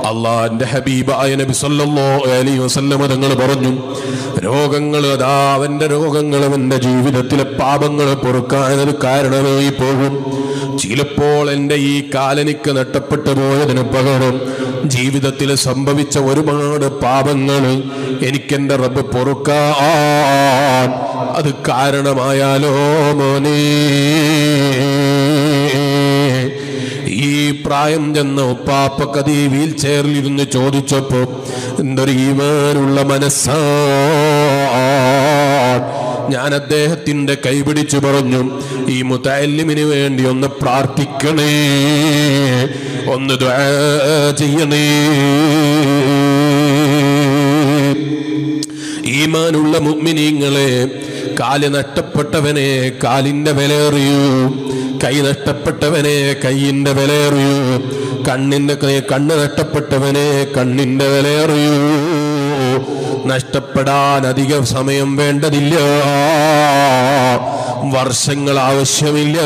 അള്ളാന്റെ ഹബീബായ നബി സല്ലല്ലാഹു അലൈഹി വസല്ലമ തങ്ങൾ പറഞ്ഞു രോഗങ്ങൾ അതാ അവന്റെ രോഗങ്ങൾ അവന്റെ ജീവിതത്തിലെ പാപങ്ങൾ പൊറുക്കാനത് കാരണമായി പോകും ചിലപ്പോൾ എൻ്റെ ഈ കാലനിക്ക് നഷ്ടപ്പെട്ടു പോയതിന് പകരം ജീവിതത്തിൽ സംഭവിച്ച ഒരുപാട് പാപങ്ങൾ എനിക്കെന്റെ റബ്ബ് പൊറുക്കാൻ അത് കാരണമായാലോ മോനേ ഈ പ്രായം ചെന്ന ഉപ്പാപ്പക്കത് ഈ വീൽ ചെയറിലിരുന്ന് ചോദിച്ചപ്പോ എന്തൊരു ഈമാനുള്ള മനസ്സാ ഞാൻ അദ്ദേഹത്തിന്റെ കൈപിടിച്ചു പറഞ്ഞു ഈ മുത്തല്ലിമിന് വേണ്ടി ഒന്ന് പ്രാർത്ഥിക്കണേ ഒന്ന് ദ്വാ ചെയ്യണേ ഈമാനുള്ള മുഗ്മിനീങ്ങളെ കാല് നഷ്ടപ്പെട്ടവനെ കാലിന്റെ വിലയറിയൂ കൈ നഷ്ടപ്പെട്ടവനെ കൈയിന്റെ വിലയറിയൂ കണ്ണിന്റെ കണ്ണ് നഷ്ടപ്പെട്ടവനെ കണ്ണിന്റെ വിലയറിയൂ നഷ്ടപ്പെടാൻ അധിക സമയം വേണ്ടതില്ല വർഷങ്ങൾ ആവശ്യമില്ല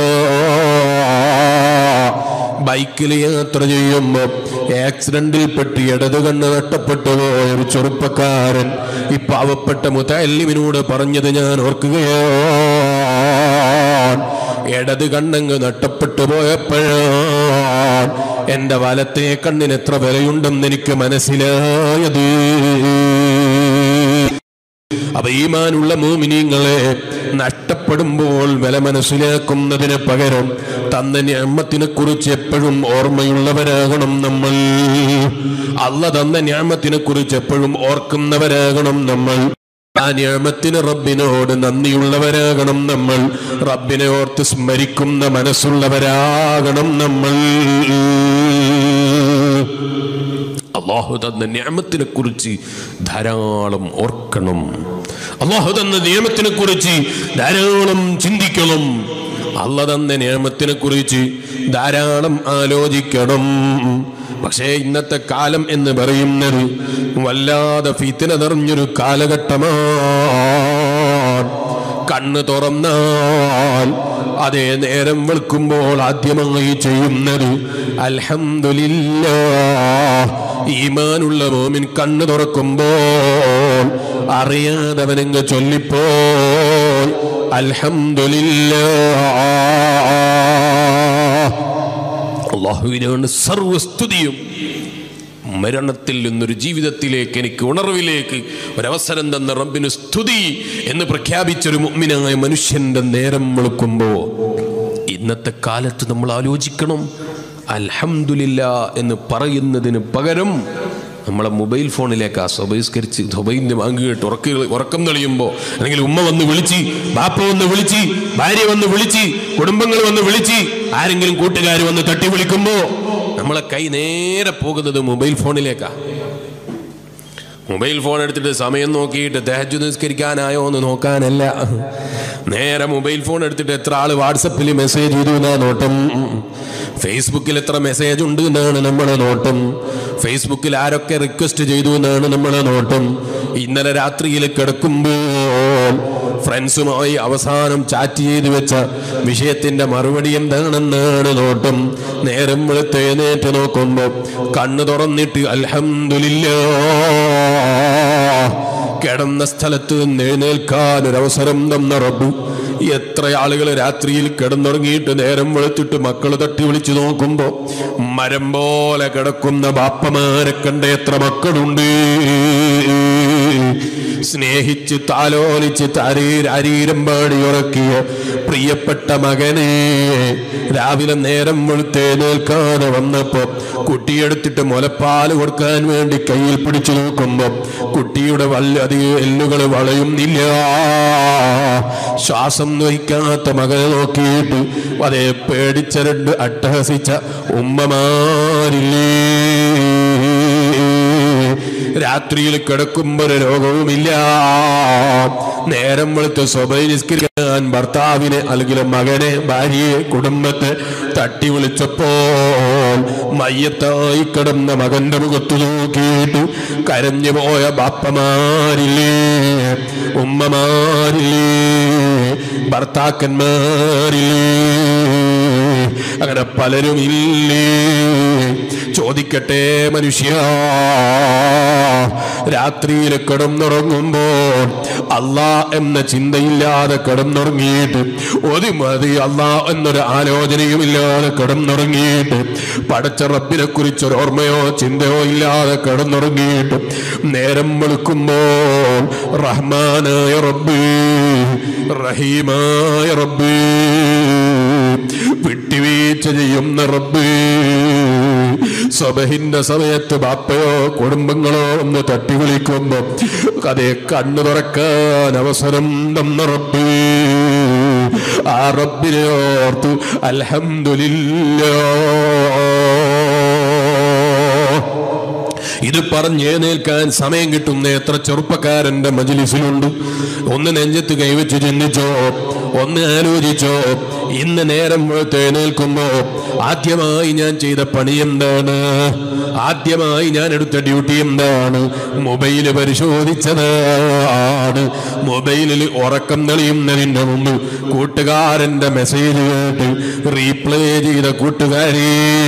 ബൈക്കിൽ യാത്ര ചെയ്യുമ്പോൾ ആക്സിഡന്റിൽ പെട്ട് ഇടത് കണ്ണ് നഷ്ടപ്പെട്ടു പോയ ഒരു ചെറുപ്പക്കാരൻ ഈ പാവപ്പെട്ട മുത്തല്ലിമിനോട് പറഞ്ഞത് ഞാൻ ഓർക്കുകയാണ് ഇടത് കണ്ണങ്ങ് നഷ്ടപ്പെട്ടു പോയപ്പോഴാണ് എന്റെ വലത്തെ കണ്ണിന് എത്ര വിലയുണ്ടെന്ന് എനിക്ക് മനസ്സിലായത് അപ്പൊ ഈമാനുള്ള മൂമിനീങ്ങളെ നഷ്ടപ്പെടുമ്പോൾ വില മനസ്സിലാക്കുന്നതിന് പകരം തന്ന ഞാമത്തിനെ കുറിച്ച് എപ്പോഴും ഓർമ്മയുള്ളവരാകണം നമ്മൾ അല്ല തന്ന ഞാമത്തിനെ കുറിച്ച് എപ്പോഴും ഓർക്കുന്നവരാകണം നമ്മൾ ആ ഞാമത്തിന് റബ്ബിനോട് നന്ദിയുള്ളവരാകണം നമ്മൾ റബ്ബിനെ ഓർത്ത് സ്മരിക്കുന്ന മനസ്സുള്ളവരാകണം നമ്മൾ അള്ളാഹു തന്ന നിയമത്തിനെ കുറിച്ച് ധാരാളം ഓർക്കണം അള്ളാഹു തന്ന നിയമത്തിനെ കുറിച്ച് ധാരാളം ചിന്തിക്കണം അല്ല തന്ന നിയമത്തിനെ കുറിച്ച് ധാരാളം ആലോചിക്കണം പക്ഷേ ഇന്നത്തെ കാലം എന്ന് പറയുന്നത് വല്ലാതെ ഫീത്തിന നിറഞ്ഞൊരു കാലഘട്ടമാണ് കണ്ണ് തുറന്നാൽ അതേ നേരം വെളുക്കുമ്പോൾ ആദ്യമായി ചെയ്യുന്നത് അൽഹംദുലില്ല ഈമാനുള്ള മോമിൻ കണ്ണ് തുറക്കുമ്പോൾ അറിയാതവനെങ്ങ് ചൊല്ലിപ്പോൾ അൽഹംദുലില്ല അള്ളാഹുവിനാണ് സർവസ്തുതിയും മരണത്തിൽ നിന്നൊരു ജീവിതത്തിലേക്ക് എനിക്ക് ഉണർവിലേക്ക് ഒരവസരം തന്ന റബ്ബിന് സ്തുതി എന്ന് പ്രഖ്യാപിച്ചൊരു മുഗ്മിനായ മനുഷ്യന്റെ നേരം വെളുക്കുമ്പോൾ ഇന്നത്തെ കാലത്ത് നമ്മൾ ആലോചിക്കണം അൽഹംദുലില്ല എന്ന് പറയുന്നതിന് പകരം നമ്മളെ മൊബൈൽ ഫോണിലേക്ക് ആ സ്വബഹിസ്കരിച്ച് സ്വബൈൻ്റെ വാങ്ങി കേട്ട് ഉറക്ക ഉറക്കം തെളിയുമ്പോൾ അല്ലെങ്കിൽ ഉമ്മ വന്ന് വിളിച്ച് ബാപ്പ വന്ന് വിളിച്ച് ഭാര്യ വന്ന് വിളിച്ച് കുടുംബങ്ങൾ വന്ന് വിളിച്ച് ആരെങ്കിലും കൂട്ടുകാർ വന്ന് തട്ടി വിളിക്കുമ്പോൾ നമ്മളെ കൈ നേരെ പോകുന്നത് മൊബൈൽ ഫോണിലേക്കാ മൊബൈൽ ഫോൺ എടുത്തിട്ട് സമയം നോക്കിയിട്ട് തഹജു നിസ്കരിക്കാനായോ എന്ന് നോക്കാനല്ല നേരെ മൊബൈൽ ഫോൺ എടുത്തിട്ട് എത്ര ആള് വാട്സപ്പിൽ മെസ്സേജ് ചെയ്തു എന്നാ നോട്ടം ഫേസ്ബുക്കിൽ എത്ര മെസ്സേജ് ഉണ്ട് എന്നാണ് നമ്മളെ നോട്ടം ഫേസ്ബുക്കിൽ ആരൊക്കെ റിക്വസ്റ്റ് ചെയ്തു എന്നാണ് നമ്മളെ നോട്ടം ഇന്നലെ രാത്രിയിൽ കിടക്കുമ്പോൾ ഫ്രണ്ട്സുമായി അവസാനം ചാറ്റ് ചെയ്ത് വെച്ച വിഷയത്തിന്റെ മറുപടി എന്താണെന്നാണ് നോട്ടം നേരം വെളുത്ത് എഴുന്നേറ്റ് നോക്കുമ്പോൾ കണ്ണു തുറന്നിട്ട് അൽഹംദുലില്ലാ കിടന്ന സ്ഥലത്ത് നിന്ന് എഴുന്നേൽക്കാൻ ഒരു അവസരം തന്ന റബ്ബ് എത്ര ആളുകൾ രാത്രിയിൽ കിടന്നുറങ്ങിയിട്ട് നേരം വെളുത്തിട്ട് മക്കൾ തട്ടി വിളിച്ചു നോക്കുമ്പോ മരം പോലെ കിടക്കുന്ന ബാപ്പമാരെ കണ്ട എത്ര മക്കളുണ്ട് സ്നേഹിച്ച് താലോലിച്ച് താരീരാരീരം പാടി ഉറക്കിയ പ്രിയപ്പെട്ട മകനെ രാവിലെ നേരം വെളുത്തേ നിൽക്കാതെ വന്നപ്പോ കുട്ടിയെടുത്തിട്ട് മുലപ്പാല് കൊടുക്കാൻ വേണ്ടി കയ്യിൽ പിടിച്ചു നോക്കുമ്പോ കുട്ടിയുടെ വല്ല അധികം എല്ലുകൾ വളയുന്നില്ല ശ്വാസം വഹിക്കാത്ത മകനെ നോക്കിയിട്ട് അതേ പേടിച്ച രണ്ട് അട്ടഹസിച്ച ഉമ്മമാരില്ലേ രാത്രിയിൽ കിടക്കുമ്പോൾ ഒരു രോഗവുമില്ല നേരം വെളുത്ത് സ്വഭനിസ്കരിക്കാൻ ഭർത്താവിനെ അല്ലെങ്കിൽ മകനെ ഭാര്യയെ കുടുംബത്തെ തട്ടി വിളിച്ചപ്പോൾ മയ്യത്തായി കിടന്ന മകന്റെ മുഖത്ത് നോക്കിയിട്ട് കരഞ്ഞു പോയ ബാപ്പമാരില്ലേ ഉമ്മമാരില്ലേ ഭർത്താക്കന്മാരില്ലേ അങ്ങനെ പലരും ഇല്ലേ ചോദിക്കട്ടെ മനുഷ്യ രാത്രിയിൽ കിടന്നുറങ്ങുമ്പോൾ അള്ളാ എന്ന ചിന്തയില്ലാതെ കിടന്നുറങ്ങിയിട്ട് ഒരു മതി അള്ളാ എന്നൊരു ആലോചനയുമില്ലാതെ കിടന്നുറങ്ങിയിട്ട് പടച്ച റബ്ബിനെ കുറിച്ചൊരു ഓർമ്മയോ ചിന്തയോ ഇല്ലാതെ കിടന്നുറങ്ങിയിട്ട് നേരം വെളുക്കുമ്പോൾ റഹ്മാനായ റബ്ബ് റഹീമായ റബ്ബ് വിട്ടുവീഴ്ച ചെയ്യുന്ന റബ്ബ് സബഹിന്റെ സമയത്ത് ബാപ്പയോ കുടുംബങ്ങളോ ഒന്ന് തട്ടി വിളിക്കുമ്പോ അതേ കണ്ണു തുറക്കാൻ അവസരം തന്ന റബ്ബ് ആ റബ്ബിനെ ഓർത്തു അൽഹംദുലില്ലാ ഇത് പറഞ്ഞേനേൽക്കാൻ സമയം കിട്ടുന്ന എത്ര ചെറുപ്പക്കാരന്റെ മജിലിസിലുണ്ട് ഒന്ന് നെഞ്ചത്ത് കൈവച്ച് ചിന്തിച്ചോ ഒന്ന് ആലോചിച്ചോ ഇന്ന് നേരം എഴുന്നേൽക്കുമ്പോ ആദ്യമായി ഞാൻ ചെയ്ത പണി എന്താണ് ആദ്യമായി ഞാൻ എടുത്ത ഡ്യൂട്ടി എന്താണ് മൊബൈല് പരിശോധിച്ചതാണ് മൊബൈലിൽ ഉറക്കം തെളിയുന്നതിന് മുമ്പ് കൂട്ടുകാരന്റെ മെസ്സേജ് കേട്ട് റീപ്ലേ ചെയ്ത കൂട്ടുകാരെ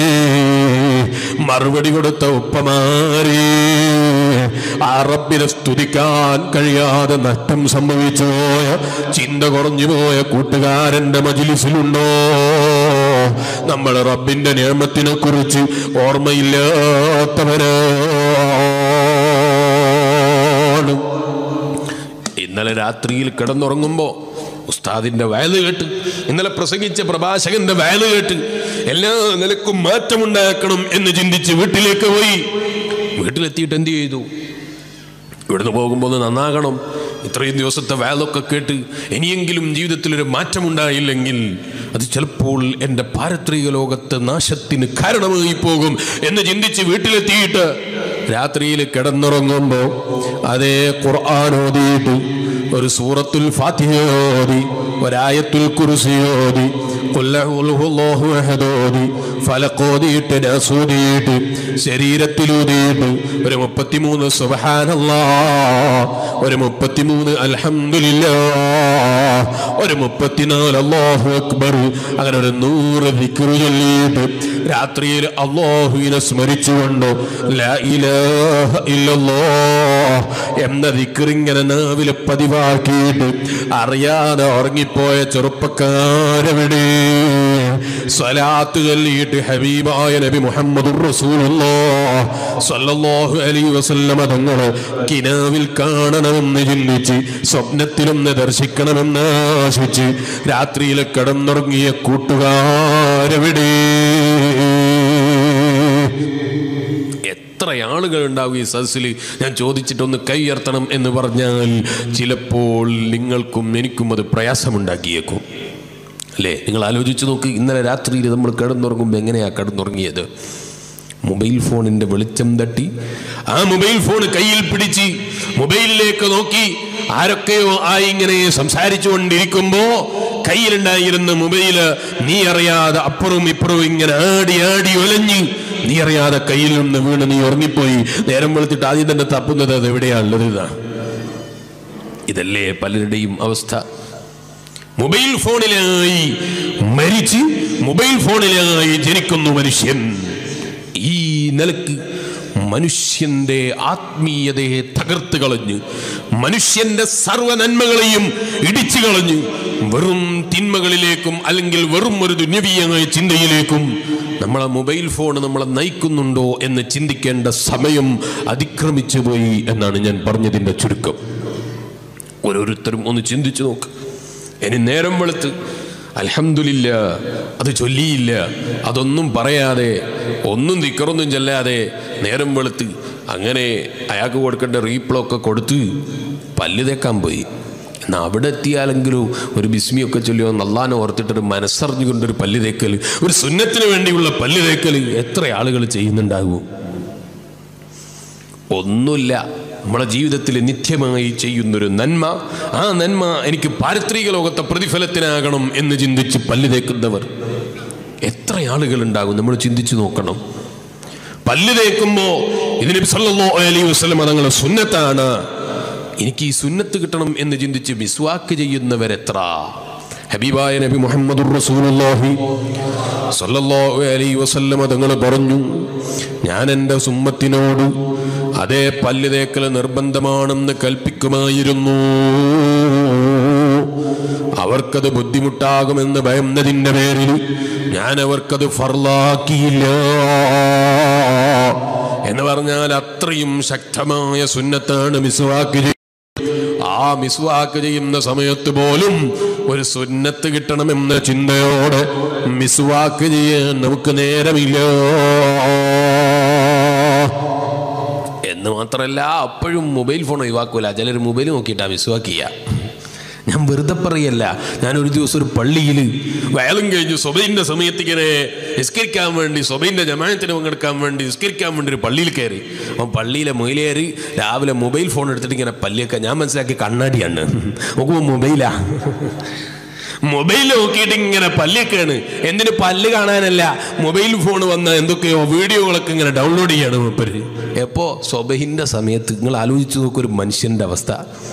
മറുപടി കൊടുത്ത ഉപ്പമാരെ ആ റബ്ബിനെ സ്തുതിക്കാൻ കഴിയാതെ നഷ്ടം സംഭവിച്ചു പോയ ചിന്ത കുറഞ്ഞു പോയ കൂട്ടുകാരന്റെ മജിലിസിലുണ്ടോ നമ്മൾ റബ്ബിന്റെ നിയമത്തിനെ കുറിച്ച് ഓർമ്മയില്ലാത്തവരാണ് ഇന്നലെ രാത്രിയിൽ കിടന്നുറങ്ങുമ്പോൾ ഉസ്താദിന്റെ വയല് കേട്ട് ഇന്നലെ പ്രസംഗിച്ച പ്രഭാഷകന്റെ വയല് കേട്ട് എല്ലാ നിലക്കും മാറ്റമുണ്ടാക്കണം എന്ന് ചിന്തിച്ച് വീട്ടിലേക്ക് പോയി വീട്ടിലെത്തിയിട്ട് എന്ത് ചെയ്തു ഇവിടുന്ന് പോകുമ്പോൾ ഒന്ന് നന്നാകണം ഇത്രയും ദിവസത്തെ വേലൊക്കെ കേട്ട് ഇനിയെങ്കിലും ജീവിതത്തിൽ ഒരു മാറ്റമുണ്ടായില്ലെങ്കിൽ അത് ചിലപ്പോൾ എൻ്റെ പാരത്രിക ലോകത്ത് നാശത്തിന് കാരണമായി പോകും എന്ന് ചിന്തിച്ച് വീട്ടിലെത്തിയിട്ട് രാത്രിയിൽ കിടന്നുറങ്ങുമ്പോൾ അതേ ഖുർആൻ ഓതിയിട്ട് ഒരു സൂറത്തുൽ ഫാത്തിഹ ഓതി ഒരായത്തുൽ കുർസി ഓതി ഖുൽ അഊദു അഹദ് ഓതി ഫലക്കോതിയിട്ട് നസൂതിയിട്ട് ശരീരത്തിലൂതിയിട്ട് ഒരു മുപ്പത്തിമൂന്ന് സുബഹാനല്ലാ ഒരു മുപ്പത്തിമൂന്ന് അൽഹംദുലില്ലാ ഒരു മുപ്പത്തിനാല് അല്ലാഹു അക്ബർ അങ്ങനെ ഒരു നൂറ് ദിക്റ് ചൊല്ലിയിട്ട് രാത്രിയിൽ അള്ളാഹുവിനെ സ്മരിച്ചുകൊണ്ട് ലാ ഇലാഹ ഇല്ലല്ലാഹ് എന്ന ദിക്റിങ്ങനെ നാവിൽ പതിവാക്കിയിട്ട് അറിയാതെ ഉറങ്ങിപ്പോയ ചെറുപ്പക്കാരെവിടെ സ്വലാത്ത് ചൊല്ലിയിട്ട് ഹബീബായ നബി മുഹമ്മദ് സല്ലല്ലാഹു അലൈഹി വസല്ലമ തങ്ങള് കിനാവിൽ കാണണമെന്ന് ചിന്തിച്ച് സ്വപ്നത്തിലൊന്ന് ദർശിക്കണമെന്ന് ആശിച്ച് രാത്രിയിൽ കിടന്നുറങ്ങിയ കൂട്ടുകാരെവിടെ എത്ര ആളുകൾ ഉണ്ടാവും ഈ സദസ്സിൽ ഞാൻ ചോദിച്ചിട്ടൊന്ന് കൈ ഉയർത്തണം എന്ന് പറഞ്ഞാൽ ചിലപ്പോൾ നിങ്ങൾക്കും എനിക്കും അത് പ്രയാസമുണ്ടാക്കിയേക്കും അല്ലേ നിങ്ങൾ ആലോചിച്ച് നോക്ക് ഇന്നലെ രാത്രിയിൽ നമ്മൾ കിടന്നുറങ്ങുമ്പോൾ എങ്ങനെയാ കിടന്നുറങ്ങിയത് മൊബൈൽ ഫോണിന്റെ വെളിച്ചം തട്ടി ആ മൊബൈൽ ഫോൺ കയ്യിൽ പിടിച്ച് മൊബൈലിലേക്ക് നോക്കി ആരൊക്കെയോ ആയി ഇങ്ങനെ സംസാരിച്ചു കൊണ്ടിരിക്കുമ്പോ കയ്യിലുണ്ടായിരുന്ന മൊബൈല് നീ അറിയാതെ അപ്പുറവും ഇപ്പുറവും ഇങ്ങനെ ആടി ആടി ഒലഞ്ഞ് നീ അറിയാതെ കയ്യിൽ നിന്ന് വീണ് നീ ഉറങ്ങിപ്പോയി നേരം വെളുത്തിട്ട് ആദ്യം തന്നെ തപ്പുന്നത് അത് എവിടെയാണുള്ളത് ഇതാ ഇതല്ലേ പലരുടെയും അവസ്ഥ മൊബൈൽ ഫോണിലായി മരിച്ച് മൊബൈൽ ഫോണിലായി ജനിക്കുന്നു മനുഷ്യൻ ഈ നിലക്ക് മനുഷ്യന്റെ ആത്മീയതയെ തകർത്ത് കളഞ്ഞ് മനുഷ്യന്റെ സർവ്വ നന്മകളെയും ഇടിച്ചു കളഞ്ഞ് വെറും തിന്മകളിലേക്കും അല്ലെങ്കിൽ വെറും ഒരു ദുന്യവീയമായ ചിന്തയിലേക്കും നമ്മളെ മൊബൈൽ ഫോൺ നമ്മളെ നയിക്കുന്നുണ്ടോ എന്ന് ചിന്തിക്കേണ്ട സമയം അതിക്രമിച്ചു പോയി എന്നാണ് ഞാൻ പറഞ്ഞതിൻ്റെ ചുരുക്കം ഓരോരുത്തരും ഒന്ന് ചിന്തിച്ചു നോക്ക് ഇനി നേരം വെളുത്ത് അൽഹംദുലില്ല അത് ചൊല്ലിയില്ല അതൊന്നും പറയാതെ ഒന്നും ദിക്കറൊന്നും ചെല്ലാതെ നേരം വെളുത്ത് അങ്ങനെ അയാൾക്ക് കൊടുക്കേണ്ട റീപ്ലോ ഒക്കെ കൊടുത്ത് പല്ല് തേക്കാൻ പോയി എന്നാൽ അവിടെ എത്തിയാലെങ്കിലും ഒരു ബിസ്മിയൊക്കെ ചൊല്ലിയോ നല്ലാനോ ഓർത്തിട്ടൊരു മനസ്സറിഞ്ഞുകൊണ്ടൊരു പല്ല് തേക്കൽ ഒരു സുന്നത്തിന് വേണ്ടിയുള്ള പല്ല് തേക്കൽ എത്ര ആളുകൾ ചെയ്യുന്നുണ്ടാകും ഒന്നുമില്ല നമ്മളെ ജീവിതത്തിൽ നിത്യമായി ചെയ്യുന്നൊരു നന്മ ആ നന്മ എനിക്ക് പാരത്രിക ലോകത്തെ പ്രതിഫലത്തിനാകണം എന്ന് ചിന്തിച്ച് പല്ല് തേക്കുന്നവർ എത്ര ആളുകൾ ഉണ്ടാകും നമ്മൾ ചിന്തിച്ചു നോക്കണം പല്ല് തേക്കുമ്പോ ഇതിന് സല്ലല്ലാഹു അലൈഹി വസല്ലം തങ്ങളെ സുന്നത്താണ് എനിക്ക് ഈ സുന്നത്ത് കിട്ടണം എന്ന് ചിന്തിച്ച് മിസ്വാക്ക് ചെയ്യുന്നവരെത്ര ഹബീബായ നബി മുഹമ്മദുർ റസൂലുള്ളാഹി സല്ലല്ലാഹു അലൈഹി വസല്ലമ തങ്ങൾ പറഞ്ഞു ഞാൻ എൻ്റെ സുമ്മത്തിനോട് അതേ പല്ല് തേക്കൽ നിർബന്ധമാണെന്ന് കൽപ്പിക്കുമായിരുന്നു അവർക്കത് ബുദ്ധിമുട്ടാകുമെന്ന് ഭയന്നതിൻ്റെ പേരിൽ ഞാൻ അവർക്കത് ഫർലാക്കിയില്ല എന്ന് പറഞ്ഞാൽ അത്രയും ശക്തമായ സുന്നത്താണ് മിസ്വാക്ക് ചെയ്യുന്നത്. ആ മിസ്വാക്ക് ചെയ്യുന്ന സമയത്ത് പോലും ഒരു സുന്നത്ത് കിട്ടണമെന്ന ചിന്തയോടെ മിസ്വാക്ക് ചെയ്യാൻ നമുക്ക് നേരമില്ല എന്ന് മാത്രമല്ല അപ്പോഴും മൊബൈൽ ഫോൺ ഒഴിവാക്കൂല ചിലർ മൊബൈൽ നോക്കിയിട്ടാ മിസ്വാക്ക് ചെയ്യുക ഞാൻ വെറുതെ പറയല്ല ഞാൻ ഒരു ദിവസം ഒരു പള്ളിയിൽ വയലും കഴിഞ്ഞു സ്വബൈൻ്റെ സമയത്ത് ഇങ്ങനെ നിസ്കരിക്കാൻ വേണ്ടി സ്വബൈൻ്റെ ജമാനത്തിന് പങ്കെടുക്കാൻ വേണ്ടി നിസ്കരിക്കാൻ വേണ്ടി ഒരു പള്ളിയിൽ കയറി അപ്പം പള്ളിയിലെ മൊയിലേറി രാവിലെ മൊബൈൽ ഫോൺ എടുത്തിട്ട് ഇങ്ങനെ പല്ലിയൊക്കെ ഞാൻ മനസ്സിലാക്കി കണ്ണാടിയാണ് നോക്കുമ്പോൾ മൊബൈലാ മൊബൈൽ നോക്കിയിട്ട് ഇങ്ങനെ പല്ലിയൊക്കെയാണ് എന്തിന് പല്ല് കാണാനല്ല മൊബൈൽ ഫോൺ വന്ന എന്തൊക്കെയോ വീഡിയോകളൊക്കെ ഇങ്ങനെ ഡൗൺലോഡ് ചെയ്യാണ് മൂപ്പര് എപ്പോ സ്വബഹിന്റെ സമയത്ത് നിങ്ങൾ ആലോചിച്ച് നോക്കൂ ഒരു മനുഷ്യന്റെ അവസ്ഥ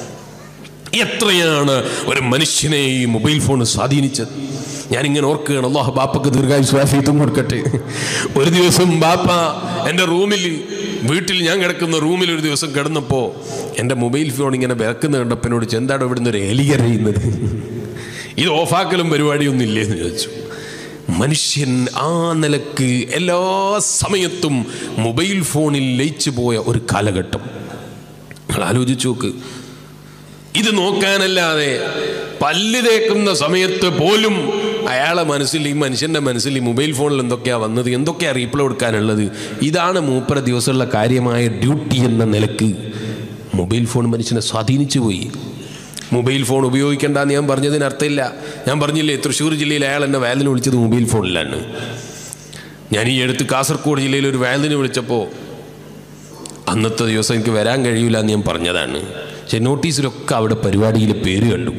എത്രയാണ് ഒരു മനുഷ്യനെ ഈ മൊബൈൽ ഫോൺ സ്വാധീനിച്ചത് ഞാനിങ്ങനെ ഓർക്കുകയാണ് അള്ളാഹു ബാപ്പക്ക് ദീർഘായുസ്വാഫിത്വം കൊടുക്കട്ടെ ഒരു ദിവസം ബാപ്പ എൻ്റെ റൂമിൽ വീട്ടിൽ ഞാൻ കിടക്കുന്ന റൂമിൽ ഒരു ദിവസം കിടന്നപ്പോൾ എൻ്റെ മൊബൈൽ ഫോൺ ഇങ്ങനെ വിറക്കുന്ന കണ്ടപ്പോൾ എന്നോട് ചെന്താടോ ഇവിടുന്ന് ഒരു എലികരയുന്നത് ഇത് ഓഫാക്കലും പരിപാടിയൊന്നും ഇല്ലേന്ന് ചോദിച്ചു മനുഷ്യൻ ആ നിലക്ക് എല്ലാ സമയത്തും മൊബൈൽ ഫോണിൽ ലയിച്ചു പോയ ഒരു കാലഘട്ടം നിങ്ങൾ ആലോചിച്ച് നോക്ക് ഇത് നോക്കാനല്ലാതെ പല്ല് തേക്കുന്ന സമയത്ത് പോലും അയാളെ മനസ്സിൽ ഈ മനുഷ്യൻ്റെ മനസ്സിൽ ഈ മൊബൈൽ ഫോണിൽ എന്തൊക്കെയാ വന്നത് എന്തൊക്കെയാ റീപ്ലൈ കൊടുക്കാനുള്ളത് ഇതാണ് മൂപ്പര ദിവസമുള്ള കാര്യമായ ഡ്യൂട്ടി എന്ന നിലക്ക് മൊബൈൽ ഫോൺ മനുഷ്യനെ സ്വാധീനിച്ചു പോയി മൊബൈൽ ഫോൺ ഉപയോഗിക്കേണ്ടെന്ന് ഞാൻ പറഞ്ഞതിന് അർത്ഥമില്ല ഞാൻ പറഞ്ഞില്ലേ തൃശ്ശൂർ ജില്ലയിൽ അയാൾ എന്നെ വാലിന് വിളിച്ചത് മൊബൈൽ ഫോണിലാണ് ഞാൻ ഈ അടുത്ത് കാസർഗോഡ് ജില്ലയിൽ ഒരു വാലിന് വിളിച്ചപ്പോൾ അന്നത്തെ ദിവസം എനിക്ക് വരാൻ കഴിയില്ല എന്ന് ഞാൻ പറഞ്ഞതാണ് പക്ഷെ നോട്ടീസിലൊക്കെ അവിടെ പരിപാടിയിൽ പേര് കണ്ടു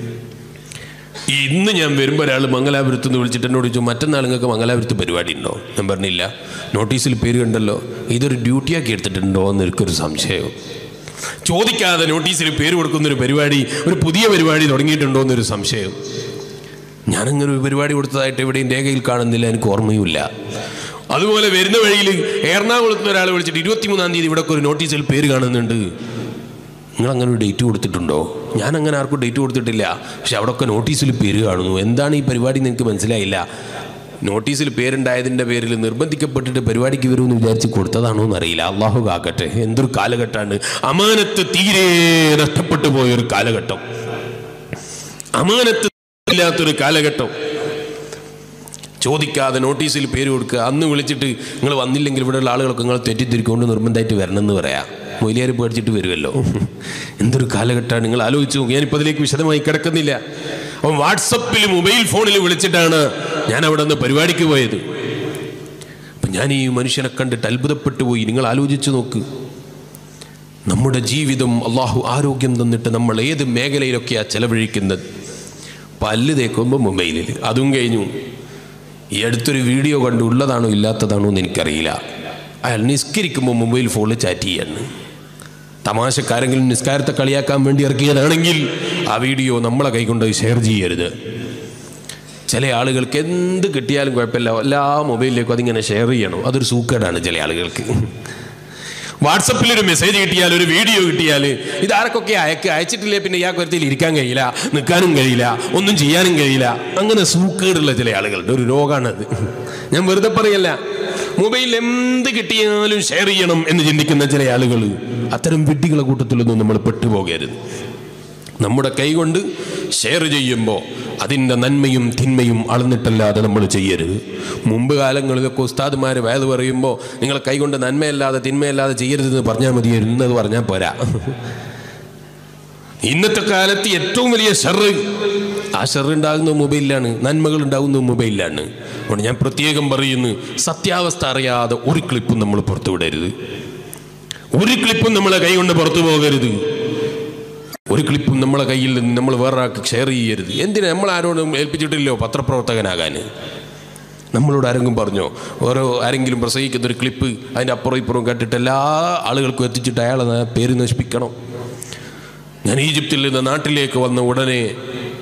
ഇന്ന് ഞാൻ വരുമ്പോൾ ഒരാൾ മംഗലാപുരത്ത് നിന്ന് വിളിച്ചിട്ട് എന്നോട് ചോദിച്ചു മറ്റന്നാൾ നിങ്ങൾക്ക് മംഗലാപുരത്ത് പരിപാടി ഉണ്ടോ ഞാൻ പറഞ്ഞില്ല നോട്ടീസിൽ പേര് കണ്ടല്ലോ ഇതൊരു ഡ്യൂട്ടിയാക്കി എടുത്തിട്ടുണ്ടോ എന്ന് എനിക്കൊരു സംശയം ചോദിക്കാതെ നോട്ടീസിൽ പേര് കൊടുക്കുന്നൊരു പരിപാടി ഒരു പുതിയ പരിപാടി തുടങ്ങിയിട്ടുണ്ടോ എന്നൊരു സംശയം ഞാനങ്ങനെ ഒരു പരിപാടി കൊടുത്തതായിട്ട് എവിടെയും രേഖയിൽ കാണുന്നില്ല എനിക്ക് ഓർമ്മയുമില്ല അതുപോലെ വരുന്ന വഴിയിൽ എറണാകുളത്ത് നിന്ന് ഒരാൾ വിളിച്ചിട്ട് ഇരുപത്തിമൂന്നാം തീയതി ഇവിടെ ഒരു നോട്ടീസിൽ പേര് കാണുന്നുണ്ട് നിങ്ങൾ അങ്ങനെ ഒരു ഡേറ്റ് കൊടുത്തിട്ടുണ്ടോ ഞാൻ അങ്ങനെ ആർക്കും ഡേറ്റ് കൊടുത്തിട്ടില്ല പക്ഷെ അവിടെയൊക്കെ നോട്ടീസിൽ പേര് കാണുന്നു എന്താണ് ഈ പരിപാടി എന്ന് എനിക്ക് മനസ്സിലായില്ല നോട്ടീസിൽ പേരുണ്ടായതിൻ്റെ പേരിൽ നിർബന്ധിക്കപ്പെട്ടിട്ട് പരിപാടിക്ക് വരുമെന്ന് വിചാരിച്ച് കൊടുത്തതാണോ എന്നറിയില്ല അള്ളാഹു കാക്കട്ടെ എന്തൊരു കാലഘട്ടമാണ് അമാനത്ത് തീരെ നഷ്ടപ്പെട്ടു പോയൊരു കാലഘട്ടം അമാനത്ത് ഇല്ലാത്തൊരു കാലഘട്ടം ചോദിക്കാതെ നോട്ടീസിൽ പേര് കൊടുക്കുക അന്ന് വിളിച്ചിട്ട് നിങ്ങൾ വന്നില്ലെങ്കിൽ ഇവിടെയുള്ള ആളുകളൊക്കെ നിങ്ങൾ തെറ്റിദ്ധരിക്കൊണ്ട് നിർബന്ധമായിട്ട് വരണമെന്ന് പറയാം മൊയിലിയാർ പേടിച്ചിട്ട് വരുമല്ലോ എന്തൊരു കാലഘട്ടമാണ് നിങ്ങൾ ആലോചിച്ചു നോക്ക്. ഞാനിപ്പോൾ അതിലേക്ക് വിശദമായി കിടക്കുന്നില്ല അപ്പം വാട്സപ്പിൽ മൊബൈൽ ഫോണിൽ വിളിച്ചിട്ടാണ് ഞാൻ അവിടെ നിന്ന് പരിപാടിക്ക് പോയത് അപ്പം ഞാൻ ഈ മനുഷ്യനെ കണ്ടിട്ട് അത്ഭുതപ്പെട്ടു പോയി നിങ്ങൾ ആലോചിച്ച് നോക്ക് നമ്മുടെ ജീവിതം അള്ളാഹു ആരോഗ്യം തന്നിട്ട് നമ്മൾ ഏത് മേഖലയിലൊക്കെയാണ് ചെലവഴിക്കുന്നത് പല്ല് തേക്കുമ്പോൾ മൊബൈലിൽ അതും കഴിഞ്ഞു ഈ അടുത്തൊരു വീഡിയോ കണ്ടു ഉള്ളതാണോ ഇല്ലാത്തതാണോ എന്ന് എനിക്കറിയില്ല അയാൾ നിസ്കരിക്കുമ്പോൾ മൊബൈൽ ഫോണിൽ ചാറ്റ് ചെയ്യാണ് തമാശക്കാരെങ്കിലും നിസ്കാരത്തെ കളിയാക്കാൻ വേണ്ടി ഇറക്കിയതാണെങ്കിൽ ആ വീഡിയോ നമ്മളെ കൈകൊണ്ട് ഷെയർ ചെയ്യരുത് ചില ആളുകൾക്ക് എന്ത് കിട്ടിയാലും കുഴപ്പമില്ല എല്ലാ മൊബൈലിലേക്കും അതിങ്ങനെ ഷെയർ ചെയ്യണം അതൊരു സൂക്കേടാണ് ചില ആളുകൾക്ക് വാട്സപ്പിൽ ഒരു മെസ്സേജ് കിട്ടിയാൽ ഒരു വീഡിയോ കിട്ടിയാൽ ഇത് ആർക്കൊക്കെ അയക്ക് അയച്ചിട്ടില്ലേ പിന്നെ ഇയാൾക്ക് ഒരുത്തിൽ ഇരിക്കാൻ കഴിയില്ല നിൽക്കാനും കഴിയില്ല ഒന്നും ചെയ്യാനും കഴിയില്ല അങ്ങനെ സൂക്കേടുള്ള ചില ആളുകളുടെ ഒരു രോഗമാണത് ഞാൻ വെറുതെ പറയല്ല മൊബൈലിൽ എന്ത് കിട്ടിയാലും ഷെയർ ചെയ്യണം എന്ന് ചിന്തിക്കുന്ന ചില ആളുകൾ അത്തരം വിഡ്ഢികളെ കൂട്ടത്തിലൊന്നും നമ്മൾ പെട്ടുപോകരുത് നമ്മുടെ കൈകൊണ്ട് ഷെയർ ചെയ്യുമ്പോൾ അതിൻ്റെ നന്മയും തിന്മയും അളന്നിട്ടല്ലാതെ നമ്മൾ ചെയ്യരുത് മുമ്പ് കാലങ്ങളിലൊക്കെ ഉസ്താദുമാർ വേദ പറയുമ്പോൾ നിങ്ങൾ കൈകൊണ്ട് നന്മയല്ലാതെ തിന്മയല്ലാതെ ചെയ്യരുതെന്ന് പറഞ്ഞാൽ മതിയായിരുന്നു ഇന്നത് പറഞ്ഞാൽ പോരാ ഇന്നത്തെ കാലത്ത് ഏറ്റവും വലിയ ഷെറ് ആ ഷെറ് ഉണ്ടാകുന്ന മൊബൈലിലാണ് നന്മകൾ ഉണ്ടാകുന്ന മൊബൈലിലാണ് അതുകൊണ്ട് ഞാൻ പ്രത്യേകം പറയുന്നു സത്യാവസ്ഥ അറിയാതെ ഒരു ക്ലിപ്പും നമ്മൾ പുറത്തുവിടരുത് ഒരു ക്ലിപ്പും നമ്മളെ കൈകൊണ്ട് പുറത്തു പോകരുത് ഒരു ക്ലിപ്പും നമ്മളെ കയ്യിൽ നിന്ന് നമ്മൾ വേറൊരാൾക്ക് ഷെയർ ചെയ്യരുത് എന്തിനാ നമ്മൾ ആരോടും ഏൽപ്പിച്ചിട്ടില്ലല്ലോ പത്രപ്രവർത്തകനാകാൻ നമ്മളോട് ആരെങ്കിലും പറഞ്ഞോ ഓരോ ആരെങ്കിലും പ്രസംഗിക്കുന്ന ഒരു ക്ലിപ്പ് അതിൻ്റെ അപ്പുറം ഇപ്പുറം കേട്ടിട്ട് എല്ലാ ആളുകൾക്കും എത്തിച്ചിട്ട് അയാളെ ന- പേര് നശിപ്പിക്കണം ഞാൻ ഈജിപ്തിൽ നിന്ന് നാട്ടിലേക്ക് വന്ന ഉടനെ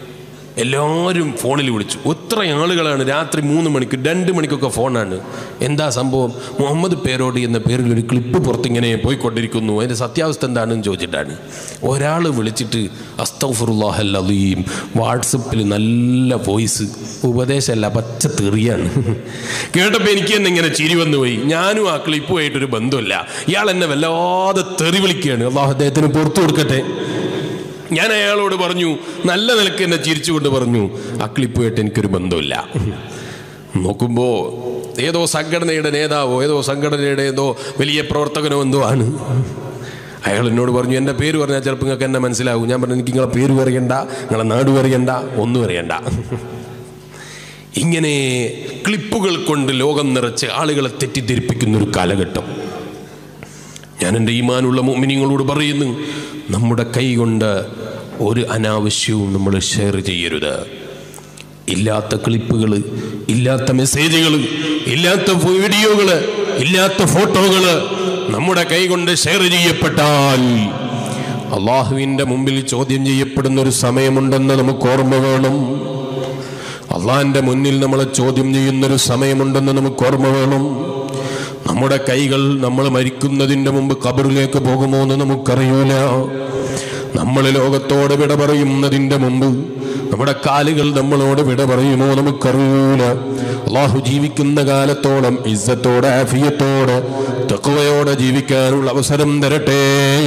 എല്ലാവരും ഫോണിൽ വിളിച്ചു എത്ര ആളുകളാണ് രാത്രി മൂന്ന് മണിക്ക് രണ്ട് മണിക്കൊക്കെ ഫോണാണ് എന്താ സംഭവം മുഹമ്മദ് പേരോട് എന്ന പേരിൽ ഒരു ക്ലിപ്പ് പുറത്തിങ്ങനെ പോയിക്കൊണ്ടിരിക്കുന്നു അതിൻ്റെ സത്യാവസ്ഥ എന്താണെന്ന് ചോദിച്ചിട്ടാണ് ഒരാൾ വിളിച്ചിട്ട് അസ്തഫുറുല്ലാഹല്ലീം വാട്സപ്പിൽ നല്ല വോയിസ് ഉപദേശമല്ല പച്ച തെറിയാണ് കേട്ടപ്പോൾ എനിക്ക് തന്നെ ഇങ്ങനെ ചിരി വന്നു പോയി ഞാനും ആ ക്ലിപ്പുമായിട്ടൊരു ബന്ധമില്ല ഇയാൾ എന്നെ വല്ലാതെ തെറി വിളിക്കുകയാണ് അള്ളാഹു അദ്ദേഹത്തിന് പുറത്തു കൊടുക്കട്ടെ ഞാൻ അയാളോട് പറഞ്ഞു നല്ല നിലക്ക് എന്നെ ചിരിച്ചുകൊണ്ട് പറഞ്ഞു ആ ക്ലിപ്പുമായിട്ട് എനിക്കൊരു ബന്ധമില്ല നോക്കുമ്പോൾ ഏതോ സംഘടനയുടെ നേതാവോ ഏതോ സംഘടനയുടെ ഏതോ വലിയ പ്രവർത്തകനോ എന്തോ ആണ് അയാൾ എന്നോട് പറഞ്ഞു എൻ്റെ പേര് പറഞ്ഞാൽ ചിലപ്പോൾ നിങ്ങൾക്ക് എന്നെ മനസ്സിലാവും ഞാൻ പറഞ്ഞു എനിക്ക് നിങ്ങളെ പേര് പറയണ്ട നിങ്ങളെ നാട് പറയണ്ട ഒന്നും അറിയണ്ട ഇങ്ങനെ ക്ലിപ്പുകൾ കൊണ്ട് ലോകം നിറച്ച് ആളുകളെ തെറ്റിദ്ധരിപ്പിക്കുന്ന ഒരു കാലഘട്ടം ഞാൻ എൻ്റെ ഈമാനുള്ള മോമിനിങ്ങളോട് പറയുന്നു നമ്മുടെ കൈ കൊണ്ട് ഒരു അനാവശ്യവും നമ്മൾ ഷെയർ ചെയ്യരുത് ഇല്ലാത്ത ക്ലിപ്പുകൾ ഇല്ലാത്ത മെസ്സേജുകൾ ഇല്ലാത്ത വീഡിയോകൾ ഇല്ലാത്ത ഫോട്ടോകൾ നമ്മുടെ കൈ കൊണ്ട് ഷെയർ ചെയ്യപ്പെട്ടാൽ അള്ളാഹുവിൻ്റെ മുമ്പിൽ ചോദ്യം ചെയ്യപ്പെടുന്ന ഒരു സമയമുണ്ടെന്ന് നമുക്ക് ഓർമ്മ വേണം അള്ളാഹിൻ്റെ മുന്നിൽ നമ്മളെ ചോദ്യം ചെയ്യുന്നൊരു സമയമുണ്ടെന്ന് നമുക്ക് ഓർമ്മ വേണം നമ്മുടെ കൈകൾ നമ്മൾ മരിക്കുന്നതിൻ്റെ മുമ്പ് കബറിലേക്ക് പോകുമോ എന്ന് നമുക്കറിയൂല നമ്മൾ ലോകത്തോട് വിട പറയുന്നതിൻ്റെ മുമ്പ് നമ്മുടെ കാലുകൾ നമ്മളോട് വിട പറയുമോ നമുക്കറിയൂല അള്ളാഹു ജീവിക്കുന്ന കാലത്തോളം ഇസ്സത്തോടെ ആഫിയത്തോടെ തക്കുവയോടെ ജീവിക്കാനുള്ള അവസരം തരട്ടെ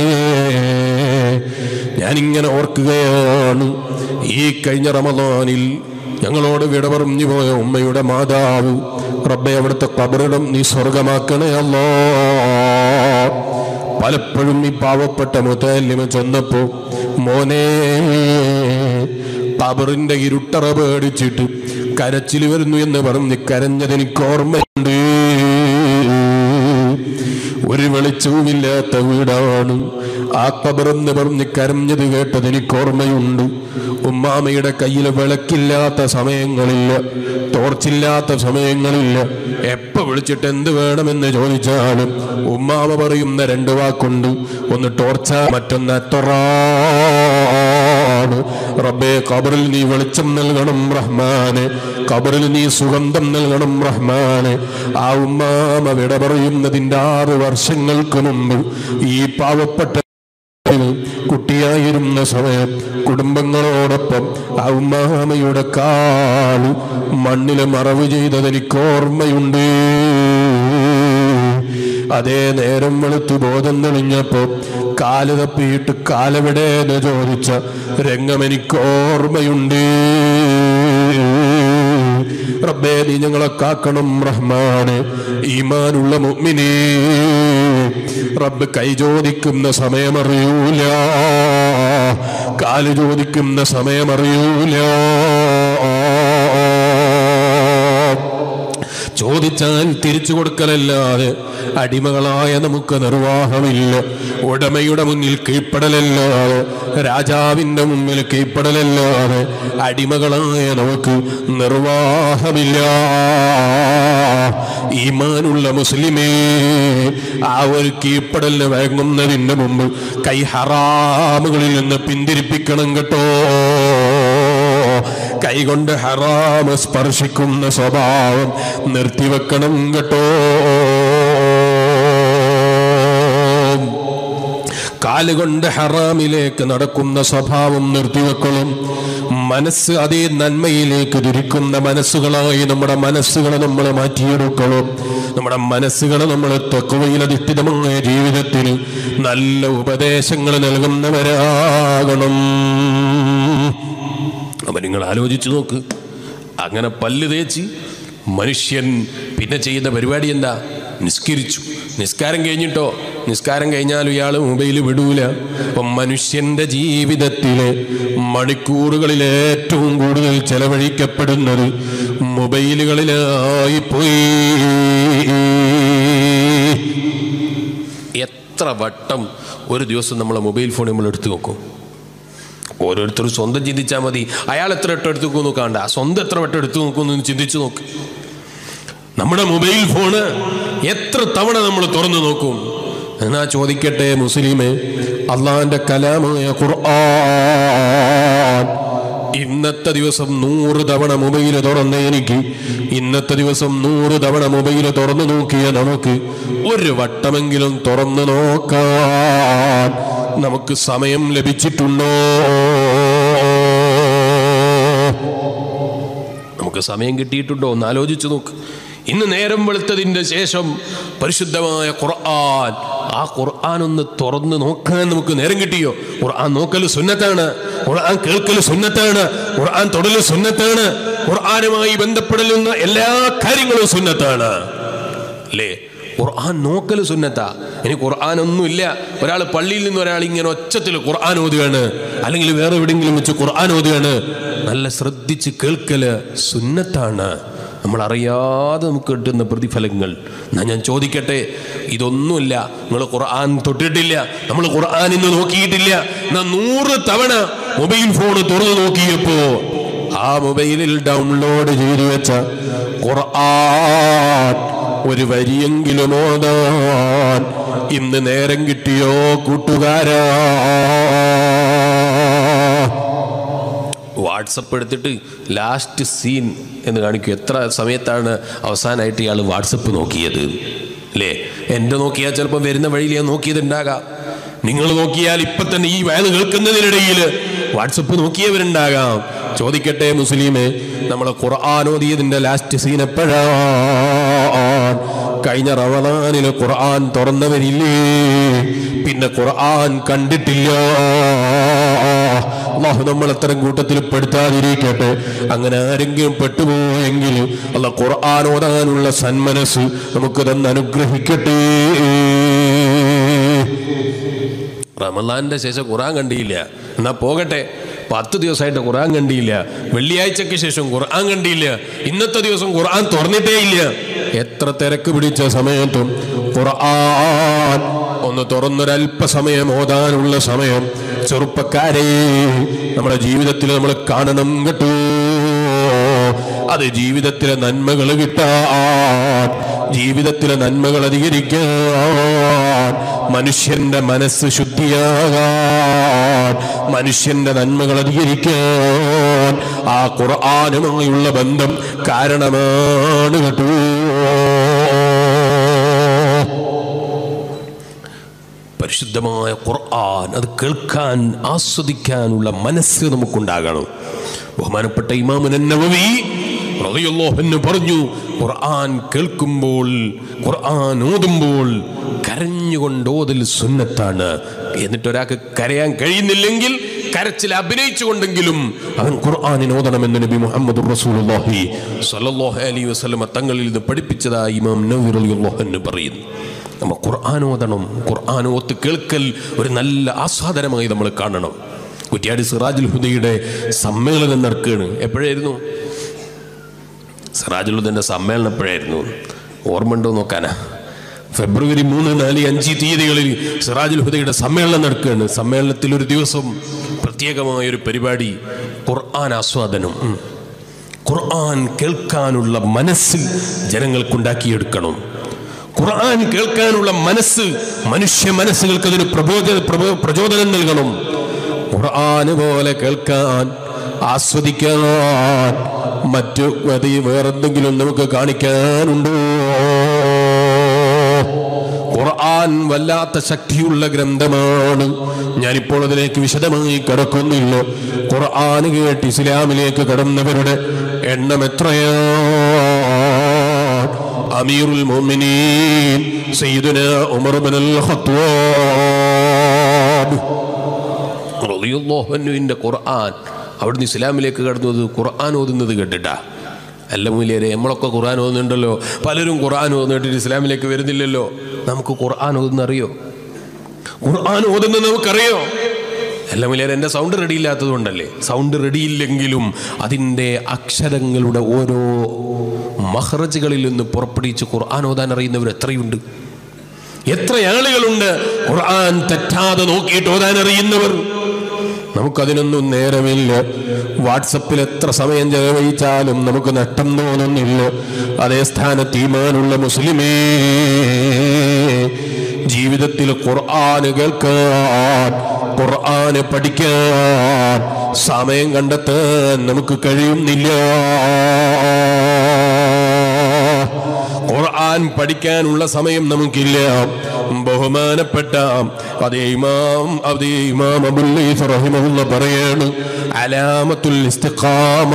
ഞാനിങ്ങനെ ഓർക്കുകയാണ് ഈ കഴിഞ്ഞ റമദാനിൽ ഞങ്ങളോട് വിട പറഞ്ഞു പോയ ഉമ്മയുടെ മാതാവ് റബ്ബെ അവിടുത്തെ കബറിടം നീ സ്വർഗമാക്കണേ അല്ലോ പലപ്പോഴും ഈ പാവപ്പെട്ട മുത്തല്ലിമ ചെന്നപ്പോ മോനെ കബറിന്റെ ഇരുട്ടറ പേടിച്ചിട്ട് കരച്ചിൽ വരുന്നു എന്ന് പറഞ്ഞ് കരഞ്ഞതെനിക്ക് ഓർമ്മയുണ്ട് ഒരു വെളിച്ചവുമില്ലാത്ത വീടാണ് ആ കബറെന്ന് പറഞ്ഞ് കരഞ്ഞത് കേട്ടത് എനിക്ക് ഓർമ്മയുണ്ട് ഉമ്മാമയുടെ കയ്യിൽ വിളക്കില്ലാത്ത സമയങ്ങളില്ല ടോർച്ചില്ലാത്ത സമയങ്ങളില്ല എപ്പോ വിളിച്ചിട്ട് എന്ത് വേണമെന്ന് ചോദിച്ചാലും ഉമ്മാമ പറയുന്ന രണ്ട് വാക്കുണ്ട് ഒന്ന് ടോർച്ച മറ്റൊന്ന് അത്തൊറാണ് റബ്ബേ കബറിൽ നീ വെളിച്ചം നൽകണം റഹ്മാന് കബറിൽ നീ സുഗന്ധം നൽകണം റഹ്മാന് ആ ഉമ്മാമ വിട പറയുന്നതിൻ്റെ ആറ് വർഷങ്ങൾക്ക് മുമ്പ് ഈ പാവപ്പെട്ട കുട്ടിയായിരുന്ന സമയം കുടുംബങ്ങളോടൊപ്പം ആ ഉമ്മാമയുടെ കാല് മണ്ണില് മറവ് ചെയ്തത് എനിക്ക് ഓർമ്മയുണ്ട് അതേ നേരം വെളുത്ത് ബോധം തെളിഞ്ഞപ്പോ കാല് തപ്പിയിട്ട് കാലെവിടെ എന്ന് ചോദിച്ച രംഗം എനിക്ക് ഓർമ്മയുണ്ട് റബ്ബേ നീ ഞങ്ങളെ കാക്കണം റഹ്മാന് ഈമാനുള്ള മുഅ്മിനേ റബ്ബ് കൈ ചോദിക്കുന്ന സമയമറിയൂല കാല് ചോദിക്കുന്ന സമയമറിയൂല ചോദിച്ചാൽ തിരിച്ചു കൊടുക്കലല്ലാതെ അടിമകളായ നമുക്ക് നിർവാഹമില്ല ഉടമയുടെ മുന്നിൽ കീഴ്പ്പെടലല്ലാതെ രാജാവിന്റെ മുമ്പിൽ കീഴ്പ്പെടലല്ലാതെ അടിമകളായ നമുക്ക് നിർവാഹമില്ല ഈമാനുള്ള മുസ്ലിമേ ആ ഒരു കീഴ്പ്പെടലിന് വഴങ്ങുന്നതിന് മുമ്പ് കൈ ഹറാമുകളിൽ നിന്ന് പിന്തിരിപ്പിക്കണം കേട്ടോ കൈകൊണ്ട് ഹറാമ് സ്പർശിക്കുന്ന സ്വഭാവം നിർത്തിവെക്കണം കേട്ടോ കാലുകൊണ്ട് ഹറാമിലേക്ക് നടക്കുന്ന സ്വഭാവം നിർത്തിവെക്കണം മനസ്സ് അതേ നന്മയിലേക്ക് തിരിക്കുന്ന മനസ്സുകളായി നമ്മുടെ മനസ്സുകളെ നമ്മൾ മാറ്റിയെടുക്കണം നമ്മുടെ മനസ്സുകളെ നമ്മൾ തെക്കുവയിലധിഷ്ഠിതമായ ജീവിതത്തിന് നല്ല ഉപദേശങ്ങൾ നൽകുന്നവരാകണം അപ്പൊ നിങ്ങൾ ആലോചിച്ചു നോക്ക് അങ്ങനെ പല്ല് തേച്ച് മനുഷ്യൻ പിന്നെ ചെയ്യുന്ന പരിപാടി എന്താ നിസ്കരിച്ചു നിസ്കാരം കഴിഞ്ഞിട്ടോ നിസ്കാരം കഴിഞ്ഞാലും ഇയാൾ മൊബൈൽ വിടൂല അപ്പം മനുഷ്യന്റെ ജീവിതത്തിലെ മണിക്കൂറുകളിൽ ഏറ്റവും കൂടുതൽ ചെലവഴിക്കപ്പെടുന്നത് മൊബൈലുകളിലായി പോയി എത്ര വട്ടം ഒരു ദിവസം നമ്മളെ മൊബൈൽ ഫോൺ നമ്മൾ എടുത്തു നോക്കും ഓരോരുത്തരും സ്വന്തം ചിന്തിച്ചാൽ മതി അയാൾ എത്ര വട്ടം എടുത്തു നോക്കുന്നു കാണ്ട സ്വന്തം എത്ര വട്ടം എടുത്തു നോക്കുന്നു എന്ന് ചിന്തിച്ചു നോക്ക് നമ്മുടെ മൊബൈൽ ഫോണ് എത്ര തവണ നമ്മൾ തുറന്നു നോക്കും എന്നാ ചോദിക്കട്ടെ മുസ്ലിമേ അള്ളാന്റെ കലാമായ ഖുർആൻ ഇന്നത്തെ ദിവസം നൂറ് തവണ മൊബൈൽ തുറന്ന എനിക്ക് ഇന്നത്തെ ദിവസം നൂറ് തവണ മൊബൈൽ തുറന്നു നോക്കിയ നമുക്ക് ഒരു വട്ടമെങ്കിലും തുറന്നു നോക്കാൻ നമുക്ക് സമയം ലഭിച്ചിട്ടുണ്ടോ നമുക്ക് സമയം കിട്ടിയിട്ടുണ്ടോ ഒന്ന് ആലോചിച്ചു നോക്ക് ഇന്ന് നേരം വെളുത്തതിൻ്റെ ശേഷം പരിശുദ്ധമായ ഖുർആൻ ആ ഖുർആൻ ഒന്ന് തുറന്ന് നോക്കാൻ നമുക്ക് നേരം കിട്ടിയോ ഖുർആൻ നോക്കൽ സുന്നത്താണ് ഖുർആൻ കേൾക്കൽ സുന്നത്താണ് ഖുർആൻ തൊടൽ സുന്നത്താണ് ഖുർആനുമായി ബന്ധപ്പെടലുന്ന എല്ലാ കാര്യങ്ങളും സുന്നത്താണ് അല്ലേ ഖുർആൻ നോക്കൽ സുന്നത്താ ഇനി ഖുർആൻ ഒന്നുമില്ല ഒരാൾ പള്ളിയിൽ നിന്ന് ഒരാൾ ഇങ്ങനെ ഒച്ചത്തിൽ ഖുർആൻ ഓതുകയാണ് അല്ലെങ്കിൽ വേറെ എവിടെയെങ്കിലും വെച്ച് ഖുർആൻ ഓതുകയാണ് നല്ല ശ്രദ്ധിച്ച് കേൾക്കല് സുന്നത്താണ് നമ്മൾ അറിയാതെ നമുക്ക് കിട്ടുന്ന പ്രതിഫലങ്ങൾ എന്നാ ഞാൻ ചോദിക്കട്ടെ ഇതൊന്നുമില്ല നിങ്ങൾ ഖുർആൻ തൊട്ടിട്ടില്ല നമ്മൾ ഖുർആൻ ഇന്ന് നോക്കിയിട്ടില്ല എന്നാ നൂറ് തവണ മൊബൈൽ ഫോൺ തുറന്നു നോക്കിയപ്പോ ആ മൊബൈലിൽ ഡൗൺലോഡ് ചെയ്തു വെച്ച ഖുർആൻ ഒരു വരിയെങ്കിലും ഓതാൻ ഇന്ന് നേരം കിട്ടിയോ കൂട്ടുകാരാ വാട്സപ്പ് എടുത്തിട്ട് ലാസ്റ്റ് സീൻ എന്ന് കാണിക്കും എത്ര സമയത്താണ് അവസാനമായിട്ട് ഇയാൾ വാട്സപ്പ് നോക്കിയത് അല്ലേ എൻ്റെ നോക്കിയാൽ ചിലപ്പോൾ വരുന്ന വഴിയിൽ ഞാൻ നോക്കിയതുണ്ടാകാം നിങ്ങൾ നോക്കിയാൽ ഇപ്പൊ തന്നെ ഈ വയല് കേൾക്കുന്നതിനിടയിൽ വാട്സപ്പ് നോക്കിയവരുണ്ടാകാം ചോദിക്കട്ടെ മുസ്ലിമെ നമ്മൾ ഖുർആൻ ഓതിയതിന്റെ ലാസ്റ്റ് സീൻ എപ്പോഴാണ് കഴിഞ്ഞ റമദാനിൽ ഖുർആൻ തുറന്നവരില്ലേ പിന്നെ ഖുർആൻ കണ്ടിട്ടില്ല അള്ളാഹു നമ്മൾ അത്തരം കൂട്ടത്തിൽ പെടുത്താതിരിക്കട്ടെ അങ്ങനെ ആരെങ്കിലും പെട്ടുപോയെങ്കിൽ അല്ല ഖുർആൻ ഓതാനുള്ള സന്മനസ് നമുക്ക് തന്നെ അനുഗ്രഹിക്കട്ടെ റമദാന്റെ ശേഷം ഖുർആൻ കണ്ടിയില്ല എന്നാ പോകട്ടെ പത്ത് ദിവസമായിട്ട് ഖുർആൻ കണ്ടിയില്ല വെള്ളിയാഴ്ചക്ക് ശേഷം ഖുർആൻ കണ്ടിയില്ല ഇന്നത്തെ ദിവസം ഖുർആൻ തുറന്നിട്ടേ ഇല്ല എത്ര തിരക്ക് പിടിച്ച സമയത്തും ഖുർആൻ ഒന്ന് തുറന്നൊരല്പസമയം ഓതാനുള്ള സമയം ചെറുപ്പക്കാരെ നമ്മുടെ ജീവിതത്തിൽ നമ്മൾ കാണണം കേട്ടോ അത് ജീവിതത്തിലെ നന്മകൾ കിട്ടാൻ ജീവിതത്തിലെ നന്മകൾ അധികരിക്കാൻ മനുഷ്യന്റെ മനസ്സ് ശുദ്ധിയാകാൻ മനുഷ്യന്റെ നന്മകൾ അധികരിക്കാൻ ആ ഖുർആാനുമായുള്ള ബന്ധം കാരണമാണ് കേട്ടോ പരിശുദ്ധമായ ഖുർആൻ അത് കേൾക്കാൻ ആസ്വദിക്കാനുള്ള മനസ്സ് നമുക്കുണ്ടാകണം ബഹുമാനപ്പെട്ട ഇമാമുൻ നവവി റളിയല്ലാഹു പറഞ്ഞു ഖുർആൻ കേൾക്കുമ്പോൾ ഖുർആൻ ഓതുമ്പോൾ കരഞ്ഞുകൊണ്ട് ഓതൽ സുന്നത്താണ് എന്നിട്ട് ഒരാൾക്ക് കരയാൻ കഴിയുന്നില്ലെങ്കിൽ കരച്ചിൽ അഭിനയിച്ചുകൊണ്ടെങ്കിലും അവൻ ഖുർആാനിന് ഓതണമെന്ന് നബി മുഹമ്മദ് റസൂലുള്ളാഹി സ്വല്ലല്ലാഹു അലൈഹി വസല്ലമ തങ്ങളിൽ നിന്ന് പഠിപ്പിച്ചതായി ഇമാം നവവി റളിയല്ലാഹു അൻഹു പറയുന്നു നമ്മൾ ഖുർആൻ ഓതണം ഖുർആൻ ഓത്ത് കേൾക്കൽ ഒരു നല്ല ആസ്വാദനമായി നമ്മൾ കാണണം കുറ്റ്യാടി സിറാജുൽ ഹുദയുടെ സമ്മേളനം നടക്കുകയാണ് എപ്പോഴായിരുന്നു സിറാജുൽ ഹുദന്റെ സമ്മേളനം എപ്പോഴായിരുന്നു ഓർമ്മ ഉണ്ടോ നോക്കാനാ ഫെബ്രുവരി മൂന്ന് നാല് അഞ്ച് തീയതികളിൽ സിറാജുൽ ഹുദയുടെ സമ്മേളനം നടക്കുകയാണ് സമ്മേളനത്തിൽ ഒരു ദിവസം പ്രത്യേകമായ ഒരു പരിപാടി ഖുർആൻ ആസ്വാദനം ഉം. ഖുർആൻ കേൾക്കാനുള്ള മനസ്സ് ജനങ്ങൾക്കുണ്ടാക്കിയെടുക്കണം ഖുർആൻ കേൾക്കാനുള്ള മനസ്സ് മനുഷ്യ മനസ്സുകൾക്ക് അതിന് പ്രബോധ പ്രബോ- പ്രചോദനം നൽകണം ഖുർആന് പോലെ കേൾക്കാൻ ആസ്വദിക്കാൻ മറ്റു അത് വേറെന്തെങ്കിലും നമുക്ക് കാണിക്കാനുണ്ടോ ഖുർആൻ വല്ലാത്ത ശക്തിയുള്ള ഗ്രന്ഥമാണ് ഞാനിപ്പോൾ അതിലേക്ക് വിശദമായി കടക്കുന്നില്ല ഖുർആൻ കേട്ട് ഇസ്ലാമിലേക്ക് കടന്നവരുടെ എണ്ണം എത്രയാണ് അമീറുൽ മുഅ്മിനീൻ സയ്യിദുന ഉമർ ഇബ്നുൽ ഖത്താബ് റളിയല്ലാഹു അൻഹുവിന്റെ ഖുർആൻ അവിടുന്ന് ഇസ്ലാമിലേക്ക് കടന്നത് ഖുർആൻ ഓതുന്നത് കേട്ടിട്ടാ അല്ല മൂല്യരെ നമ്മളൊക്കെ ഖുർആൻ ഓതുന്നുണ്ടല്ലോ പലരും ഖുർആൻ ഓതുന്നിട്ട് ഇസ്ലാമിലേക്ക് വരുന്നില്ലല്ലോ നമുക്ക് ഖുർആൻ ഓതുന്ന അറിയോ ഖുർആൻ ഓതുന്നത് നമുക്കറിയോ അല്ല മൂല്യരെ എൻ്റെ സൗണ്ട് റെഡി ഇല്ലാത്തത് കൊണ്ടല്ലേ സൗണ്ട് റെഡി ഇല്ലെങ്കിലും അതിൻ്റെ അക്ഷരങ്ങളുടെ ഓരോ മഹ്റജുകളിൽ നിന്ന് പുറപ്പെടുവിച്ച് ഖുർആൻ ഓതാൻ അറിയുന്നവർ എത്രയുണ്ട് എത്ര ആളുകളുണ്ട് ഖുർആൻ തെറ്റാതെ നോക്കിയിട്ട് ഓതാൻ അറിയുന്നവർ നമുക്കതിനൊന്നും നേരമില്ല വാട്സപ്പിൽ എത്ര സമയം ചെലവഴിച്ചാലും നമുക്ക് നഷ്ടം തോന്നുന്നില്ല അതേ സ്ഥാനത്ത് ഈമാനുള്ള മുസ്ലിമേ ജീവിതത്തിൽ ഖുർആന് കേൾക്കാൻ ഖുർആന് പഠിക്കാൻ സമയം കണ്ടെത്താൻ നമുക്ക് കഴിയുന്നില്ല ഖുർആൻ പഠിക്കാനുള്ള സമയം നമുക്കില്ല ബഹുമാനപ്പെട്ട അതേ ഇമാം അതേ ഇമാം അബുല്ലൈസ് റഹിമഹുല്ല പറയാണ് അലാമത്തുൽ ഇസ്തിഖാമ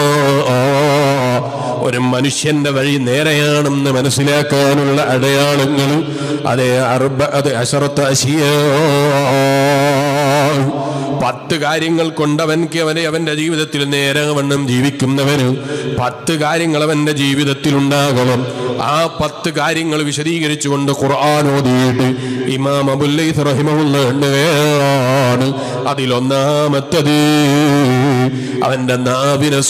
ഒരു മനുഷ്യന്റെ വഴി നേരെയാണെന്ന് മനസ്സിലാക്കാനുള്ള അടയാളങ്ങൾ അതേ അർബ അത് അശറത്ത് അശിയ പത്ത് കാര്യങ്ങൾ കൊണ്ടവൻക്ക് അവനെ അവന്റെ ജീവിതത്തിൽ നേരവണ്ണം ജീവിക്കുന്നവന് പത്ത് കാര്യങ്ങൾ അവന്റെ ജീവിതത്തിൽ ഉണ്ടാകണം ആ പത്ത് കാര്യങ്ങൾ വിശദീകരിച്ചുകൊണ്ട് ഖുർആൻ ഓതിയിട്ട് ഇമാം അബുല്ലൈസ് റഹിമുള്ളതാണ് അതിലൊന്നാമത്തത് അവന്റെ നാവിനെ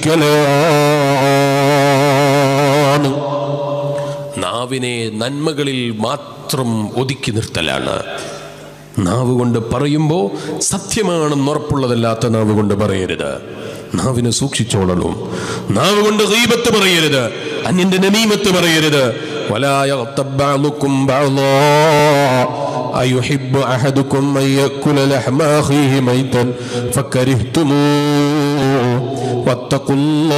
സൂക്ഷിക്കലാണ് നാവിനെ നന്മകളിൽ മാത്രം ഒതുക്കി നിർത്തലാണ് നാവ് കൊണ്ട് പറയുമ്പോൾ സത്യമാണെന്ന് ഉറപ്പുള്ളതല്ലാത്ത നാവ് കൊണ്ട് പറയരുത് നാവിനെ സൂക്ഷിച്ചോളണം നാവ് കൊണ്ട് ഗീബത്ത് പറയരുത് അന്യന്റെ നമീമത്ത് പറയരുത് ولا يغتب بعضكم بعضا أيحب أحدكم أن يأكل لحم أخيه ميتا فكرهتموه واتقوا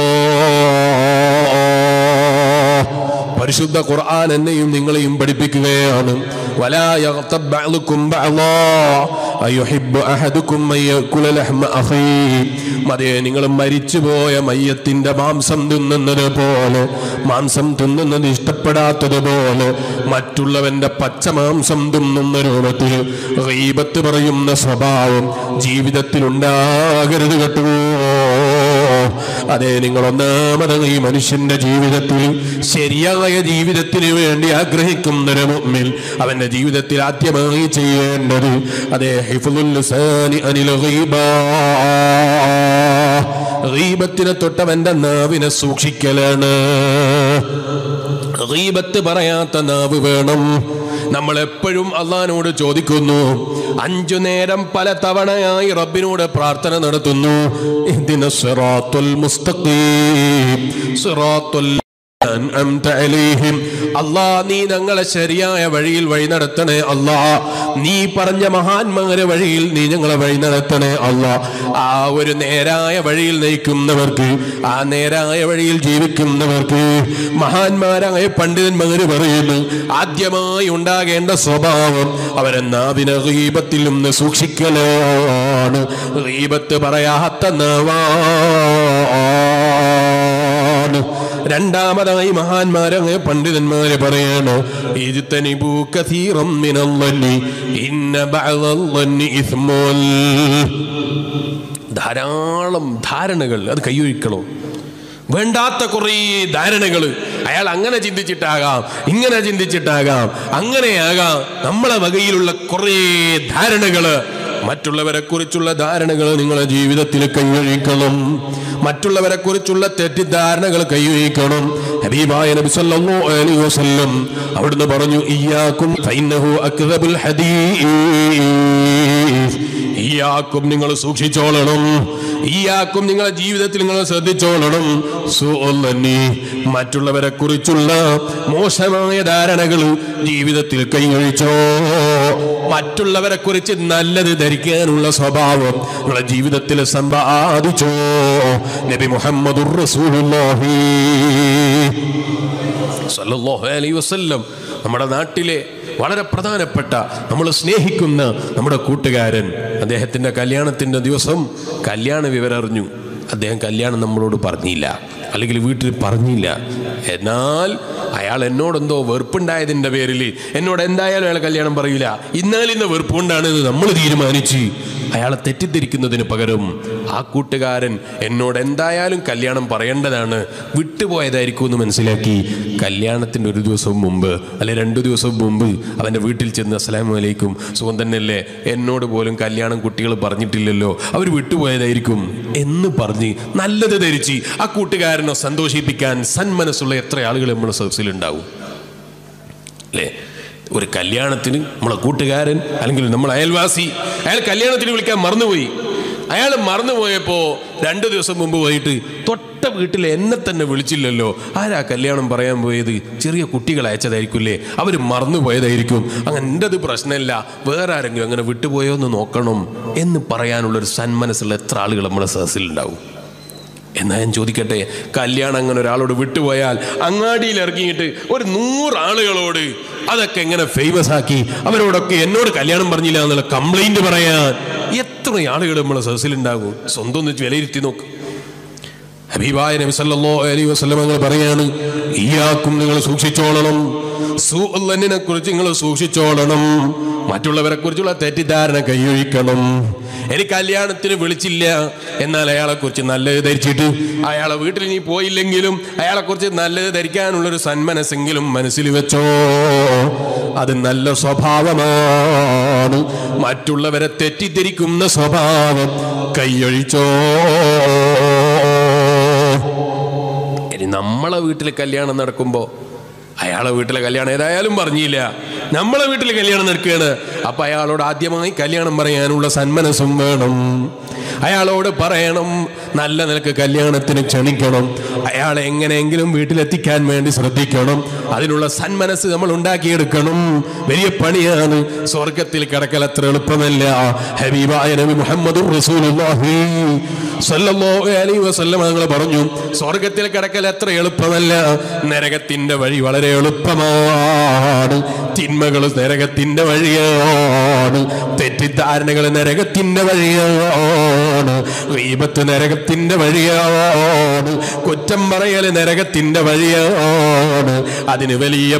الله പരിശുദ്ധ ഖുർആൻ എന്നെയും നിങ്ങളെയും പഠിപ്പിക്കുകയാണ് ولا يغتب بعضكم بعضا أيحب أحدكم أن يأكل لحم أخيه അതേ നിങ്ങൾ മരിച്ചുപോയ മയ്യത്തിന്റെ മാംസം തിന്നുന്നത് പോലെ മാംസം തിന്നുന്നത് ഇഷ്ടപ്പെടാത്തത് പോലെ മറ്റുള്ളവന്റെ പച്ച മാംസം തിന്നുന്ന രൂപത്തിൽ ഗീബത്ത് പറയുന്ന സ്വഭാവം ജീവിതത്തിൽ ഉണ്ടാകരുത് കേട്ടോ അതെ നിങ്ങൾ ഒന്നാമത് ഈ മനുഷ്യന്റെ ജീവിതത്തിൽ ശരിയായ ജീവിതത്തിന് വേണ്ടി ആഗ്രഹിക്കുന്നൊരു മുമ്പിൽ അവന്റെ ജീവിതത്തിൽ ആദ്യമായി ചെയ്യേണ്ടത് അതെ ഹിഫുൽ ലിസാനി അനിൽ ഗീബാ ഗീബത്തിനെ തൊട്ടവന്റെ നാവിനെ സൂക്ഷിക്കലാണ് ഗീബത്ത് പറയാത്ത നാവ് വേണം നമ്മൾ എപ്പോഴും അള്ളഹാനോട് ചോദിക്കുന്നു അഞ്ചു നേരം പല തവണയായി റബ്ബിനോട് പ്രാർത്ഥന നടത്തുന്നു ഇതിന് സിറാത്തുൽ മുസ്തഖീം സിറാത്തുൽ അൻഅംത അലൈഹിം അല്ലാ നീ ഞങ്ങളെ ശരിയായ വഴിയിൽ വഴി നടത്തണേ അല്ലാ നീ പറഞ്ഞ മഹാന്മാരെ വഴിയിൽ നീ ഞങ്ങളെ വഴി നടത്തണേ അല്ലാ ആ ഒരു നേരായ വഴിയിൽ നയിക്കുന്നവർക്ക് ആ നേരായ വഴിയിൽ ജീവിക്കുന്നവർക്ക് മഹാന്മാരായ പണ്ഡിതന്മാര് പറയുന്നു ആദ്യമായി ഉണ്ടാകേണ്ട സ്വഭാവം അവരെ നാവിന ഗീപത്തിൽ നിന്ന് സൂക്ഷിക്കലാണ് ഗീപത്ത് പറയാത്ത നാവാണ് രണ്ടാമതായി മഹാന്മാരങ്ങ് പണ്ഡിതന്മാരെ പറയാണ് ഇജ്തനിബൂ കസീറം മിനല്ലന്നി ഇന്ന ബഅദല്ലന്നി ഇസ്മുൽ ധാരാളം ധാരണകൾ അത് കൈയൊഴിക്കണം വേണ്ടാത്ത കുറേ ധാരണകൾ അയാൾ അങ്ങനെ ചിന്തിച്ചിട്ടാകാം ഇങ്ങനെ ചിന്തിച്ചിട്ടാകാം അങ്ങനെയാകാം നമ്മളെ വകയിലുള്ള കുറേ ധാരണകള് മറ്റുള്ളവരെ കുറിച്ചുള്ള ധാരണകൾ നിങ്ങളുടെ ജീവിതത്തിൽ കൈവഴിക്കണം മറ്റുള്ളവരെ കുറിച്ചുള്ള തെറ്റിദ്ധാരണകൾ കൈവഴിക്കണം ഹബീബായ നബി സല്ലല്ലാഹു അലൈഹി വസല്ലം അവിടുന്ന് പറഞ്ഞു ഇയ്യാക്കും ഫൈന്നഹു അക്ദബുൽ ഹദീസ് ഇയാക്കും നിങ്ങൾ സൂക്ഷിച്ചോളണം ഇയാക്കും നിങ്ങളുടെ ജീവിതത്തിൽ നിങ്ങൾ ശ്രദ്ധിച്ചോളണം സുഅല്ലനി മറ്റുള്ളവരെ കുറിച്ചുള്ള മോശമായ ധാരണകൾ ജീവിതത്തിൽ കൈയൊഴിച്ചോ മറ്റുള്ളവരെ കുറിച്ച് നല്ലത് ധരിക്കാനുള്ള സ്വഭാവം നിങ്ങളുടെ ജീവിതത്തിൽ സമ്പാദിച്ചോ നബി മുഹമ്മദുർ റസൂലുള്ളാഹി സല്ലല്ലാഹു അലൈഹി വസല്ലം നമ്മുടെ നാട്ടിലെ വളരെ പ്രധാനപ്പെട്ട നമ്മൾ സ്നേഹിക്കുന്ന നമ്മുടെ കൂട്ടുകാരൻ അദ്ദേഹത്തിൻ്റെ കല്യാണത്തിൻ്റെ ദിവസം കല്യാണ വിവരം അറിഞ്ഞു അദ്ദേഹം കല്യാണം നമ്മളോട് പറഞ്ഞില്ല അല്ലെങ്കിൽ വീട്ടിൽ പറഞ്ഞില്ല എന്നാൽ അയാൾ എന്നോടെന്തോ വെറുപ്പുണ്ടായതിൻ്റെ പേരിൽ എന്നോട് എന്തായാലും അയാൾ കല്യാണം പറയില്ല ഇന്നാലിന്ന് വെറുപ്പുകൊണ്ടാണ് ഇത് നമ്മൾ തീരുമാനിച്ച് അയാളെ തെറ്റിദ്ധരിക്കുന്നതിന് പകരം ആ കൂട്ടുകാരൻ എന്നോട് എന്തായാലും കല്യാണം പറയേണ്ടതാണ് വിട്ടുപോയതായിരിക്കും എന്ന് മനസ്സിലാക്കി കല്യാണത്തിൻ്റെ ഒരു ദിവസം മുമ്പ് അല്ലെ രണ്ടു ദിവസം മുമ്പ് അവൻ്റെ വീട്ടിൽ ചെന്ന് അസ്സലാമു അലൈക്കും സുഖം തന്നെയല്ലേ എന്നോട് പോലും കല്യാണം കുട്ടികൾ പറഞ്ഞിട്ടില്ലല്ലോ അവർ വിട്ടുപോയതായിരിക്കും എന്ന് പറഞ്ഞ് നല്ലത് ധരിച്ച് ആ കൂട്ടുകാരനെ സന്തോഷിപ്പിക്കാൻ സന്മനസ്സുള്ള എത്ര ആളുകൾ നമ്മുടെ സദസ്സിലുണ്ടാവും അല്ലേ ഒരു കല്യാണത്തിന് നമ്മളെ കൂട്ടുകാരൻ അല്ലെങ്കിൽ നമ്മൾ അയൽവാസി അയാൾ കല്യാണത്തിന് വിളിക്കാൻ മറന്നുപോയി അയാൾ മറന്നുപോയപ്പോൾ രണ്ടു ദിവസം മുമ്പ് പോയിട്ട് തൊട്ട വിട്ട വീട്ടിൽ എന്നെ തന്നെ വിളിച്ചില്ലല്ലോ ആരാ കല്യാണം പറയാൻ പോയത് ചെറിയ കുട്ടികൾ അയച്ചതായിരിക്കില്ലേ അവർ മറന്നു പോയതായിരിക്കും അങ്ങനെ എൻ്റെ അത് പ്രശ്നമില്ല വേറെ ആരെങ്കിലും അങ്ങനെ വിട്ടുപോയോ എന്ന് നോക്കണം എന്ന് പറയാനുള്ളൊരു സന്മനസ്സുള്ള എത്ര ആളുകൾ നമ്മുടെ സദസ്സിലുണ്ടാവും എന്നാ ഞാൻ ചോദിക്കട്ടെ കല്യാണം അങ്ങനെ ഒരാളോട് വിട്ടുപോയാൽ അങ്ങാടിയിൽ ഇറങ്ങിയിട്ട് ഒരു നൂറ് ആളുകളോട് അതൊക്കെ എങ്ങനെ ഫേമസ് ആക്കി അവരോടൊക്കെ എന്നോട് കല്യാണം പറഞ്ഞില്ല എന്നുള്ള കംപ്ലൈന്റ് പറയാൻ എത്ര ആളുകൾ നമ്മളെ സദസ്സിലുണ്ടാകും സ്വന്തം ഒന്ന് വിലയിരുത്തി നോക്ക് ഹബീബായ നബി സല്ലല്ലാഹു അലൈഹി വസല്ലം നിങ്ങൾ പറയാണ് ഇയാക്കും നിങ്ങൾ സൂക്ഷിച്ചോളണം സൂഅല്ലനെ കുറിച്ച് നിങ്ങൾ സൂക്ഷിച്ചോളണം മറ്റുള്ളവരെ കുറിച്ചുള്ള തെറ്റിദ്ധാരണ കൈയൊഴിക്കണം എനിക്ക് കല്യാണത്തിന് വിളിച്ചില്ല എന്നാൽ അയാളെ കുറിച്ച് നല്ലത് ധരിച്ചിട്ട് അയാളെ വീട്ടിൽ നീ പോയില്ലെങ്കിലും അയാളെ കുറിച്ച് നല്ലത് ധരിക്കാനുള്ളൊരു സന്മനസ്സെങ്കിലും മനസ്സിൽ വെച്ചോ അത് നല്ല സ്വഭാവമാണ് മറ്റുള്ളവരെ തെറ്റിദ്ധരിക്കുന്ന സ്വഭാവം കൈയൊഴിച്ചോ ഇനി നമ്മളെ വീട്ടിൽ കല്യാണം നടക്കുമ്പോൾ അയാളെ വീട്ടിലെ കല്യാണം ഏതായാലും പറഞ്ഞില്ല നമ്മളെ വീട്ടിൽ കല്യാണം നടക്കുകയാണ് അപ്പൊ അയാളോട് ആദ്യമായി കല്യാണം പറയാനുള്ള സന്മനസ്സും വേണം അയാളോട് പറയണം നല്ല നിലക്ക് കല്യാണത്തിന് ക്ഷണിക്കണം അയാളെ എങ്ങനെയെങ്കിലും വീട്ടിലെത്തിക്കാൻ വേണ്ടി ശ്രദ്ധിക്കണം അതിനുള്ള സന്മനസ് നമ്മൾ ഉണ്ടാക്കിയെടുക്കണം വലിയ പണിയാണ് സ്വർഗത്തിൽ കിടക്കൽ അത്ര എളുപ്പമല്ല ഹബീബായ നബി മുഹമ്മദ് റസൂലുള്ളാഹി സല്ലല്ലാഹു അലൈഹി വസല്ലം ഞങ്ങൾ പറഞ്ഞു സ്വർഗത്തിൽ കിടക്കൽ എത്ര എളുപ്പമല്ല നരകത്തിന്റെ വഴി വളരെ എളുപ്പമാണ് തിന്മകൾ നരകത്തിന്റെ വഴിയാണ് തെറ്റിദ്ധാരണകൾ നരകത്തിന്റെ വഴിയാണ് റീബത്ത് നരകത്തിന്റെ വഴിയാണ് കുറ്റം പറയൽ നരകത്തിന്റെ വഴിയാണ് അതിന് വലിയ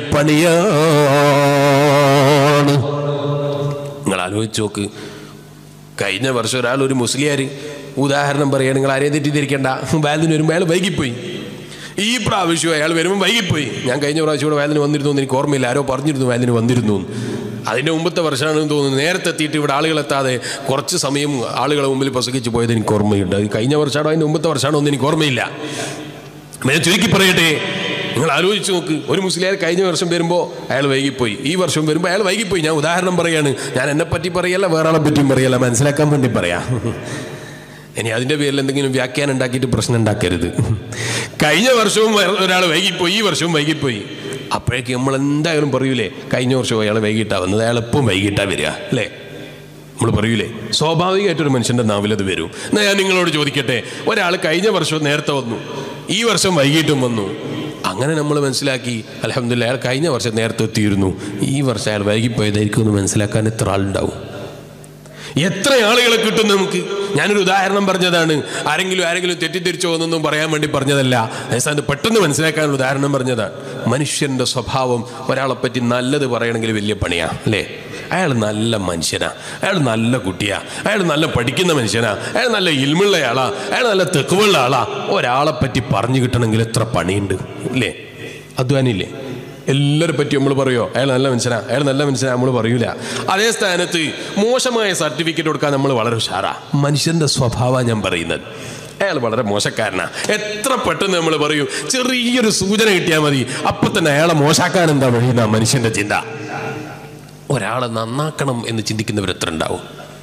പണിയാണ് നിങ്ങൾ ആലോചിച്ച് നോക്ക് കഴിഞ്ഞ വർഷം ഒരാൾ ഒരു മുസ്ലിയാർ ഉദാഹരണം പറയുക നിങ്ങൾ ആരെയും തെറ്റിദ്ധരിക്കേണ്ട വാലിന് വരുമ്പോൾ അയാൾ വൈകിപ്പോയി ഈ പ്രാവശ്യം അയാൾ വരുമ്പോൾ വൈകിപ്പോയി ഞാൻ കഴിഞ്ഞ പ്രാവശ്യം ഇവിടെ വാലിന് വന്നിരുന്നു എന്ന് എനിക്ക് ഓർമ്മയില്ല ആരോ പറഞ്ഞിരുന്നു വാലിന് വന്നിരുന്നു എന്ന്. അതിൻ്റെ മുമ്പത്തെ വർഷമാണെന്ന് തോന്നുന്നു നേരത്തെ എത്തിയിട്ട് ഇവിടെ ആളുകളെത്താതെ കുറച്ച് സമയം ആളുകളെ മുമ്പിൽ പ്രസംഗിച്ച് പോയത് എനിക്ക് ഓർമ്മയുണ്ട് അത് കഴിഞ്ഞ വർഷമാണോ അതിൻ്റെ മുമ്പത്തെ വർഷമാണോ എന്ന് എനിക്ക് ഓർമ്മയില്ല ഞാൻ ചുരുക്കി പറയട്ടെ നിങ്ങൾ ആലോചിച്ച് നോക്ക് ഒരു മുസ്ലിയാർ കഴിഞ്ഞ വർഷം വരുമ്പോൾ അയാൾ വൈകിപ്പോയി ഈ വർഷം വരുമ്പോൾ അയാൾ വൈകിപ്പോയി ഞാൻ ഉദാഹരണം പറയാണ് ഞാൻ എന്നെ പറ്റി പറയല്ല വേറെ ആളെ പറ്റിയും പറയല്ല മനസ്സിലാക്കാൻ വേണ്ടി പറയാം ഇനി അതിൻ്റെ പേരിൽ എന്തെങ്കിലും വ്യാഖ്യാനം ഉണ്ടാക്കിയിട്ട് പ്രശ്നം ഉണ്ടാക്കരുത് കഴിഞ്ഞ വർഷവും ഒരാൾ വൈകിപ്പോയി ഈ വർഷവും വൈകിപ്പോയി അപ്പോഴേക്ക് നമ്മൾ എന്തായാലും പറയൂലേ കഴിഞ്ഞ വർഷം അയാൾ വൈകിട്ടാ വന്നത് അയാൾ എപ്പം വൈകിട്ടാ വരിക അല്ലേ നമ്മൾ പറയൂലേ സ്വാഭാവികമായിട്ടൊരു മനുഷ്യന്റെ നാവിലത് വരും എന്നാ ഞാൻ നിങ്ങളോട് ചോദിക്കട്ടെ ഒരാൾ കഴിഞ്ഞ വർഷം നേരത്തെ വന്നു ഈ വർഷം വൈകിട്ടും വന്നു അങ്ങനെ നമ്മൾ മനസ്സിലാക്കി അലഹമില്ല അയാൾ കഴിഞ്ഞ വർഷം നേരത്തെ എത്തിയിരുന്നു ഈ വർഷം അയാൾ വൈകിപ്പോയതായിരിക്കും എന്ന് മനസ്സിലാക്കാൻ എത്ര ആളുണ്ടാവും എത്ര ആളുകളെ കിട്ടും നമുക്ക് ഞാനൊരു ഉദാഹരണം പറഞ്ഞതാണ് ആരെങ്കിലും ആരെങ്കിലും തെറ്റിദ്ധരിച്ചോ എന്നൊന്നും പറയാൻ വേണ്ടി പറഞ്ഞതല്ല അതേസ്ഥാനത്ത് പെട്ടെന്ന് മനസ്സിലാക്കാനുള്ള ഉദാഹരണം പറഞ്ഞതാണ് മനുഷ്യന്റെ സ്വഭാവം ഒരാളെ പറ്റി നല്ലത് പറയണമെങ്കിൽ വലിയ പണിയാ അല്ലേ അയാൾ നല്ല മനുഷ്യനാ അയാൾ നല്ല കുട്ടിയാ അയാൾ നല്ല പഠിക്കുന്ന മനുഷ്യനാ അയാൾ നല്ല ഇൽമുള്ള ആളാ അയാൾ നല്ല തെക്കുവുള്ള ആളാ ഒരാളെ പറ്റി പറഞ്ഞു കിട്ടണമെങ്കിൽ എത്ര പണിയുണ്ട് ഇല്ലേ അധ്വാനില്ലേ എല്ലാവരെ പറ്റി നമ്മൾ പറയോ അയാൾ നല്ല മനുഷ്യനാ അയാൾ നല്ല മനുഷ്യനാ നമ്മൾ പറയൂല അതേ സ്ഥാനത്ത് മോശമായ സർട്ടിഫിക്കറ്റ് കൊടുക്കാൻ നമ്മൾ വളരെ ഉഷാറാ മനുഷ്യന്റെ സ്വഭാവമാണ് ഞാൻ പറയുന്നത് അയാൾ വളരെ മോശക്കാരനാ എത്ര പെട്ടെന്ന് നമ്മൾ പറയും ചെറിയൊരു സൂചന കിട്ടിയാൽ മതി അപ്പൊ തന്നെ അയാളെ മോശാക്കാൻ എന്താ വഴിയുന്ന മനുഷ്യന്റെ ചിന്ത ഒരാളെ നന്നാക്കണം എന്ന് ചിന്തിക്കുന്നവർ എത്ര ഉണ്ടാവും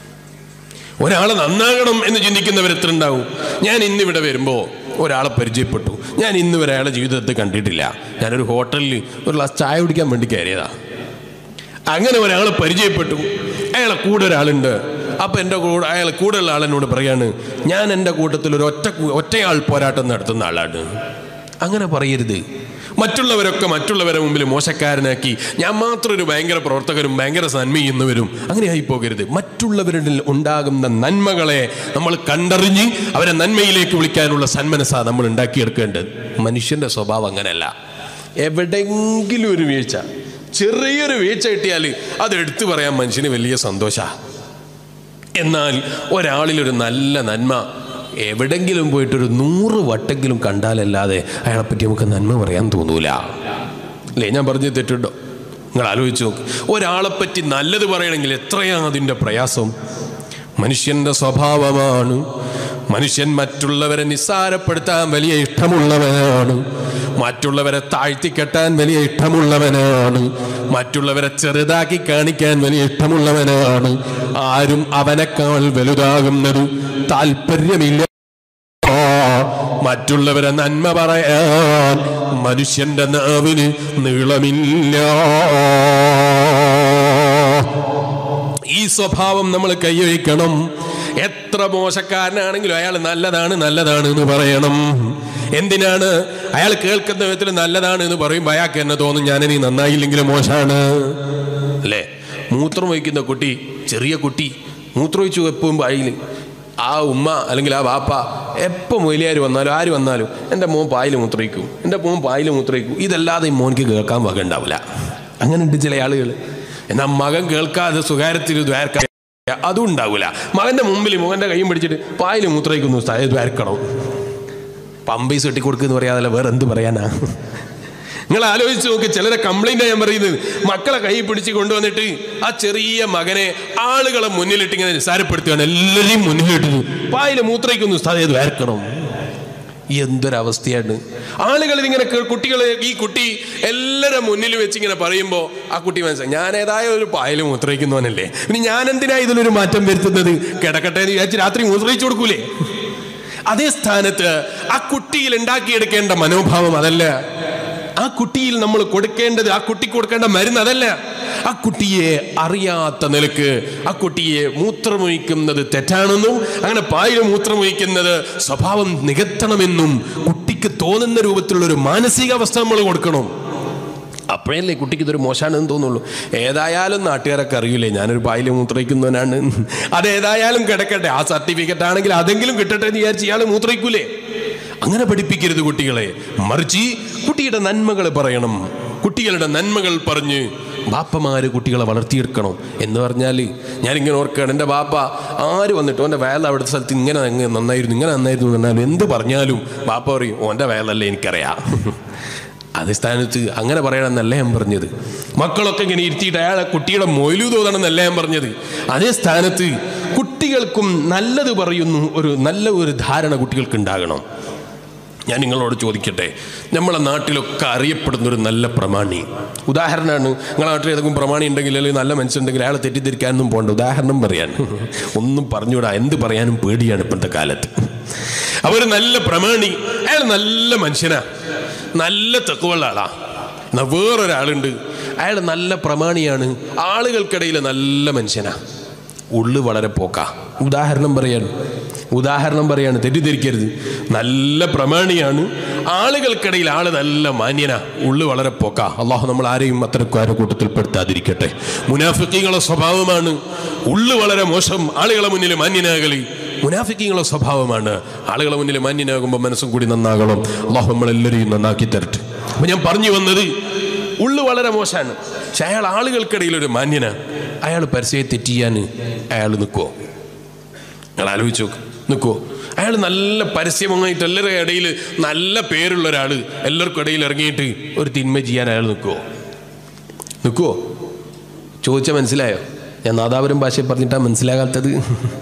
ഒരാളെ നന്നാകണം എന്ന് ചിന്തിക്കുന്നവർ എത്ര ഉണ്ടാവും ഞാൻ ഇന്നിവിടെ വരുമ്പോൾ ഒരാളെ പരിചയപ്പെട്ടു ഞാൻ ഇന്ന് വരെ അയാളെ ജീവിതത്തിൽ കണ്ടിട്ടില്ല ഞാനൊരു ഹോട്ടലിൽ ഒരു ഗ്ലാസ് ചായ കുടിക്കാൻ വേണ്ടി കയറിയതാ അങ്ങനെ ഒരാളെ പരിചയപ്പെട്ടു അയാളെ കൂടെ ഒരാളുണ്ട് അപ്പം എൻ്റെ കൂടെ അയാളെ കൂടെയുള്ള ആളെന്നോട് പറയാണ് ഞാൻ എൻ്റെ കൂട്ടത്തിൽ ഒരു ഒറ്റ ഒറ്റയാൾ പോരാട്ടം നടത്തുന്ന ആളാണ് അങ്ങനെ പറയരുത് മറ്റുള്ളവരൊക്കെ മറ്റുള്ളവരെ മുമ്പിൽ മോശക്കാരനാക്കി ഞാൻ മാത്രം ഒരു ഭയങ്കര പ്രവർത്തകരും ഭയങ്കര നന്മ ചെയ്യുന്നവരും അങ്ങനെ ആയി പോകരുത് മറ്റുള്ളവരിൽ ഉണ്ടാകുന്ന നന്മകളെ നമ്മൾ കണ്ടറിഞ്ഞ് അവരെ നന്മയിലേക്ക് വിളിക്കാനുള്ള സന്മനസ്സാ നമ്മൾ ഉണ്ടാക്കിയെടുക്കേണ്ടത് മനുഷ്യന്റെ സ്വഭാവം അങ്ങനെയല്ല എവിടെയെങ്കിലും ഒരു വീഴ്ച ചെറിയൊരു വീഴ്ച കിട്ടിയാൽ അത് എടുത്തു പറയാൻ മനുഷ്യന് വലിയ സന്തോഷമാണ് എന്നാൽ ഒരാളിലൊരു നല്ല നന്മ എവിടെങ്കിലും പോയിട്ടൊരു നൂറ് വട്ടെങ്കിലും കണ്ടാലല്ലാതെ അയാളെപ്പറ്റി നമുക്ക് നന്മ പറയാൻ തോന്നൂല അല്ലേ ഞാൻ പറഞ്ഞു തെറ്റുണ്ടോ നിങ്ങൾ ആലോചിച്ച് നോക്ക് ഒരാളെപ്പറ്റി നല്ലത് പറയണമെങ്കിൽ എത്രയാണ് അതിൻ്റെ പ്രയാസം മനുഷ്യന്റെ സ്വഭാവമാണ് മനുഷ്യൻ മറ്റുള്ളവരെ നിസ്സാരപ്പെടുത്താൻ വലിയ ഇഷ്ടമുള്ളവനാണ് മറ്റുള്ളവരെ താഴ്ത്തിക്കെട്ടാൻ വലിയ ഇഷ്ടമുള്ളവനാണ് മറ്റുള്ളവരെ ചെറുതാക്കി കാണിക്കാൻ വലിയ ഇഷ്ടമുള്ളവനാണ് ആരും അവനേക്കാൾ വലുതാകുന്നത് താല്പര്യമില്ല മറ്റുള്ളവരെ നന്മ പറയാൻ മനുഷ്യന്റെ നാവിന് നീളമില്ല ഈ സ്വഭാവം നമ്മൾ കൈവയ്ക്കണം എത്ര മോശക്കാരനാണെങ്കിലും അയാൾ നല്ലതാണ് നല്ലതാണ് എന്ന് പറയണം എന്തിനാണ് അയാൾ കേൾക്കുന്ന വിധത്തിൽ നല്ലതാണ് എന്ന് പറയുമ്പോൾ അയാൾക്ക് എന്നെ തോന്നും ഞാനിനി നന്നായില്ലെങ്കിലും മോശമാണ് അല്ലേ മൂത്രം ഒഴിക്കുന്ന കുട്ടി ചെറിയ കുട്ടി മൂത്രമൊഴിച്ചു എപ്പോഴും പായിൽ ആ ഉമ്മ അല്ലെങ്കിൽ ആ വാപ്പ എപ്പോൾ മൊയിലിയാർ വന്നാലും ആര് വന്നാലും എൻ്റെ മോൻ പായിൽ മൂത്രയിക്കും എൻ്റെ മോൻ പായിൽ മൂത്രയിക്കും ഇതല്ലാതെ ഈ മോനിക്ക് കേൾക്കാൻ വക ഉണ്ടാവില്ല അങ്ങനെ ഉണ്ട് ചില ആളുകൾ എന്നാൽ മകൻ കേൾക്കാതെ സ്വകാര്യത്തിൽ ദ്വാരക്ക അതും ഉണ്ടാവില്ല മകന്റെ മുമ്പിൽ മകന്റെ കൈയും പിടിച്ചിട്ട് പായിൽ മൂത്രയിക്കുന്നു ദ്വാരക്കണം പമ്പീസ് കെട്ടി കൊടുക്കുന്നു പറയാതല്ല വേറെ എന്ത് പറയാനാ നിങ്ങൾ ആലോചിച്ച് നോക്ക് ചിലരെ കംപ്ലൈന്റ് ഞാൻ പറയുന്നത് മക്കളെ കൈ പിടിച്ച് കൊണ്ടുവന്നിട്ട് ആ ചെറിയ മകനെ ആളുകളെ മുന്നിലിട്ട് ഇങ്ങനെ നിസ്സാരപ്പെടുത്തുകയാണ് എല്ലാവരെയും മുന്നിലിട്ട് പായിൽ മൂത്രയിക്കുന്നു സ്ഥലത്ത് വരക്കണം എന്തൊരവസ്ഥയാണ് ആളുകൾ ഇതിങ്ങനെ കേ- കുട്ടികളെ ഈ കുട്ടി എല്ലാവരുടെ മുന്നിൽ വെച്ച് ഇങ്ങനെ പറയുമ്പോൾ ആ കുട്ടി മനസ്സിലായി ഞാൻ ഏതായ ഒരു പായൽ മൂത്രയിക്കുന്നവനല്ലേ ഇനി ഞാൻ എന്തിനാ ഇതിലൊരു മാറ്റം വരുത്തുന്നത് കിടക്കട്ടെ എന്ന് വിചാരിച്ച് രാത്രി മൂത്രയിച്ചു കൊടുക്കൂലേ അതേ സ്ഥാനത്ത് ആ കുട്ടിയിൽ ഉണ്ടാക്കിയെടുക്കേണ്ട മനോഭാവം അതല്ല ആ കുട്ടിയിൽ നമ്മൾ കൊടുക്കേണ്ടത് ആ കുട്ടിക്ക് കൊടുക്കേണ്ട മരുന്ന് അതല്ല ആ കുട്ടിയെ അറിയാത്ത നിലക്ക് ആ കുട്ടിയെ മൂത്രമൊഴിക്കുന്നത് തെറ്റാണെന്നും അങ്ങനെ പായിൽ മൂത്രമൊഴിക്കുന്നത് സ്വഭാവം നികത്തണമെന്നും കുട്ടിക്ക് തോന്നുന്ന രൂപത്തിലുള്ള ഒരു മാനസികാവസ്ഥ നമ്മൾ കൊടുക്കണം അപ്പോഴല്ലേ കുട്ടിക്ക് ഇതൊരു മോശമാണെന്ന് തോന്നുള്ളൂ ഏതായാലും നാട്ടുകാരൊക്കെ അറിയില്ലേ ഞാനൊരു പായിൽ മൂത്രയിക്കുന്നവനാണ് അതേതായാലും കിടക്കട്ടെ ആ സർട്ടിഫിക്കറ്റ് ആണെങ്കിൽ അതെങ്കിലും കിട്ടട്ടെ എന്ന് വിചാരിച്ച് ഇയാൾ മൂത്രയിക്കൂലേ അങ്ങനെ പഠിപ്പിക്കരുത് കുട്ടികളെ മറിച്ച് കുട്ടിയുടെ നന്മകൾ പറയണം കുട്ടികളുടെ നന്മകൾ പറഞ്ഞ് ബാപ്പമാര് കുട്ടികളെ വളർത്തിയെടുക്കണം എന്ന് പറഞ്ഞാൽ ഞാനിങ്ങനെ ഓർക്കുകയാണ് എൻ്റെ ബാപ്പ ആര് വന്നിട്ട് ഓൻ്റെ വേല അവിടുത്തെ സ്ഥലത്ത് ഇങ്ങനെ അങ്ങ് നന്നായിരുന്നു ഇങ്ങനെ നന്നായിരുന്നു എന്ന് പറഞ്ഞാലും എന്ത് പറഞ്ഞാലും ബാപ്പ പറയും ഓൻ്റെ വേലല്ലേ എനിക്കറിയാം അതേ സ്ഥാനത്ത് അങ്ങനെ പറയണമെന്നല്ല ഞാൻ പറഞ്ഞത് മക്കളൊക്കെ ഇങ്ങനെ ഇരുത്തിയിട്ട് അയാളെ കുട്ടിയുടെ മൊയിലു തോന്നണമെന്നല്ല ഞാൻ പറഞ്ഞത് അതേ സ്ഥാനത്ത് കുട്ടികൾക്കും നല്ലത് പറയുന്നു ഒരു നല്ല ഒരു ധാരണ കുട്ടികൾക്ക് ഉണ്ടാകണം ഞാൻ നിങ്ങളോട് ചോദിക്കട്ടെ നമ്മളെ നാട്ടിലൊക്കെ അറിയപ്പെടുന്ന ഒരു നല്ല പ്രമാണി ഉദാഹരണമാണ് നിങ്ങളെ നാട്ടിൽ ഏതെങ്കിലും പ്രമാണി ഉണ്ടെങ്കിൽ അല്ലെങ്കിൽ നല്ല മനുഷ്യനുണ്ടെങ്കിൽ അയാളെ തെറ്റിദ്ധരിക്കാനൊന്നും പോകണ്ട ഉദാഹരണം പറയാൻ ഒന്നും പറഞ്ഞുകൂടാ എന്ത് പറയാനും പേടിയാണ് ഇപ്പോഴത്തെ കാലത്ത് അവർ നല്ല പ്രമാണി അയാൾ നല്ല മനുഷ്യനാ നല്ല തെക്കുള്ള ആളാ എന്നാ വേറൊരാളുണ്ട് അയാൾ നല്ല പ്രമാണിയാണ് ആളുകൾക്കിടയിൽ നല്ല മനുഷ്യനാ ഉള്ളു വളരെ പോക്കാ ഉദാഹരണം പറയാണ് ഉദാഹരണം പറയാണ് തെറ്റിദ്ധരിക്കരുത് നല്ല പ്രമാണിയാണ് ആളുകൾക്കിടയിൽ ആള് നല്ല മാന്യനാ ഉള്ളു വളരെ പോക്കാ അള്ളാഹു നമ്മൾ ആരെയും അത്തരക്കാരുടെ കൂട്ടത്തിൽ പെടുത്താതിരിക്കട്ടെ മുനാഫിക്കീങ്ങളെ സ്വഭാവമാണ് ഉള്ളു വളരെ മോശം ആളുകളെ മുന്നിൽ മാന്യനാകലി മുനാഫിക്കീങ്ങളെ സ്വഭാവമാണ് ആളുകളെ മുന്നിൽ മാന്യനാകുമ്പോൾ മനസ്സും കൂടി നന്നാകണം അള്ളാഹു നമ്മളെല്ലാവരെയും നന്നാക്കി തരട്ടെ അപ്പൊ ഞാൻ പറഞ്ഞു വന്നത് ഉള്ളു വളരെ മോശമാണ് പക്ഷെ അയാൾ ആളുകൾക്കിടയിൽ ഒരു മാന്യനാണ് അയാൾ പരസ്യയെ തെറ്റിയാൻ അയാൾ നിൽക്കുമോ നിങ്ങൾ ആലോചിച്ച് നോക്ക് നിൽക്കുമോ അയാൾ നല്ല പരസ്യമായിട്ട് എല്ലാവരുടെ ഇടയിൽ നല്ല പേരുള്ള ഒരാൾ എല്ലാവർക്കും ഇടയിൽ ഇറങ്ങിയിട്ട് ഒരു തിന്മ ചെയ്യാൻ അയാൾ നിൽക്കുമോ നിൽക്കുമോ ചോദിച്ചാൽ മനസ്സിലായോ ഞാൻ നാദാപുരം ഭാഷയിൽ പറഞ്ഞിട്ടാ മനസ്സിലാകാത്തത്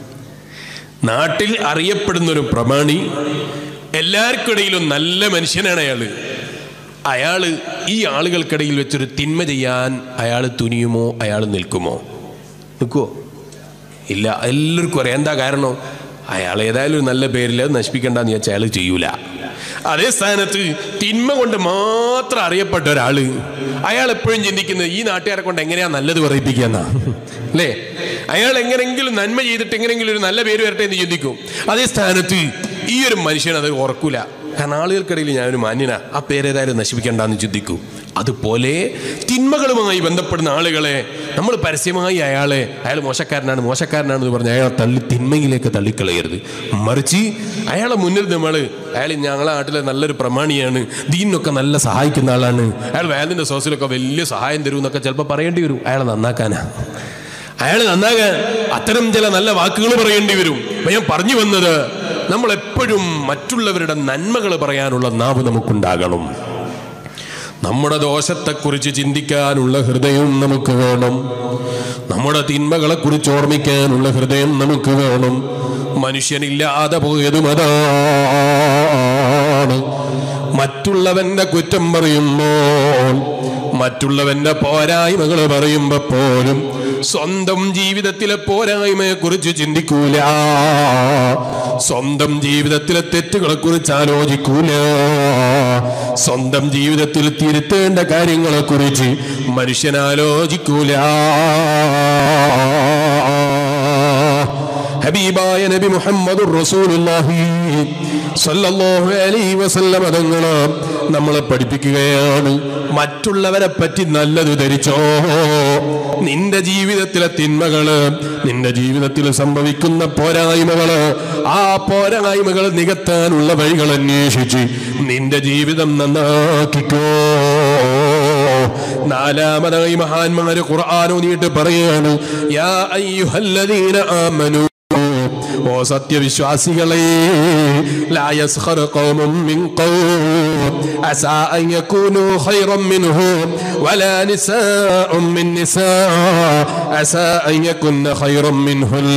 നാട്ടിൽ അറിയപ്പെടുന്ന ഒരു പ്രമാണി എല്ലാവർക്കും ഇടയിലും നല്ല മനുഷ്യനാണ് അയാള് അയാള് ഈ ആളുകൾക്കിടയിൽ വെച്ചൊരു തിന്മ ചെയ്യാൻ അയാൾ തുനിയുമോ അയാൾ നിൽക്കുമോ നിൽക്കുമോ ഇല്ല എല്ലാവർക്കും അറിയാം എന്താ കാരണം അയാൾ ഏതായാലും ഒരു നല്ല പേരിൽ അത് നശിപ്പിക്കണ്ടെന്ന് വെച്ചാൽ അയാൾ ചെയ്യൂല അതേ സ്ഥാനത്ത് തിന്മ കൊണ്ട് മാത്രം അറിയപ്പെട്ട ഒരാള് അയാൾ എപ്പോഴും ചിന്തിക്കുന്നത് ഈ നാട്ടുകാരെ കൊണ്ട് എങ്ങനെയാ നല്ലത് പറയിപ്പിക്കാന്നാ അല്ലേ അയാൾ എങ്ങനെങ്കിലും നന്മ ചെയ്തിട്ട് എങ്ങനെങ്കിലും ഒരു നല്ല പേര് വരട്ടെ എന്ന് ചിന്തിക്കും അതേ സ്ഥാനത്ത് ഈ ഒരു മനുഷ്യൻ അത് ഓർക്കൂല കാരണം ആളുകൾക്കിടയിൽ ഞാനൊരു മാന്യന ആ പേരേതായാലും നശിപ്പിക്കണ്ടെന്ന് ചിന്തിക്കൂ അതുപോലെ തിന്മകളുമായി ബന്ധപ്പെടുന്ന ആളുകളെ നമ്മൾ പരസ്യമായി അയാളെ അയാൾ മോശക്കാരനാണ് മോശക്കാരനാണെന്ന് പറഞ്ഞ് അയാളെ തള്ളി തിന്മയിലേക്ക് തള്ളിക്കളയരുത് മറിച്ച് അയാളെ മുന്നിൽ നമ്മൾ അയാൾ ഞങ്ങളെ നാട്ടിലെ നല്ലൊരു പ്രമാണിയാണ് ദീനിനൊക്കെ നല്ല സഹായിക്കുന്ന ആളാണ് അയാൾ വേദിൻ്റെ സോസിലൊക്കെ വലിയ സഹായം തരും എന്നൊക്കെ ചിലപ്പോൾ പറയേണ്ടി വരും അയാളെ നന്നാക്കാനാ അയാൾ നന്നാകാൻ അത്തരം ചില നല്ല വാക്കുകൾ പറയേണ്ടി വരും അപ്പൊ ഞാൻ പറഞ്ഞു വന്നത് നമ്മൾ എപ്പോഴും മറ്റുള്ളവരുടെ നന്മകൾ പറയാനുള്ള നാവ് നമുക്കുണ്ടാകണം നമ്മുടെ ദോഷത്തെക്കുറിച്ച് ചിന്തിക്കാനുള്ള ഹൃദയം നമുക്ക് വേണം നമ്മുടെ തിന്മകളെ കുറിച്ച് ഓർമ്മിക്കാനുള്ള ഹൃദയം നമുക്ക് വേണം മനുഷ്യനില്ലാതെ പോയതും അതാണ് മറ്റുള്ളവന്റെ കുറ്റം പറയുമ്പോൾ മറ്റുള്ളവന്റെ പോരായ്മകൾ പറയുമ്പോൾ പോലും സ്വന്തം ജീവിതത്തിലെ പോരായ്മയെ കുറിച്ച് ചിന്തിക്കൂല സ്വന്തം ജീവിതത്തിലെ തെറ്റുകളെ കുറിച്ച് ആലോചിക്കൂല സ്വന്തം ജീവിതത്തിൽ തിരുത്തേണ്ട കാര്യങ്ങളെ കുറിച്ച് മനുഷ്യൻ ആലോചിക്കൂല ഹബീബായ നബി മുഹമ്മദ് റസൂലുള്ളാഹി സല്ലല്ലാഹു അലൈഹി വസല്ലം തങ്ങള് നമ്മളെ പഠിപ്പിക്കുകയാണ് മറ്റുള്ളവരെ പറ്റി നല്ലത് ധരിച്ചോ നിന്റെ ജീവിതത്തിലെ തിന്മകള് നിന്റെ ജീവിതത്തിൽ സംഭവിക്കുന്ന പോരായ്മകള് ആ പോരായ്മകൾ നികത്താനുള്ള വഴികൾ അന്വേഷിച്ച് നിന്റെ ജീവിതം നന്നാക്കിക്കോ നാലാമതായി മഹാന്മാര് ഖുർആൻ ഓതിയിട്ട് പറയാണ് യാ അയ്യുഹല്ലദീന ആമനു ഓ സത്യവിശ്വാസികളെ ലാ യസ്ഖർ ഖൗമും മിൻ ഖൗം അസാ അൻ യകൂനു ഖൈറൻ മിൻഹും വലാ നിസാഉം മിൻ നിസാ അസാ അൻ യകുന്ന ഖൈറൻ മിൻഹുൽ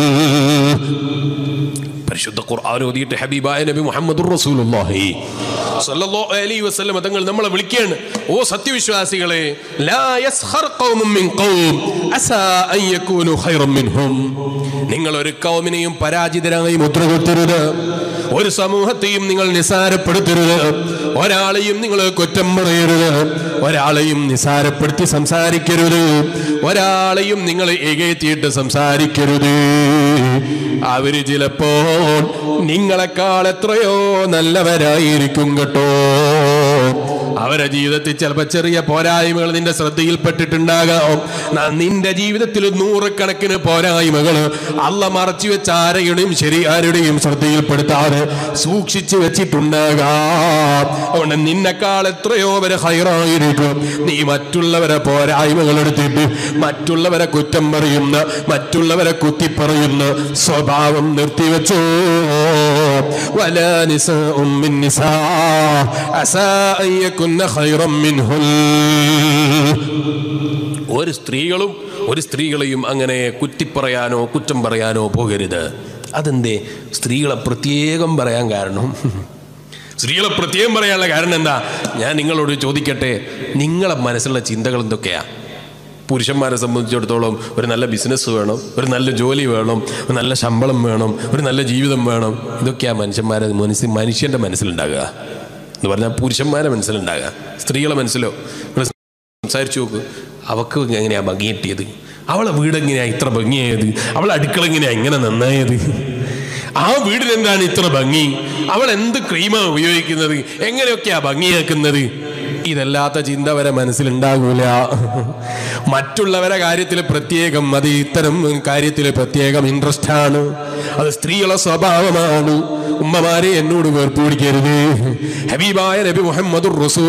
പരിശുദ്ധ ഖുർആൻ ഓതിയിട്ട് ഹബീബായ നബി മുഹമ്മദുർ റസൂലുള്ളാഹി സല്ലല്ലാഹു അലൈഹി വസല്ലം തങ്ങൾ നമ്മളെ വിളിക്കുകയാണ് ഓ സത്യവിശ്വാസികളെ ലാ യസ്ഖർ ഖൗമും മിൻ ഖൗം അസാ അൻ യകൂനു ഖൈറൻ മിൻഹും നിങ്ങൾ ഒരു കൗമിനെയും പരാജിതരായി മുദ്രകുത്തരുത് ഒരു സമൂഹത്തെയും നിങ്ങൾ നിസാരപ്പെടുത്തരുത് ഒരാളെയും നിങ്ങൾ കുറ്റം പറയരുത് ഒരാളെയും നിസാരപ്പെടുത്തി സംസാരിക്കരുത് ഒരാളെയും നിങ്ങൾ എകയത്തിയിട്ട് സംസാരിക്കരുത് അവര് ചിലപ്പോൾ നിങ്ങളെക്കാൾ എത്രയോ നല്ലവരായിരിക്കും കേട്ടോ അവരുടെ ജീവിതത്തിൽ ചിലപ്പോൾ ചെറിയ പോരായ്മകൾ നിന്റെ ശ്രദ്ധയിൽപ്പെട്ടിട്ടുണ്ടാകാം ന- നിന്റെ ജീവിതത്തിൽ നൂറുകണക്കിന് പോരായ്മകൾ അല്ല മറച്ചു വെച്ച ആരെയും ശരി ആരുടെയും ശ്രദ്ധയിൽപ്പെടുത്താതെ സൂക്ഷിച്ചു വെച്ചിട്ടുണ്ടാകാം അതുകൊണ്ട് നിന്നെക്കാൾ എത്രയോ വരെ ഹൈറായിരിക്കും നീ മറ്റുള്ളവരെ പോരായ്മകൾ എടുത്തിട്ട് മറ്റുള്ളവരെ കുറ്റം പറയുന്ന മറ്റുള്ളവരെ കുത്തിപ്പറയുന്ന സ്വഭാവം നിർത്തിവെച്ചോ ولا نساء من نساء عسى أن يكن خيرا منهن ഒരു സ്ത്രീകളും ഒരു സ്ത്രീകളെയും അങ്ങനെ കുറ്റിപ്പറയാനോ കുറ്റം പറയാനോ പോകരുത് അതെന്തേ സ്ത്രീകളെ പ്രത്യേകം പറയാൻ കാരണം സ്ത്രീകളെ പ്രത്യേകം പറയാനുള്ള കാരണം എന്താ ഞാൻ നിങ്ങളോട് ചോദിക്കട്ടെ നിങ്ങളെ മനസ്സിലുള്ള ചിന്തകൾ എന്തൊക്കെയാ പുരുഷന്മാരെ സംബന്ധിച്ചിടത്തോളം ഒരു നല്ല ബിസിനസ് വേണം ഒരു നല്ല ജോലി വേണം ഒരു നല്ല ശമ്പളം വേണം ഒരു നല്ല ജീവിതം വേണം ഇതൊക്കെയാ മനുഷ്യന്മാരെ മനസ്സിൽ മനുഷ്യന്റെ മനസ്സിലുണ്ടാകുക എന്ന് പറഞ്ഞാൽ പുരുഷന്മാരെ മനസ്സിലുണ്ടാകുക സ്ത്രീകളെ മനസ്സിലോ നിങ്ങൾ സംസാരിച്ചു നോക്ക് അവക്ക് എങ്ങനെയാ ഭംഗി കിട്ടിയത് അവളെ വീട് എങ്ങനെയാ ഇത്ര ഭംഗിയായത് അവളെ അടുക്കള എങ്ങനെയാ ഇങ്ങനെ നന്നായത് ആ വീടിനെന്താണ് ഇത്ര ഭംഗി അവൾ എന്ത് ക്രീമാ ഉപയോഗിക്കുന്നത് എങ്ങനെയൊക്കെയാ ഭംഗിയാക്കുന്നത് ഇതല്ലാത്ത ചിന്ത വരെ മനസ്സിലുണ്ടാകൂല മറ്റുള്ളവരെ കാര്യത്തിൽ പ്രത്യേകം അത് ഇത്തരം കാര്യത്തിൽ പ്രത്യേകം ഇൻട്രസ്റ്റ് ആണ് അത് സ്ത്രീകളെ സ്വഭാവമാണ് ഉമ്മമാരെ എന്നോട് വേർപ്പിടിക്കരുത് ഹബീബായ നബി മുഹമ്മദ്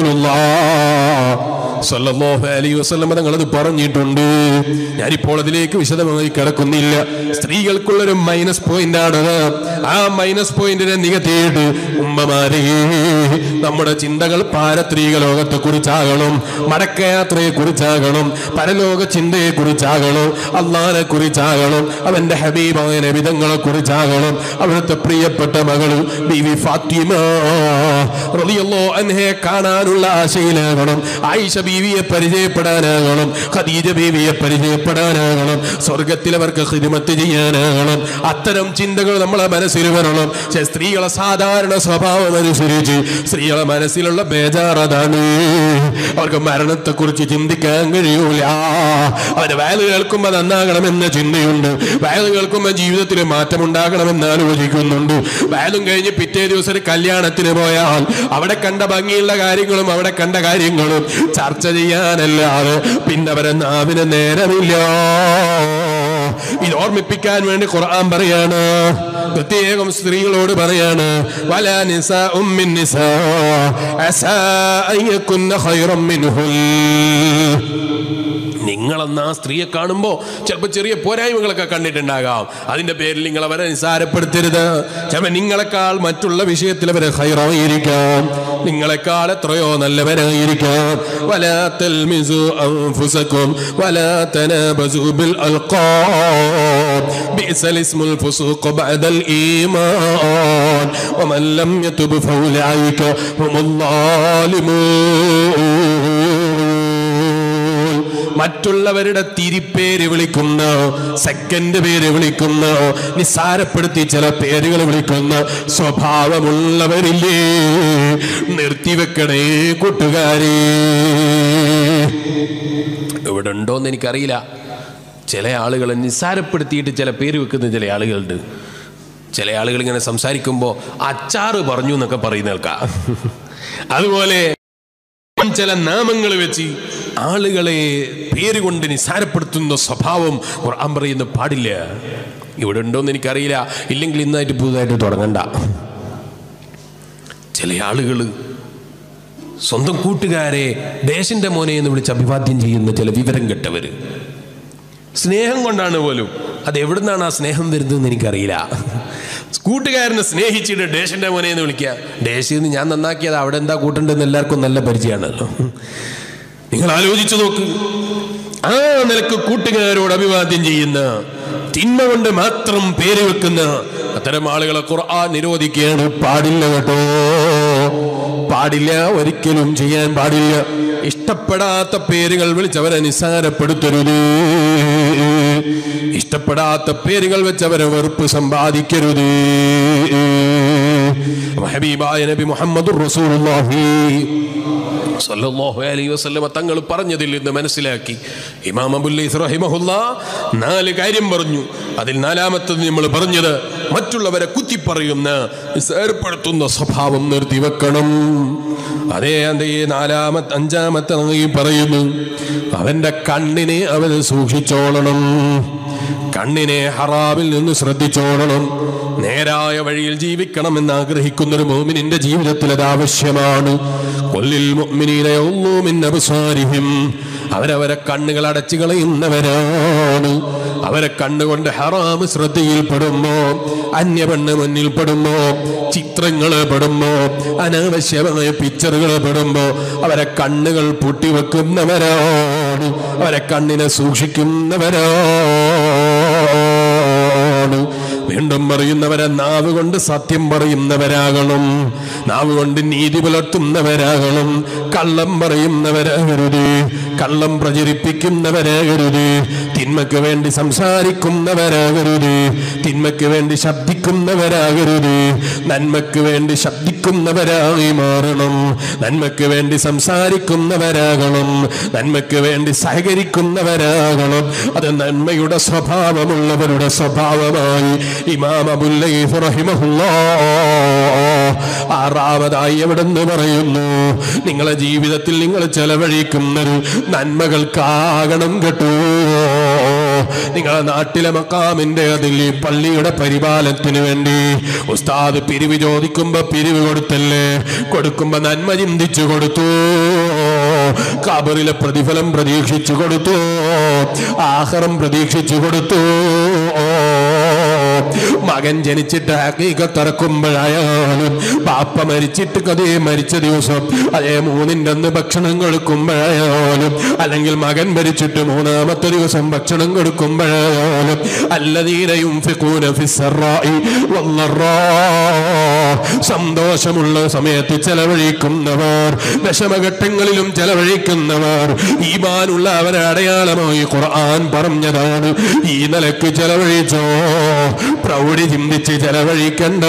സല്ലല്ലാഹു അലൈഹി വസല്ലം തങ്ങൾ അത് പറഞ്ഞിട്ടുണ്ട് ഞാനിപ്പോൾ അതിലേക്ക് വിശദമായി കിടക്കുന്നില്ല സ്ത്രീകൾക്കുള്ളൊരു മൈനസ് പോയിന്റ് ആണ് ആ മൈനസ് പോയിന്റിനെ നികത്തിയിട്ട് ഉമ്മമാരെ നമ്മുടെ ചിന്തകൾ പാരത്രീക ലോകത്തെ കുറിച്ചാകണം മടക്കയാത്രയെ കുറിച്ചാകണം പരലോക ചിന്തയെ കുറിച്ചാകണം അള്ളാനെ കുറിച്ചാകണം അവന്റെ ഹബീബായ നബിതങ്ങളെ കുറിച്ചാകണം അവിടുത്തെ പ്രിയപ്പെട്ട മകള് ബിവി ഫാത്തിമ റളിയല്ലാഹു അൻഹയെ കാണാനുള്ള ആശയിലാകണം ആയിഷ ബീവിയെ പരിചയപ്പെടാനാകണം ഖദീജ ബീവിയെ പരിചയപ്പെടാനാകണം സ്വർഗത്തിൽ അവർക്ക് ഹിദ്മത്ത് ചെയ്യാനാകണം അത്തരം ചിന്തകൾ നമ്മളെ മനസ്സിൽ വരണം പക്ഷേ സ്ത്രീകളെ സാധാരണ സ്വഭാവം അനുസരിച്ച് സ്ത്രീകളെ മനസ്സിലുള്ള ബേജാറതാണ് അവർക്ക് മരണത്തെക്കുറിച്ച് ചിന്തിക്കാൻ കഴിയൂല അവര് വയല് കേൾക്കുമ്പോൾ നന്നാകണമെന്ന ചിന്തയുണ്ട് വയല് കേൾക്കുമ്പോൾ ജീവിതത്തിൽ മാറ്റം ഉണ്ടാകണമെന്ന് ആലോചിക്കുന്നുണ്ട് വയലും കഴിഞ്ഞ് പിറ്റേ ദിവസം ഒരു കല്യാണത്തിന് പോയാൽ അവിടെ കണ്ട ഭംഗിയുള്ള കാര്യങ്ങളും അവിടെ കണ്ട കാര്യങ്ങളും ചർച്ച ചെയ്യാനല്ലാതെ പിന്നെ അവരെ നാവിന് നേരമില്ല ഇത് ഓർമ്മിപ്പിക്കാൻ വേണ്ടി ഖുർആൻ പറയാണ് പ്രത്യേകം സ്ത്രീകളോട് പറയാണ് വല നിസ ഉമ്മിൻ നിസ അസാ അയ്യക്കുന്ന ഖൈറം മിൻഹുൽ നിങ്ങളെന്ന ആ സ്ത്രീയെ കാണുമ്പോൾ ചിലപ്പോൾ ചെറിയ പോരായ്മകളൊക്കെ കണ്ടിട്ടുണ്ടാകാം അതിന്റെ പേരിൽ നിങ്ങൾ അവരെ നിസാരപ്പെടുത്തരുത് ചിലപ്പോൾ നിങ്ങളെക്കാൾ മറ്റുള്ള വിഷയത്തിൽ അവരെ ഹൈറായിരിക്കാം നിങ്ങളെക്കാൾ എത്രയോ നല്ലവരായിരിക്കാം ولا تلمزوا أنفسكم ولا تنابزوا بالألقاب بئس الاسم الفسوق بعد الإيمان ومن لم يتب فأولئك هم الظالمون മറ്റുള്ളവരുടെ തിരിപ്പേര് വിളിക്കുന്ന സെക്കൻഡ് പേര് വിളിക്കുന്ന നിസ്സാരപ്പെടുത്തി ചില പേരുകൾ വിളിക്കുന്ന സ്വഭാവമുള്ളവരില്ലേ നിർത്തിവെക്കണേ കൂട്ടുകാരെ ഇവിടെ ഉണ്ടോന്ന് എനിക്കറിയില്ല ചില ആളുകളെ നിസ്സാരപ്പെടുത്തിയിട്ട് ചില പേര് വെക്കുന്ന ചില ആളുകളുണ്ട് ചില ആളുകൾ ഇങ്ങനെ സംസാരിക്കുമ്പോൾ അച്ചാറ് പറഞ്ഞു എന്നൊക്കെ പറയുന്ന കേൾക്കാം അതുപോലെ ചില നാമങ്ങൾ വെച്ച് ആളുകളെ പേര് കൊണ്ട് നിസ്സാരപ്പെടുത്തുന്ന സ്വഭാവം ഖുർആൻ പറയുന്ന പാടില്ല ഇവിടെ ഉണ്ടോന്ന് എനിക്കറിയില്ല ഇല്ലെങ്കിൽ ഇന്നായിട്ട് പുതുതായിട്ട് തുടങ്ങണ്ട ചില ആളുകൾ സ്വന്തം കൂട്ടുകാരെ ദേശന്റെ മോനെ എന്ന് വിളിച്ച് അഭിവാദ്യം ചെയ്യുന്ന ചില വിവരം കെട്ടവര് സ്നേഹം കൊണ്ടാണ് പോലും അത് എവിടുന്നാണ് ആ സ്നേഹം വരുന്നതെന്ന് എനിക്കറിയില്ല കൂട്ടുകാരനെ സ്നേഹിച്ചിട്ട് ഡേഷന്റെ മോനെ എന്ന് വിളിക്കുക ഡേഷിൽ നിന്ന് ഞാൻ നന്നാക്കിയത് അവിടെ എന്താ കൂട്ടണ്ടെന്ന് എല്ലാവർക്കും നല്ല പരിചയമാണല്ലോ നിങ്ങൾ ആലോചിച്ചു നോക്ക് ആ നിലക്ക് കൂട്ടുകാരോട് അഭിവാദ്യം ചെയ്യുന്ന തിന്മ കൊണ്ട് മാത്രം പേര് വെക്കുന്ന അത്തരം ആളുകളെ ഖുർആൻ നിരോധിക്കുകയാണ് പാടില്ല കേട്ടോ പാടില്ല ഒരിക്കലും ചെയ്യാൻ പാടില്ല ഇഷ്ടപ്പെടാത്ത പേരുകൾ വിളിച്ചവരെ നിസ്സാരപ്പെടുത്തരുത് ഇഷ്ടപ്പെടാത്ത പേരുകൾ വെച്ചവരെ വെറുപ്പ് സമ്പാദിക്കരുത് ഹബീബായ നബി മുഹമ്മദ് റസൂലുള്ളാഹി സല്ലല്ലാഹു അലൈഹി വസല്ലമ തങ്ങൾ പറഞ്ഞതിൽ നിന്ന് മനസ്സിലാക്കി ഇമാം അബുല്ലൈസ് റഹിമഹുല്ല നാല് കാര്യം പറഞ്ഞു അതിൽ നാലാമത്തത് നമ്മൾ പറഞ്ഞത് മറ്റുള്ളവരെ കുത്തിപ്പറയുന്ന നിസ്സാരപ്പെടുത്തുന്ന സ്വഭാവം നിർത്തിവെക്കണം അതേ അതേ നാലാമത്തെ അഞ്ചാമത്തെ ഈ പറയുന്നു അവന്റെ കണ്ണിനെ അവന് സൂക്ഷിച്ചോളണം കണ്ണിനെ ഹറാമിൽ നിന്ന് ശ്രദ്ധിച്ചോളണം നേരായ വഴിയിൽ ജീവിക്കണമെന്ന് ആഗ്രഹിക്കുന്ന ഒരു മോമിനിന്റെ ജീവിതത്തിൽ അത് ആവശ്യമാണ് കൊല്ലിൽ മുഅ്മിനീന യഗ്ളൂ മിൻ അബ്സാരിഹിം അവരവരെ കണ്ണുകൾ അടച്ചു കളയുന്നവരാണ് അവരെ കണ്ണുകൊണ്ട് ഹറാമ് ശ്രദ്ധയിൽപ്പെടുമ്പോ അന്യപെണ്ണ് മുന്നിൽപ്പെടുമ്പോ ചിത്രങ്ങൾ പെടുമ്പോ അനാവശ്യമായ പിക്ചറുകൾ പെടുമ്പോ അവരെ കണ്ണുകൾ പൂട്ടിവെക്കുന്നവരാണ് അവരെ കണ്ണിനെ സൂക്ഷിക്കുന്നവരാണ് വീണ്ടും പറയുന്നവരെ നാവ് കൊണ്ട് സത്യം പറയുന്നവരാകണം നാവ് കൊണ്ട് നീതി പുലർത്തുന്നവരാകണം കള്ളം പറയുന്നവരാകരുത് കള്ളം പ്രചരിപ്പിക്കുന്നവരാകരുത് തിന്മയ്ക്ക് വേണ്ടി സംസാരിക്കുന്നവരാകരുത് തിന്മയ്ക്ക് വേണ്ടി ശബ്ദിക്കുന്നവരാകരുത് നന്മയ്ക്ക് വേണ്ടി ശബ്ദിക്കുന്നവരായി മാറണം നന്മയ്ക്ക് വേണ്ടി സംസാരിക്കുന്നവരാകണം നന്മയ്ക്ക് വേണ്ടി സഹകരിക്കുന്നവരാകണം അത് നന്മയുടെ സ്വഭാവമുള്ളവരുടെ സ്വഭാവമായി ഇമാം അബുല്ലൈഫ് റഹിമഹുല്ലാ ആറാമതായി എവിടെന്ന് പറയുന്നു നിങ്ങളെ ജീവിതത്തിൽ നിങ്ങൾ ചെലവഴിക്കുന്നത് നന്മകൾക്കാകണം കേട്ടോ നിങ്ങളെ നാട്ടിലെ മക്കാമിന്റെ അതിൽ ഈ പള്ളിയുടെ പരിപാലനത്തിന് വേണ്ടി ഉസ്താദ് പിരിവ് ചോദിക്കുമ്പോ പിരിവ് കൊടുത്തല്ലേ കൊടുക്കുമ്പോ നന്മ ചിന്തിച്ചു കൊടുത്തു കബറിലെ പ്രതിഫലം പ്രതീക്ഷിച്ചു കൊടുത്തു ആഹാരം പ്രതീക്ഷിച്ചു കൊടുത്തു മകൻ ജനിച്ചിട്ട് ഹക്കീക്കത്തിറക്കുമ്പോഴായാലും പാപ്പ മരിച്ചിട്ട് കഥേ മരിച്ച ദിവസം അതേ മൂന്നിൻ്റെ അന്ന് ഭക്ഷണം കൊടുക്കുമ്പോഴായാലും അല്ലെങ്കിൽ മകൻ മരിച്ചിട്ട് മൂന്നാമത്തെ ദിവസം ഭക്ഷണം കൊടുക്കുമ്പോഴായാലും അല്ലതീനയും സന്തോഷമുള്ള സമയത്ത് ചെലവഴിക്കുന്നവർ വിഷമഘട്ടങ്ങളിലും ചെലവഴിക്കുന്നവർ ഈമാനുള്ള അവരെ അടയാളമായി ഖുർആൻ പറഞ്ഞതാണ് ഈ നിലക്ക് ചെലവഴിച്ചോ പ്രൗഢി ചിന്തിച്ച് ചെലവഴിക്കണ്ട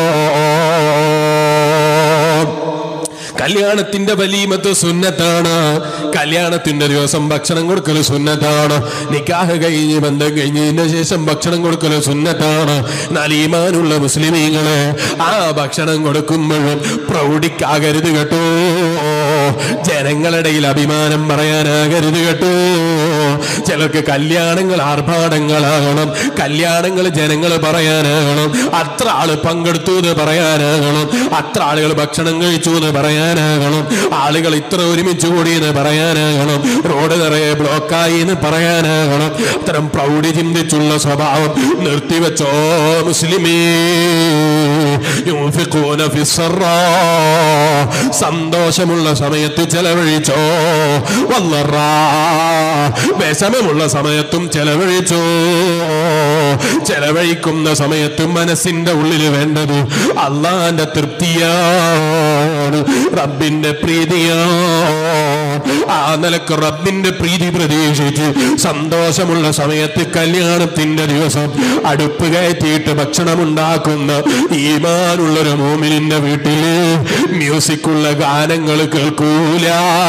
കല്യാണത്തിന്റെ വലീമത്ത് സുന്നത്താണ് കല്യാണത്തിന്റെ ദിവസം ഭക്ഷണം കൊടുക്കൽ സുന്നത്താണ് നിക്കാഹ് കഴിഞ്ഞ് ബന്ധം കഴിഞ്ഞതിന് ശേഷം ഭക്ഷണം കൊടുക്കൽ സുന്നത്താണ് എന്നാൽ ഈമാനുള്ള മുസ്ലിമീങ്ങളെ ആ ഭക്ഷണം കൊടുക്കുമ്പോഴും പ്രൗഢിക്കാകരുത് കേട്ടോ ജനങ്ങളിടയിൽ അഭിമാനം പറയാനാകരുത് കേട്ടോ ചിലർക്ക് കല്യാണങ്ങൾ ആർഭാടങ്ങളാകണം കല്യാണങ്ങൾ ജനങ്ങൾ പറയാനാകണം അത്ര ആള് പങ്കെടുത്തു എന്ന് പറയാനാകണം അത്ര ആളുകൾ ഭക്ഷണം കഴിച്ചു എന്ന് പറയാനാകണം ആളുകൾ ഇത്ര ഒരുമിച്ച് കൂടി എന്ന് പറയാനാകണം റോഡ് നിറയെ ബ്ലോക്കായി എന്ന് പറയാനാകണം അത്തരം പ്രൗഢി ചിന്തിച്ചുള്ള സ്വഭാവം നിർത്തിവെച്ചോ മുസ്ലിമേ യുൻഫിഖൂന ഫിസ്സറാ. സന്തോഷമുള്ള സമയത്ത് ചെലവഴിച്ചോ വല്ലറാ വിഷമമുള്ള സമയത്തും ചെലവഴിച്ചോ ചെലവഴിക്കുന്ന സമയത്തും മനസ്സിന്റെ ഉള്ളിൽ വേണ്ടത് അള്ളാന്റെ തൃപ്തിയാണ് റബ്ബിന്റെ പ്രീതിയാണ് ആ നിലക്ക് റബ്ബിന്റെ പ്രീതി പ്രതീക്ഷിച്ച് സന്തോഷമുള്ള സമയത്ത് കല്യാണത്തിന്റെ ദിവസം അടുപ്പ് കയറ്റിയിട്ട് ഭക്ഷണം ഉണ്ടാക്കുന്ന ഈമാനുള്ളൊരു മോമിനിന്റെ വീട്ടില് മ്യൂസിക്കുള്ള ഗാനങ്ങൾ കേൾക്കൂല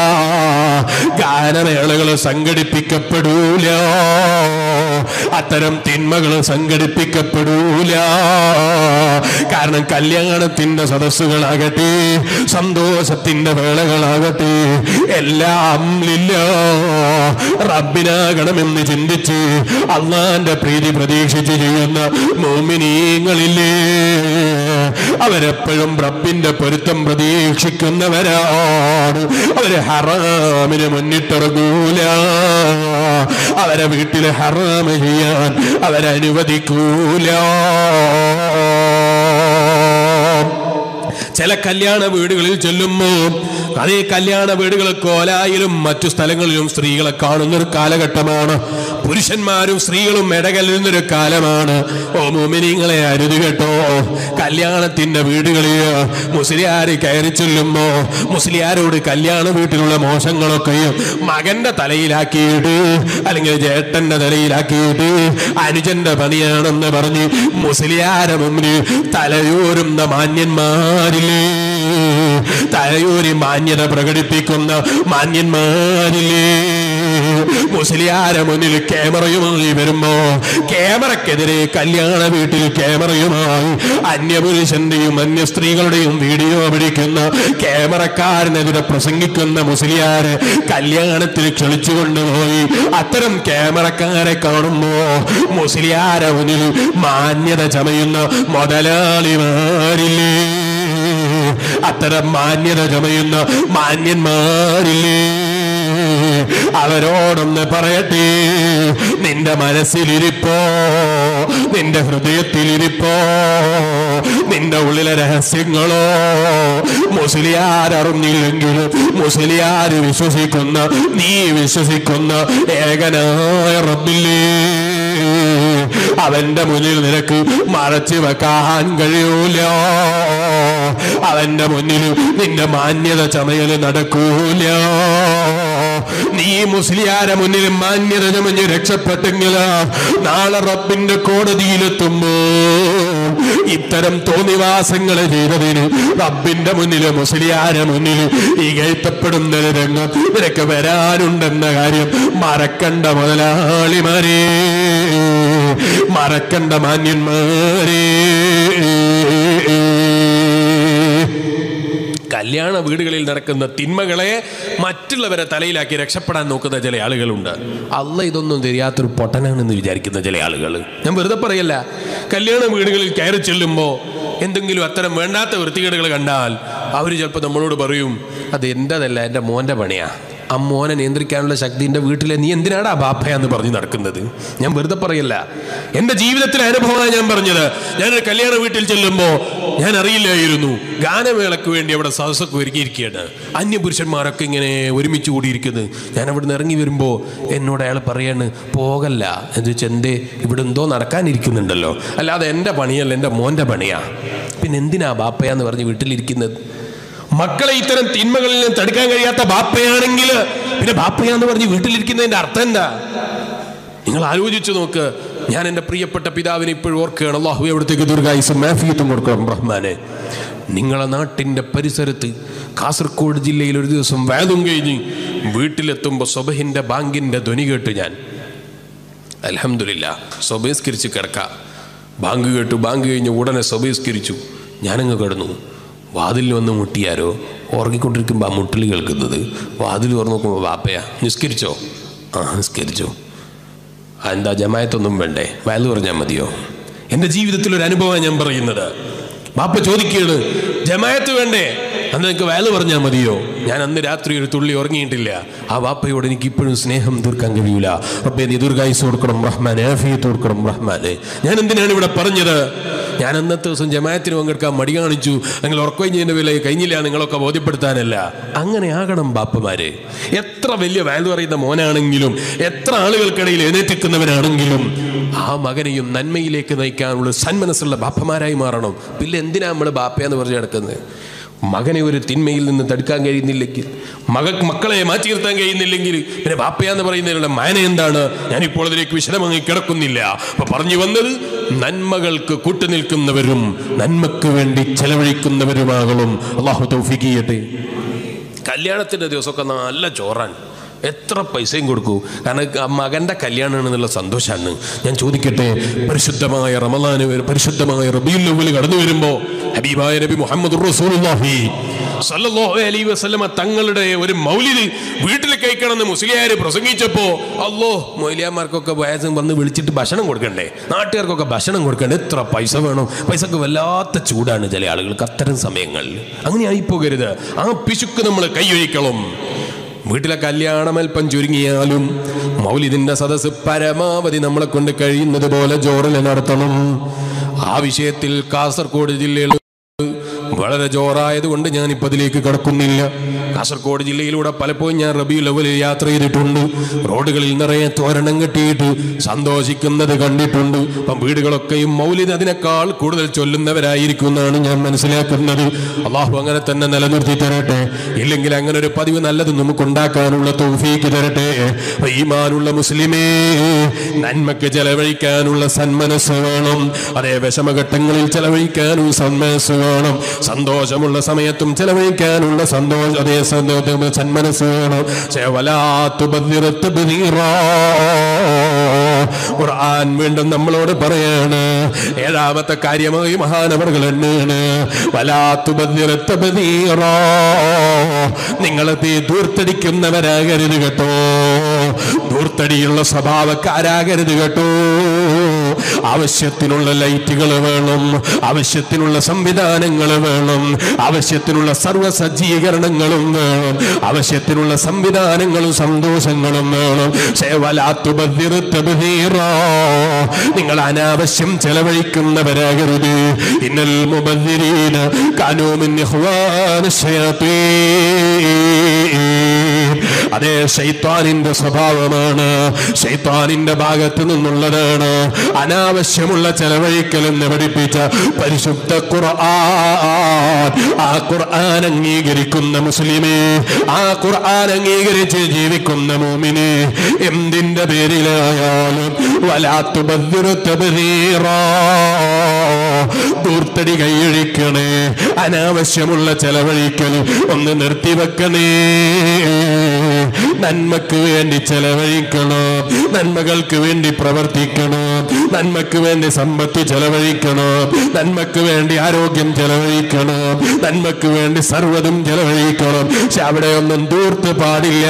ഗാനമേളകൾ സംഘടിപ്പിക്കപ്പെടൂല അത്തരം തിന്മകൾ സംഘടിപ്പിക്കപ്പെടൂല കാരണം കല്യാണത്തിന്റെ സദസ്സുകളാകട്ടെ സന്തോഷത്തിന്റെ വേളകളാകട്ടെ എല്ലാം ഇല്ല റബ്ബിനാകണമെന്ന് ചിന്തിച്ച് അള്ളാന്റെ പ്രീതി പ്രതീക്ഷിച്ച് ചെയ്യുന്ന മോമിനീങ്ങളില്ലേ അവരെപ്പോഴും റബ്ബിന്റെ പൊരുത്തം പ്രതീക്ഷിക്കുന്നവരാണ് അവര് ഹറാമിന് മുന്നിട്ടിറങ്ങൂല അവരെ വീട്ടിൽ ഹറാമ് ചെയ്യാൻ അവരനുവദിക്കൂല ചില കല്യാണ വീടുകളിൽ ചെല്ലുമ്പോ അതേ കല്യാണ വീടുകൾ കോലായിലും മറ്റു സ്ഥലങ്ങളിലും സ്ത്രീകളെ കാണുന്ന ഒരു കാലഘട്ടമാണ് പുരുഷന്മാരും സ്ത്രീകളും ഇടകലുന്നൊരു കാലമാണ് ഓ മോമിനിങ്ങളെ അരുത് കേട്ടോ കല്യാണത്തിന്റെ വീടുകളിൽ മുസ്ലിയാര് കയറി ചെല്ലുമ്പോ മുസ്ലിയാരോട് കല്യാണ വീട്ടിലുള്ള മോശങ്ങളൊക്കെയും മകന്റെ തലയിലാക്കിയിട്ട് അല്ലെങ്കിൽ ചേട്ടന്റെ തലയിലാക്കിയിട്ട് അനുജന്റെ പണിയാണെന്ന് പറഞ്ഞ് മുസ്ലിയാരെ മുമ്പിൽ തലയോരുന്ന മാന്യന്മാരില്ലേ തലയൂരി മാന്യത പ്രകടിപ്പിക്കുന്ന മാന്യന്മാരില്ലേ മുസ്ലിയാരെ മുന്നിൽ ക്യാമറയുമായി വരുമ്പോ ക്യാമറക്കെതിരെ കല്യാണ വീട്ടിൽ ക്യാമറയുമായി അന്യപുരുഷന്റെയും അന്യ സ്ത്രീകളുടെയും വീഡിയോ പിടിക്കുന്ന ക്യാമറക്കാരനെതിരെ പ്രസംഗിക്കുന്ന മുസ്ലിയാരെ കല്യാണത്തിൽ ക്ഷണിച്ചു കൊണ്ടുപോയി അത്തരം ക്യാമറക്കാരെ കാണുമ്പോ മുസ്ലിയാരെ മുന്നിൽ മാന്യത ചമയുന്ന മുതലാളിമാരില്ലേ അത്തരം മാന്യത ചമയുന്ന മാന്യന്മാരില്ലേ അവരോടൊന്ന് പറയട്ടെ നിന്റെ മനസ്സിലിരിപ്പോ നിന്റെ ഹൃദയത്തിലിരിപ്പോ നിന്റെ ഉള്ളിലെ രഹസ്യങ്ങളോ മുസ്ലിയാരറിഞ്ഞില്ലെങ്കിലും മുസ്ലിയാര് വിശ്വസിക്കുന്ന നീ വിശ്വസിക്കുന്ന ഏകനായ റബ്ബില്ലേ അവന്റെ മുന്നിൽ നിനക്ക് മറച്ചു വെക്കാൻ കഴിയൂല അവന്റെ മുന്നിൽ നിന്റെ മാന്യത ചമയല് നടക്കൂല നീ മുസ്ലിയാരെ മുന്നിൽ മാന്യത ചമഞ്ഞ് രക്ഷപ്പെട്ടെങ്കിൽ നാളെ റബ്ബിന്റെ കോടതിയിലെത്തുമ്പോ ഇത്തരം തോന്നിവാസങ്ങൾ ചെയ്തതിന് റബ്ബിന്റെ മുന്നിൽ മുസ്ലിയാരെ മുന്നിൽ ഇകഴ്ത്തപ്പെടുന്ന ഒരു രംഗം നിനക്ക് വരാനുണ്ടെന്ന കാര്യം മറക്കണ്ട മുതലാളിമാരെ മറക്കണ്ട മാന്യന്മാരെ കല്യാണ വീടുകളിൽ നടക്കുന്ന തിന്മകളെ മറ്റുള്ളവരെ തലയിലാക്കി രക്ഷപ്പെടാൻ നോക്കുന്ന ചില ആളുകളുണ്ട് അല്ല ഇതൊന്നും தெரிയാത്തൊരു പൊട്ടനാണെന്ന് വിചാരിക്കുന്ന ചില ആളുകൾ ഞാൻ വെറുതെ പറയല്ല കല്യാണ വീടുകളിൽ കയറി ചെല്ലുമ്പോൾ എന്തെങ്കിലും അത്തരം വേണ്ടാത്ത വൃത്തികേടുകൾ കണ്ടാൽ അവർ ചിലപ്പോൾ നമ്മളോട് പറയും അത് എൻ്റെതല്ല എൻ്റെ മോൻ്റെ പണിയാ ആ മോനെ നിയന്ത്രിക്കാനുള്ള ശക്തി എൻ്റെ വീട്ടിലെ നീ എന്തിനാടാ ബാപ്പയാന്ന് പറഞ്ഞ് നടക്കുന്നത് ഞാൻ വെറുതെ പറയല്ല എൻ്റെ ജീവിതത്തിലെ അനുഭവമാണ് ഞാൻ പറഞ്ഞത് ഞാനൊരു കല്യാണ വീട്ടിൽ ചെല്ലുമ്പോൾ ഞാൻ അറിയില്ലായിരുന്നു ഗാനമേളക്ക് വേണ്ടി അവിടെ സദസ്സൊക്കെ ഒരുക്കിയിരിക്കുകയാണ് അന്യപുരുഷന്മാരൊക്കെ ഇങ്ങനെ ഒരുമിച്ച് കൂടിയിരിക്കുന്നത് ഞാൻ അവിടെ നിന്ന് ഇറങ്ങി വരുമ്പോൾ എന്നോട് അയാൾ പറയാണ് പോകല്ല എന്ന് വെച്ചാൽ എന്തേ ഇവിടെ എന്തോ നടക്കാനിരിക്കുന്നുണ്ടല്ലോ അല്ലാതെ എൻ്റെ പണിയല്ല എൻ്റെ മോൻ്റെ പണിയാ പിന്നെ എന്തിനാ ബാപ്പയാന്ന് പറഞ്ഞ് വീട്ടിലിരിക്കുന്നത് മക്കളെ ഇത്തരം തിന്മകളിൽ നിന്ന് തടുക്കാൻ കഴിയാത്ത ബാപ്പയാണെങ്കിൽ പിന്നെ ബാപ്പയാന്ന് പറഞ്ഞ് വീട്ടിലിരിക്കുന്നതിന്റെ അർത്ഥം എന്താ നിങ്ങൾ ആലോചിച്ചു നോക്ക് ഞാൻ എൻ്റെ പ്രിയപ്പെട്ട പിതാവിനെ ഇപ്പോഴും ഓർക്കുകയാണ് അള്ളാഹു എവിടത്തേക്ക് ദീർഘായുസും മാഫിയത്തും കൊടുക്കണം റഹ്മാനെ നിങ്ങളെ നാട്ടിൻ്റെ പരിസരത്ത് കാസർഗോഡ് ജില്ലയിൽ ഒരു ദിവസം വേദം കഴിഞ്ഞ് വീട്ടിലെത്തുമ്പോൾ സ്വബഹിൻ്റെ ബാങ്കിൻ്റെ ധ്വനി കേട്ട് ഞാൻ അലഹമില്ല സ്വബഹിസ്കരിച്ച് കിടക്കാം ബാങ്ക് കേട്ടു ബാങ്ക് കഴിഞ്ഞ് ഉടനെ സ്വബഹിസ്കരിച്ചു ഞാനങ്ങ് കിടന്നു വാതിലിൽ വന്ന് മുട്ടിയാരോ ഉറങ്ങിക്കൊണ്ടിരിക്കുമ്പോൾ ആ മുട്ടൽ കേൾക്കുന്നത് വാതിൽ തുറന്ന് നോക്കുമ്പോൾ വാപ്പയാ നിസ്കരിച്ചോ ആ നിസ്കരിച്ചു ആ, എന്താ ജമായത്തൊന്നും വേണ്ടേ വയലു പറഞ്ഞാൽ മതിയോ എൻ്റെ ജീവിതത്തിൽ ഒരു അനുഭവമാണ് ഞാൻ പറയുന്നത് ബാപ്പ ചോദിക്കുകയാണ് ജമായത്ത് വേണ്ടേ അന്ന് എനിക്ക് വയലു പറഞ്ഞാൽ മതിയോ ഞാൻ അന്ന് രാത്രി ഒരു തുള്ളി ഉറങ്ങിയിട്ടില്ല ആ വാപ്പയോട് എനിക്ക് ഇപ്പോഴും സ്നേഹം തീർക്കാൻ കഴിയൂല റബ്ബെ നീ ദീർഘായുസ് കൊടുക്കണം റഹ്മാനെ ആഫിയത്ത് കൊടുക്കണം റഹ്മാനെ ഞാൻ എന്തിനാണ് ഇവിടെ പറഞ്ഞത് ഞാൻ അന്നത്തെ ദിവസം ജമായത്തിന് പങ്കെടുക്കാൻ മടി കാണിച്ചു നിങ്ങൾ ഉറക്കൊഴിഞ്ഞതിൻ്റെ വില കഴിഞ്ഞില്ല നിങ്ങളൊക്കെ ബോധ്യപ്പെടുത്താനല്ല അങ്ങനെ ആകണം ബാപ്പമാര് എത്ര വലിയ വാല്യൂ പറയുന്ന മോനാണെങ്കിലും എത്ര ആളുകൾക്കിടയിൽ എഴുന്നേറ്റിക്കുന്നവനാണെങ്കിലും ആ മകനെയും നന്മയിലേക്ക് നയിക്കാനുള്ള സന്മനസ്സുള്ള ബാപ്പമാരായി മാറണം പിന്നെ എന്തിനാ നമ്മൾ ബാപ്പയെന്ന് പറഞ്ഞു കിടക്കുന്നത് മകനെ ഒരു തിന്മയിൽ നിന്ന് തടുക്കാൻ കഴിയുന്നില്ലെങ്കിൽ മക മക്കളെ മാറ്റി നിർത്താൻ കഴിയുന്നില്ലെങ്കിൽ പിന്നെ ബാപ്പയാന്ന് പറയുന്നതിനുള്ള മാന എന്താണ് ഞാനിപ്പോൾ അതിലേക്ക് വിശദമായി കിടക്കുന്നില്ല അപ്പൊ പറഞ്ഞു വന്നത് നന്മകൾക്ക് കൂട്ടുനിൽക്കുന്നവരും നന്മക്ക് വേണ്ടി ചെലവഴിക്കുന്നവരുമാകണം അള്ളാഹു തൗഫീഖ് ചെയ്യട്ടെ കല്യാണത്തിന്റെ ദിവസമൊക്കെ നല്ല ചോറാണ് എത്ര പൈസയും കൊടുക്കൂ കാരണം ആ മകന്റെ കല്യാണമാണ് എന്നുള്ള സന്തോഷമാണ് ഞാൻ ചോദിക്കട്ടെ പരിശുദ്ധമായ റമലാന് പരിശുദ്ധമായ റബീൽ അവ്വൽ കടന്നു വരുമ്പോ ഹബീബായ നബി മുഹമ്മദ് റസൂലുള്ളാഹി സല്ലല്ലാഹു അലൈഹി വസല്ലമ തങ്ങളുടെ ഒരു മൗലിദ് വീട്ടിൽ കഴിക്കണമെന്ന് മുസ്ലിയാർ പ്രസംഗിച്ചപ്പോ അല്ലോ മൗലിയാമാർക്കൊക്കെ വയസ്സും വന്ന് വിളിച്ചിട്ട് ഭക്ഷണം കൊടുക്കണ്ടേ നാട്ടുകാർക്കൊക്കെ ഭക്ഷണം കൊടുക്കണ്ടേ എത്ര പൈസ വേണം പൈസക്ക് വല്ലാത്ത ചൂടാണ് ചില ആളുകൾക്ക് അത്തരം സമയങ്ങളിൽ അങ്ങനെ ആയിപ്പോകരുത് ആ പിശുക്ക് നമ്മൾ കൈയൊഴിക്കണം വീട്ടിലെ കല്യാണം അല്പം ചുരുങ്ങിയാലും മൗലിദിന്റെ സദസ്സ് പരമാവധി നമ്മളെ കൊണ്ട് കഴിയുന്നത് പോലെ ജോറിൽ നടത്തണം ആ വിഷയത്തിൽ കാസർഗോഡ് ജില്ലയിൽ വളരെ ജോറായതുകൊണ്ട് ഞാൻ ഇപ്പൊ അതിലേക്ക് കടക്കുന്നില്ല കാസർഗോഡ് ജില്ലയിലൂടെ പലപ്പോഴും ഞാൻ റബി ലെവലിൽ യാത്ര ചെയ്തിട്ടുണ്ട് റോഡുകളിൽ നിറയെ തോരണം കെട്ടിയിട്ട് സന്തോഷിക്കുന്നത് കണ്ടിട്ടുണ്ട് അപ്പം വീടുകളൊക്കെയും മൗലിദ് അതിനേക്കാൾ കൂടുതൽ ചൊല്ലുന്നവരായിരിക്കും എന്നാണ് ഞാൻ മനസ്സിലാക്കുന്നത് അള്ളാഹു അങ്ങനെ തന്നെ നിലനിർത്തി തരട്ടെ ഇല്ലെങ്കിൽ അങ്ങനെ ഒരു പതിവ് നല്ലത് നമുക്ക് ഉണ്ടാക്കാനുള്ള തൗഫീക്ക് തരട്ടെ ഈമാനുള്ള മുസ്ലിമേ നന്മക്ക് ചെലവഴിക്കാനുള്ള സന്മനസ് വേണം അതേ വിഷമഘട്ടങ്ങളിൽ ചെലവഴിക്കാനും സന്മനസ് വേണം സന്തോഷമുള്ള സമയത്തും ചെലവഴിക്കാനുള്ള സന്തോഷം അതേ സന്തോഷം സന്മനസ് വേണം പക്ഷേ വലാത്തു ബദിറത്ത് ബദീറാ. ഖുർആൻ വീണ്ടും നമ്മളോട് പറയാണ് ഏഴാമത്തെ കാര്യമായി മഹാനവറുകൾ എണ്ണാണ് വലാത്തു ബദിറത്ത് ബദീറാ. നിങ്ങളത് ദൂർത്തടിക്കുന്നവരാകരുത് കേട്ടോ ദൂർത്തടിയുള്ള സ്വഭാവക്കാരാകരുത് കേട്ടോ ആവശ്യത്തിനുള്ള ലൈറ്റുകൾ വേണം ആവശ്യത്തിനുള്ള സംവിധാനങ്ങൾ വേണം ആവശ്യത്തിനുള്ള സർവ്വ സജ്ജീകരണങ്ങളും വേണം ആവശ്യത്തിനുള്ള സംവിധാനങ്ങളും സന്തോഷങ്ങളും വേണം സേവലാത്തുബദ്ധിറ് തബ്ദീറാ. നിങ്ങൾ അനാവശ്യം ചെലവഴിക്കുന്നവരാകരുത് ഇന്നൽ മുബദ്ദിരീന കാനൂമിൻ ഇഖ്വാന അതേ ശൈത്താനിന്റെ സ്വഭാവമാണ് ശൈത്താനിന്റെ ഭാഗത്ത് നിന്നുള്ളതാണ് അനാവശ്യമുള്ള ചെലവഴിക്കലെന്ന് പഠിപ്പിച്ച പരിശുദ്ധ ഖുർആൻ ആ ഖുർആൻ അംഗീകരിക്കുന്ന മുസ്ലിമേ ആ ഖുർആൻ അംഗീകരിച്ച് ജീവിക്കുന്ന മോമിനെ എന്തിന്റെ പേരിലായാലും വലാത്തു ദൂർത്തടി കൈയഴിക്കണേ അനാവശ്യമുള്ള ചെലവഴിക്കൽ ഒന്ന് നിർത്തിവെക്കണേ നന്മക്ക് വേണ്ടി ചെലവഴിക്കണം നന്മകൾക്ക് വേണ്ടി പ്രവർത്തിക്കണം നന്മക്ക് വേണ്ടി സമ്പത്ത് ചെലവഴിക്കണം നന്മക്ക് വേണ്ടി ആരോഗ്യം ചെലവഴിക്കണം നന്മക്ക് വേണ്ടി സർവ്വതും ചെലവഴിക്കണം പക്ഷെ അവിടെ ഒന്നും ദൂർത്ത് പാടില്ല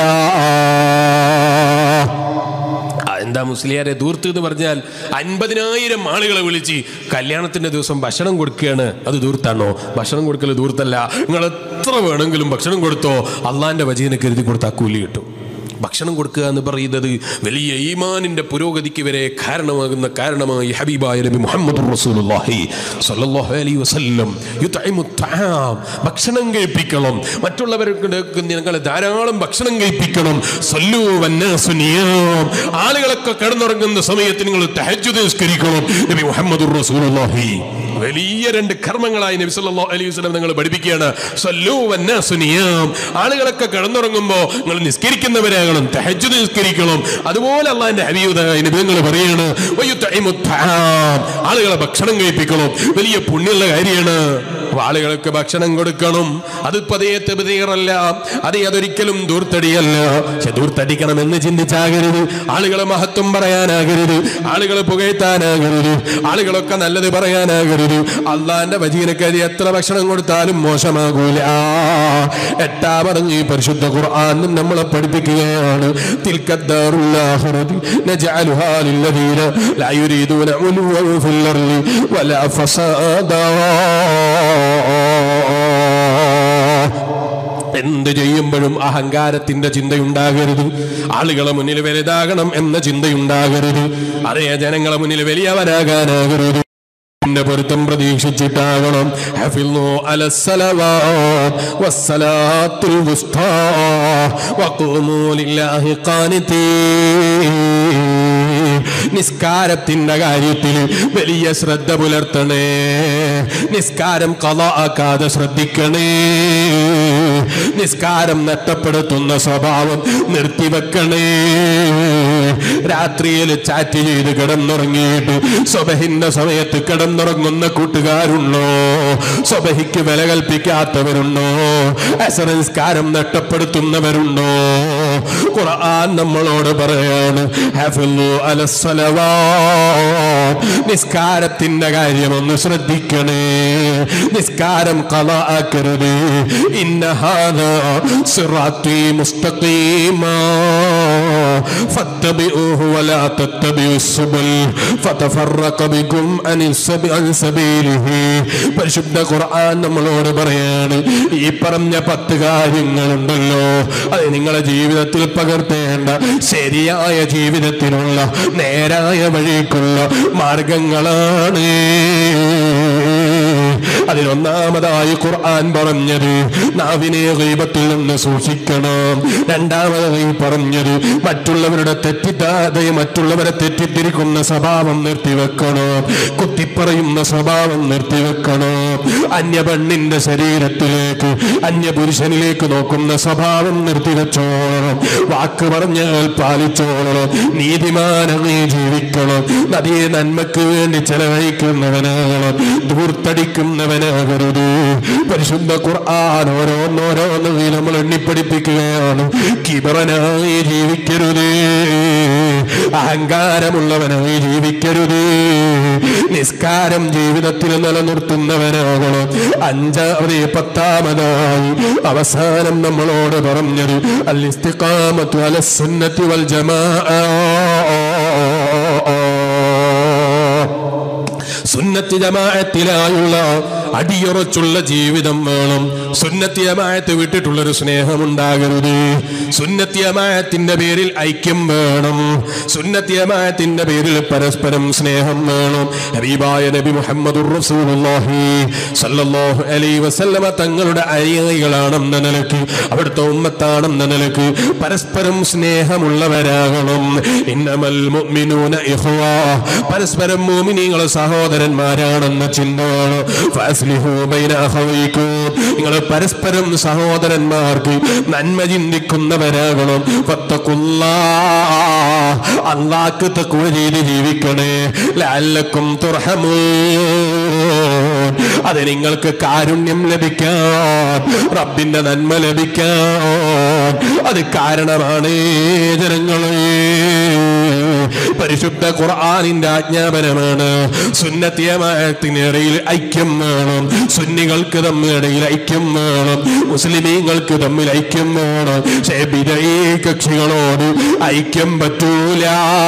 ആ, എന്താ മുസ്ലിയാരെ ദൂർത്ത് എന്ന് പറഞ്ഞാൽ അൻപതിനായിരം ആളുകളെ വിളിച്ച് കല്യാണത്തിന്റെ ദിവസം ഭക്ഷണം കൊടുക്കുകയാണ് അത് ദൂർത്താണോ ഭക്ഷണം കൊടുക്കൽ ദൂർത്തല്ല നിങ്ങൾ എത്ര വേണമെങ്കിലും ഭക്ഷണം കൊടുത്തോ അള്ളാന്റെ വജീനെ കരുതി കൊടുത്താൽ കൂലി കിട്ടും ഭക്ഷണം കൊടുക്കുക എന്ന് പറയുന്നത് വലിയ ഈമാനിന്റെ പുരോഗതിക്ക് വരെ കാരണമാകുന്ന കാരണമായി ഹബീബായ നബി മുഹമ്മദ് റസൂലുള്ളാഹി സ്വല്ലല്ലാഹു അലൈഹി വസല്ലം യുത്ഇമു തആം ഭക്ഷണം കഴിപ്പിക്കണം മറ്റുള്ളവർക്ക് നിങ്ങൾ ധാരാളം ഭക്ഷണം കഴിപ്പിക്കണം സല്ലു വന്നാസു നിയാം ആളുകളൊക്കെ കിടന്നുറങ്ങുന്ന സമയത്ത് നിങ്ങൾ തഹജ്ജുദ് നിസ്കരിക്കണം നബി മുഹമ്മദ് റസൂലുള്ളാഹി വലിയ രണ്ട് കർമ്മങ്ങളായി നബി സല്ലല്ലാഹു അലൈഹി വസല്ലം നിങ്ങൾ പഠിപ്പിക്കുകയാണ് സല്ലു വന്നാസു നിയാം ആളുകളൊക്കെ കിടന്നുറങ്ങുമ്പോൾ നിങ്ങൾ നിസ്കരിക്കുന്നവരാകണം തഹജ്ജുദ് നിസ്കരിക്കണം അതുപോലെ അള്ളാഹിന്റെ ഹബീബായ നബി നിങ്ങൾ പറയാണ് വയുത്തഇമു തആം. ആളുകളെ ഭക്ഷണം കഴിപ്പിക്കണം വലിയ പുണ്യമുള്ള കാര്യമാണ് അപ്പൊ ആളുകൾക്ക് ഭക്ഷണം കൊടുക്കണം അത് പതേ തെബതീറല്ല അതേ അതൊരിക്കലും ദൂർത്തടിയല്ല പക്ഷെ ദൂർത്തടിക്കണമെന്ന് ചിന്തിച്ചാകരുത് ആളുകളെ മഹത്വം പറയാനാകരുത് ആളുകളെ പുകഴ്ത്താനാകരുത് ആളുകളൊക്കെ നല്ലത് പറയാനാകരുത് അള്ളാന്റെ വജീനക്കരി എത്ര ഭക്ഷണം കൊടുത്താലും മോശമാകൂല എട്ടാ പറഞ്ഞ് ഈ പരിശുദ്ധ ഖുർആൻ നമ്മളെ പഠിപ്പിക്കുകയാണ് തിൽക്കദ്ദാറുല്ലാഹിറതി നജഅലുഹാ ലില്ലദീന ലാ യുരീദൂന ഉലുവൻ ഫിൽ അർളി വലാ ഫസാദാ എന്ത് ചെയ്യുമ്പോഴും അഹങ്കാരത്തിന്റെ ചിന്തയുണ്ടാകരുത് ആളുകളെ മുന്നിൽ വലുതാകണം എന്ന ചിന്തയുണ്ടാകരുത് അതേ ജനങ്ങളെ മുന്നിൽ വലിയവരാകാനാകരുത് ന്റെ പൊരുത്തം പ്രതീക്ഷിച്ചിട്ടാകണം ഹഫിളു അലസ്സലവാത്ത് വസ്സലാത്തുൽ വുസ്താ വഖൂമൂ ലില്ലാഹി ഖാനിതീൻ നിസ്കാരത്തിന്റെ കാര്യത്തിൽ വലിയ ശ്രദ്ധ പുലർത്തണേ നിസ്കാരം കഥ ആക്കാതെ ശ്രദ്ധിക്കണേ നിസ്കാരം നഷ്ടപ്പെടുത്തുന്ന സ്വഭാവം നിർത്തിവെക്കണേ രാത്രിയിൽ ചാറ്റ് ചെയ്ത് കിടന്നുറങ്ങിയിട്ട് സ്വബഹിന്റെ സമയത്ത് കിടന്നുറങ്ങുന്ന കൂട്ടുകാരുണ്ടോ സ്വബഹിക്ക് വില കൽപ്പിക്കാത്തവരുണ്ടോ അസറൻസ്കാരം നഷ്ടപ്പെടുത്തുന്നവരുണ്ടോ ഖുർആൻ നമ്മളോട് പറയാണ് ഹഫിളു അലസ്സലവാ നിസ്കാരത്തിന്റെ കാര്യം ഒന്ന് ശ്രദ്ധിക്കണേ നിസ്കാരം കല ആക്കരുത് ഇന്നഹാദ സിറാത്തി മുസ്തഖീമാ فاتبعوه ولا تتبعوا السبل فتفرق بكم عن السبيل عن سبيله പരിശുദ്ധ ഖുർആൻ നമ്മളോട് പറയാണ് ഈ പറഞ്ഞ പത്ത് കാര്യങ്ങളുണ്ടല്ലോ അത് നിങ്ങളെ ജീവിതത്തിൽ പകർത്തേണ്ട ശരിയായ ജീവിതത്തിനുള്ള നേരായ വഴിക്കുള്ള മാർഗങ്ങളാണ് അതിലൊന്നാമതായി ഖുർആൻ പറഞ്ഞത് നാവിനെ ഗീബത്തിൽ നിന്ന് സൂക്ഷിക്കണം രണ്ടാമതായി പറഞ്ഞത് മറ്റുള്ളവരുടെ തെറ്റിദ്ധാതെ മറ്റുള്ളവരെ തെറ്റിദ്ധരിക്കുന്ന സ്വഭാവം നിർത്തിവെക്കണം കുത്തിപ്പറയുന്ന സ്വഭാവം നിർത്തിവെക്കണം അന്യ പെണ്ണിന്റെ ശരീരത്തിലേക്ക് അന്യ പുരുഷനിലേക്ക് നോക്കുന്ന സ്വഭാവം നിർത്തിവെച്ചോളണം വാക്ക് പറഞ്ഞാൽ പാലിച്ചോളണം നീതിമാനമേ ജീവിക്കണം നദിയെ നന്മക്ക് വേണ്ടി ചെലവഴിക്കുന്നവനാകണം ധൂർത്തടിക്കുന്നവനാകരുത് പരിശുദ്ധ ഖുർആൻ ഓരോന്നോരോന്ന് നമ്മൾ എണ്ണിപ്പടിപ്പിക്കുകയാണ് കിബറനായി ജീവിക്കരുത് അഹങ്കാരമുള്ളവനായി ജീവിക്കരുത് നിസ്കാരം ജീവിതത്തിൽ നിലനിർത്തുന്നവനാകണം അഞ്ചാമത് പത്താമതായി അവസാനം നമ്മളോട് പറഞ്ഞത് അൽ ഇസ്തിഖാമത്തു അല സുന്നത്തി വൽ ജമാ സുന്നത്തി ജമാഅത്തിലായുള്ള അടിയുറച്ചുള്ള ജീവിതം വേണം സുന്നത്തി ജമാഅത്ത് വിട്ടിട്ടുള്ളൊരു സ്നേഹമുണ്ടാകരുത് സുന്നത്തി ജമാഅത്തിന്റെ പേരിൽ ഐക്യം വേണം സുന്നത്തി ജമാഅത്തിന്റെ പേരിൽ പരസ്പരം സ്നേഹം വേണം ഹബീബായ നബി മുഹമ്മദുർ റസൂലുള്ളാഹി സല്ലല്ലാഹു അലൈഹി വസല്ലമ തങ്ങളുടെ അനുയായികളാണെന്ന നിലക്ക് അവിടുത്തെ ഉമ്മത്താണെന്ന നിലക്ക് പരസ്പരം സ്നേഹമുള്ളവരാകണം ഇന്നമൽ മുഅ്മിനൂന ഇഖ്വാ പരസ്പരം മുഅ്മിനീങ്ങൾ സഹോദരന്മാരാണെന്ന ചിന്തയാണ് ഫാസ്ലിഹു ബൈന അഖവൈക്കും നിങ്ങൾ പരസ്പരം സഹോദരന്മാർക്ക് നന്മ ചിന്തിക്കുന്നവരാകണം ഫത്തഖുല്ലാ അള്ളാഹ്ക്ക് തഖ്വ ചെയ്ത് ജീവിക്കണേ ലഅല്ലക്കും തുർഹമൂൻ അത് നിങ്ങൾക്ക് കാരുണ്യം ലഭിക്കാൻ റബ്ബിന്റെ നന്മ ലഭിക്കാൻ അത് കാരണമാണ് ജനങ്ങളെ പരിശുദ്ധ ഖുർആാനിന്റെ ആജ്ഞാപനമാണ് സുന്നത്തിയമായത്തിനിടയിൽ ഐക്യം വേണം സുന്നികൾക്ക് തമ്മിലിടയിൽ ഐക്യം വേണം മുസ്ലിമീങ്ങൾക്ക് തമ്മിൽ ഐക്യം വേണം പക്ഷേ വിജയീ കക്ഷികളോട് ഐക്യം പറ്റൂല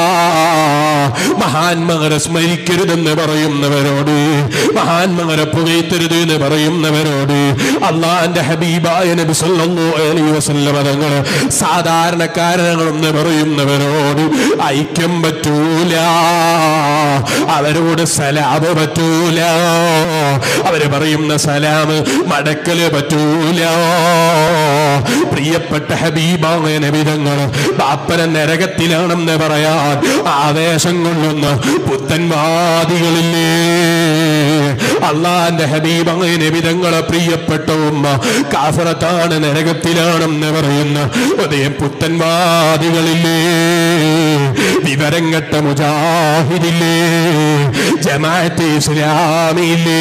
മഹാന്മാരെ സ്മരിക്കരുതെന്ന് പറയുന്നവരോട് മഹാന്മാരെ പുകയത്തരുത് എന്ന് പറയുന്നവരോട് അള്ളാന്റെ ഹബീബായ നബി സല്ലല്ലാഹു അലൈഹി വസല്ലമ തങ്ങൾ സാധാരണക്കാരനെന്ന് പറയുന്നവരോട് ഐക്യം പറ്റൂല അവരോട് സലാമ് പറ്റൂല അവര് പറയുന്ന സലാമ് മടക്കല് പറ്റൂല പ്രിയപ്പെട്ട ഹബീബായ നബിതങ്ങൾ ബാപ്പന നരകത്തിലാണെന്ന് പറയാൻ ആവേശം കൊള്ളുന്ന പുത്തൻവാദികളില്ലേ അള്ളാന്റെ ഹബീബായ നബിതങ്ങളെ പ്രിയപ്പെട്ട ഉമ്മ കാഫറത്താണ് നരകത്തിലാണെന്ന് പറയുന്ന ഉദയം പുത്തൻവാദികളില്ലേ വിവരം കെട്ട മുജാഹിദില്ലേ ജമാഅത്തെ ഇസ്ലാമിയില്ലേ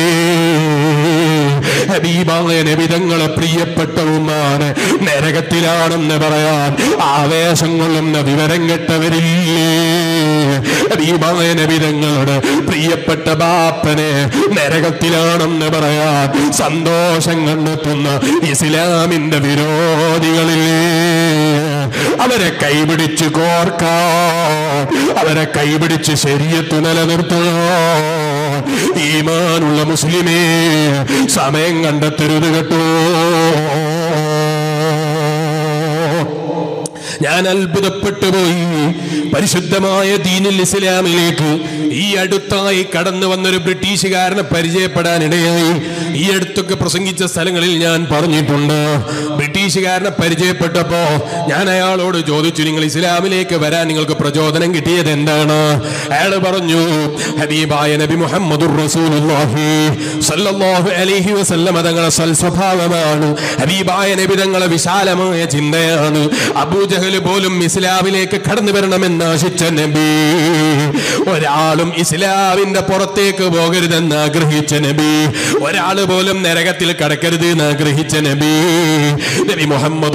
ഹബീബായ നബിതങ്ങളെ പ്രിയപ്പെട്ട ഉമ്മാണ് നരകത്തിലാണെന്ന് പറയാൻ ആവേശം കൊള്ളുന്ന വിവരം കെട്ടവരില്ലേ ഹബീബായ നബിതങ്ങളുടെ പ്രിയപ്പെട്ട ബാപ്പനെ നരകത്തിലാണെന്ന് പറയാൻ സന്തോഷം കണ്ടെത്തുന്ന ഇസ്ലാമിന്റെ വിരോധികളില്ലേ അവരെ കൈപിടിച്ച് കോർക്കാൻ അവരെ കൈപിടിച്ച് ശരീരത്ത് നിലനിർത്തുക ഈമാനുള്ള മുസ്ലിമേ സമയം കണ്ടെത്തരുത് കേട്ടോ ഞാൻ അത്ഭുതപ്പെട്ടു പോയി പരിശുദ്ധമായ ദീനുൽ ഇസ്ലാമിലേക്ക് ഈ അടുത്തായി കടന്നു വന്നൊരു ബ്രിട്ടീഷുകാരനെ പരിചയപ്പെടാനിടയായി ഈ അടുത്തൊക്കെ പ്രസംഗിച്ച സ്ഥലങ്ങളിൽ ഞാൻ പറഞ്ഞിട്ടുണ്ട് ബ്രിട്ടീഷുകാരനെ പരിചയപ്പെട്ടപ്പോ ഞാൻ അയാളോട് ചോദിച്ചു നിങ്ങൾ ഇസ്ലാമിലേക്ക് വരാൻ നിങ്ങൾക്ക് പ്രചോദനം കിട്ടിയത് എന്താണ് അയാൾ പറഞ്ഞു ഹബീബായ നബി മുഹമ്മദ് സല്ലല്ലാഹു അലൈഹി വസല്ലമ തങ്ങളെ സൽസ്വഭാവമാണ് ഹബീബായ നബി തങ്ങളെ വിശാലമായ ചിന്തയാണ് അബൂജഹൽ പോലും ഇസ്ലാമിലേക്ക് കടന്നു വരണമെന്ന് ആശിച്ച നബി ഒരാളും ഇസ്ലാമിന്റെ പുറത്തേക്ക് പോകരുതെന്ന് ആഗ്രഹിച്ച നബി ഒരാള് പോലും നരകത്തിൽ കടക്കരുത് എന്ന് ആഗ്രഹിച്ച നബി നബി മുഹമ്മദ്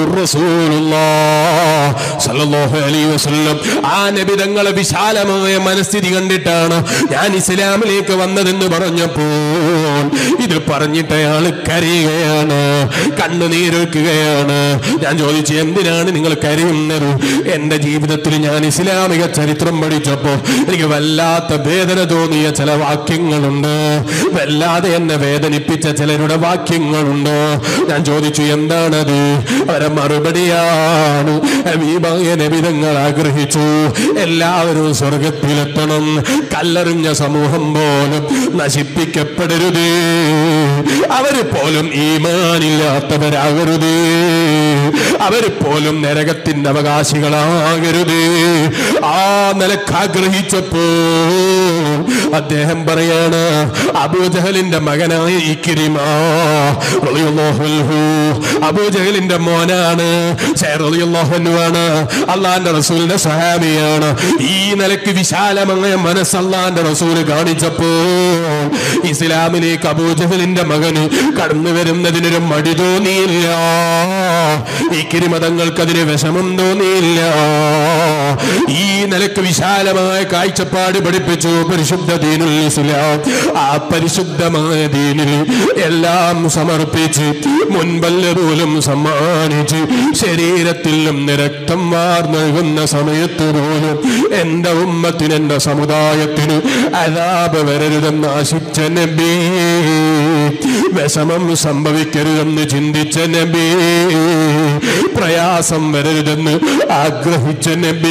ആ നബി തങ്ങളെ വിശാലമായ മനസ്ഥിതി കണ്ടിട്ടാണ് ഞാൻ ഇസ്ലാമിലേക്ക് വന്നതെന്ന് പറഞ്ഞപ്പോൾ ഇത് പറഞ്ഞിട്ട് അയാൾ കരയുകയാണ് കണ്ണുനീരൊക്കുകയാണ് ഞാൻ ചോദിച്ചു എന്തിനാണ് നിങ്ങൾ കരയുന്നത് എന്റെ ജീവിതത്തിൽ ഞാൻ ഇസ്ലാമിക ചരിത്രം പഠിച്ചപ്പോ എനിക്ക് വല്ലാത്ത വേദന തോന്നിയ ചില വാക്യങ്ങളുണ്ട് വല്ലാതെ എന്നെ വേദനിപ്പിച്ച ചിലരുടെ വാക്യങ്ങളുണ്ട് ഞാൻ ചോദിച്ചു എന്താണത് അവരെ മറുപടിയാണ് ഹബീബായ നബിതങ്ങൾ ആഗ്രഹിച്ചു എല്ലാവരും സ്വർഗത്തിലെത്തണം കല്ലെറിഞ്ഞ സമൂഹം പോലും നശിപ്പിക്കപ്പെടരുതേ അവര് പോലും ഈമാനില്ലാത്തവരാകരുതേ അവര് പോലും നരകത്തിന്റെ അവകാശികളാകരുതേ ആ നിലക്ക് ആഗ്രഹിച്ചപ്പോ അദ്ദേഹം പറയാണ് അബൂജഹലിന്റെ മകനായ ഇക്കിരിമ റളിയല്ലാഹു അൻഹു. അബൂജഹലിന്റെ മോനാണ് ആണ് അള്ളാന്റെ റസൂലിന്റെ സഹാബിയാണ് ഈ നിലക്ക് വിശാലമായ മനസ്സ് അള്ളാന്റെ റസൂല് കാണിച്ചപ്പോ ഇസ്ലാമിലേക്ക് അബൂജഹലിന്റെ മകന് കടന്നു വരുന്നതിനൊരു മടി തോന്നിയില്ല ഈ കിരിമതങ്ങൾക്ക് അതിന് വിഷമം തോന്നിയില്ല ഈ നിലക്ക് വിശാലമായ കാഴ്ചപ്പാട് പഠിപ്പിച്ചു പരിശുദ്ധ ദീനുൽ ഇസ്ലാം ആ പരിശുദ്ധമായ ദീനിൽ എല്ലാം സമർപ്പിച്ച് മുൻപല്ല പോലും സമ്മാനിച്ച് ശരീരത്തിൽ നിന്ന് രക്തം വാർന്നൊഴുകുന്ന സമയത്ത് പോലും എന്റെ ഉമ്മത്തിന് എന്റെ സമുദായത്തിന് അതാപ് വരരുതെന്ന് ആശിച്ച നബി വിഷമം സംഭവിക്കരുതെന്ന് ചിന്തിച്ച നബി പ്രയാസം വരരുതെന്ന് ആഗ്രഹിച്ച നബി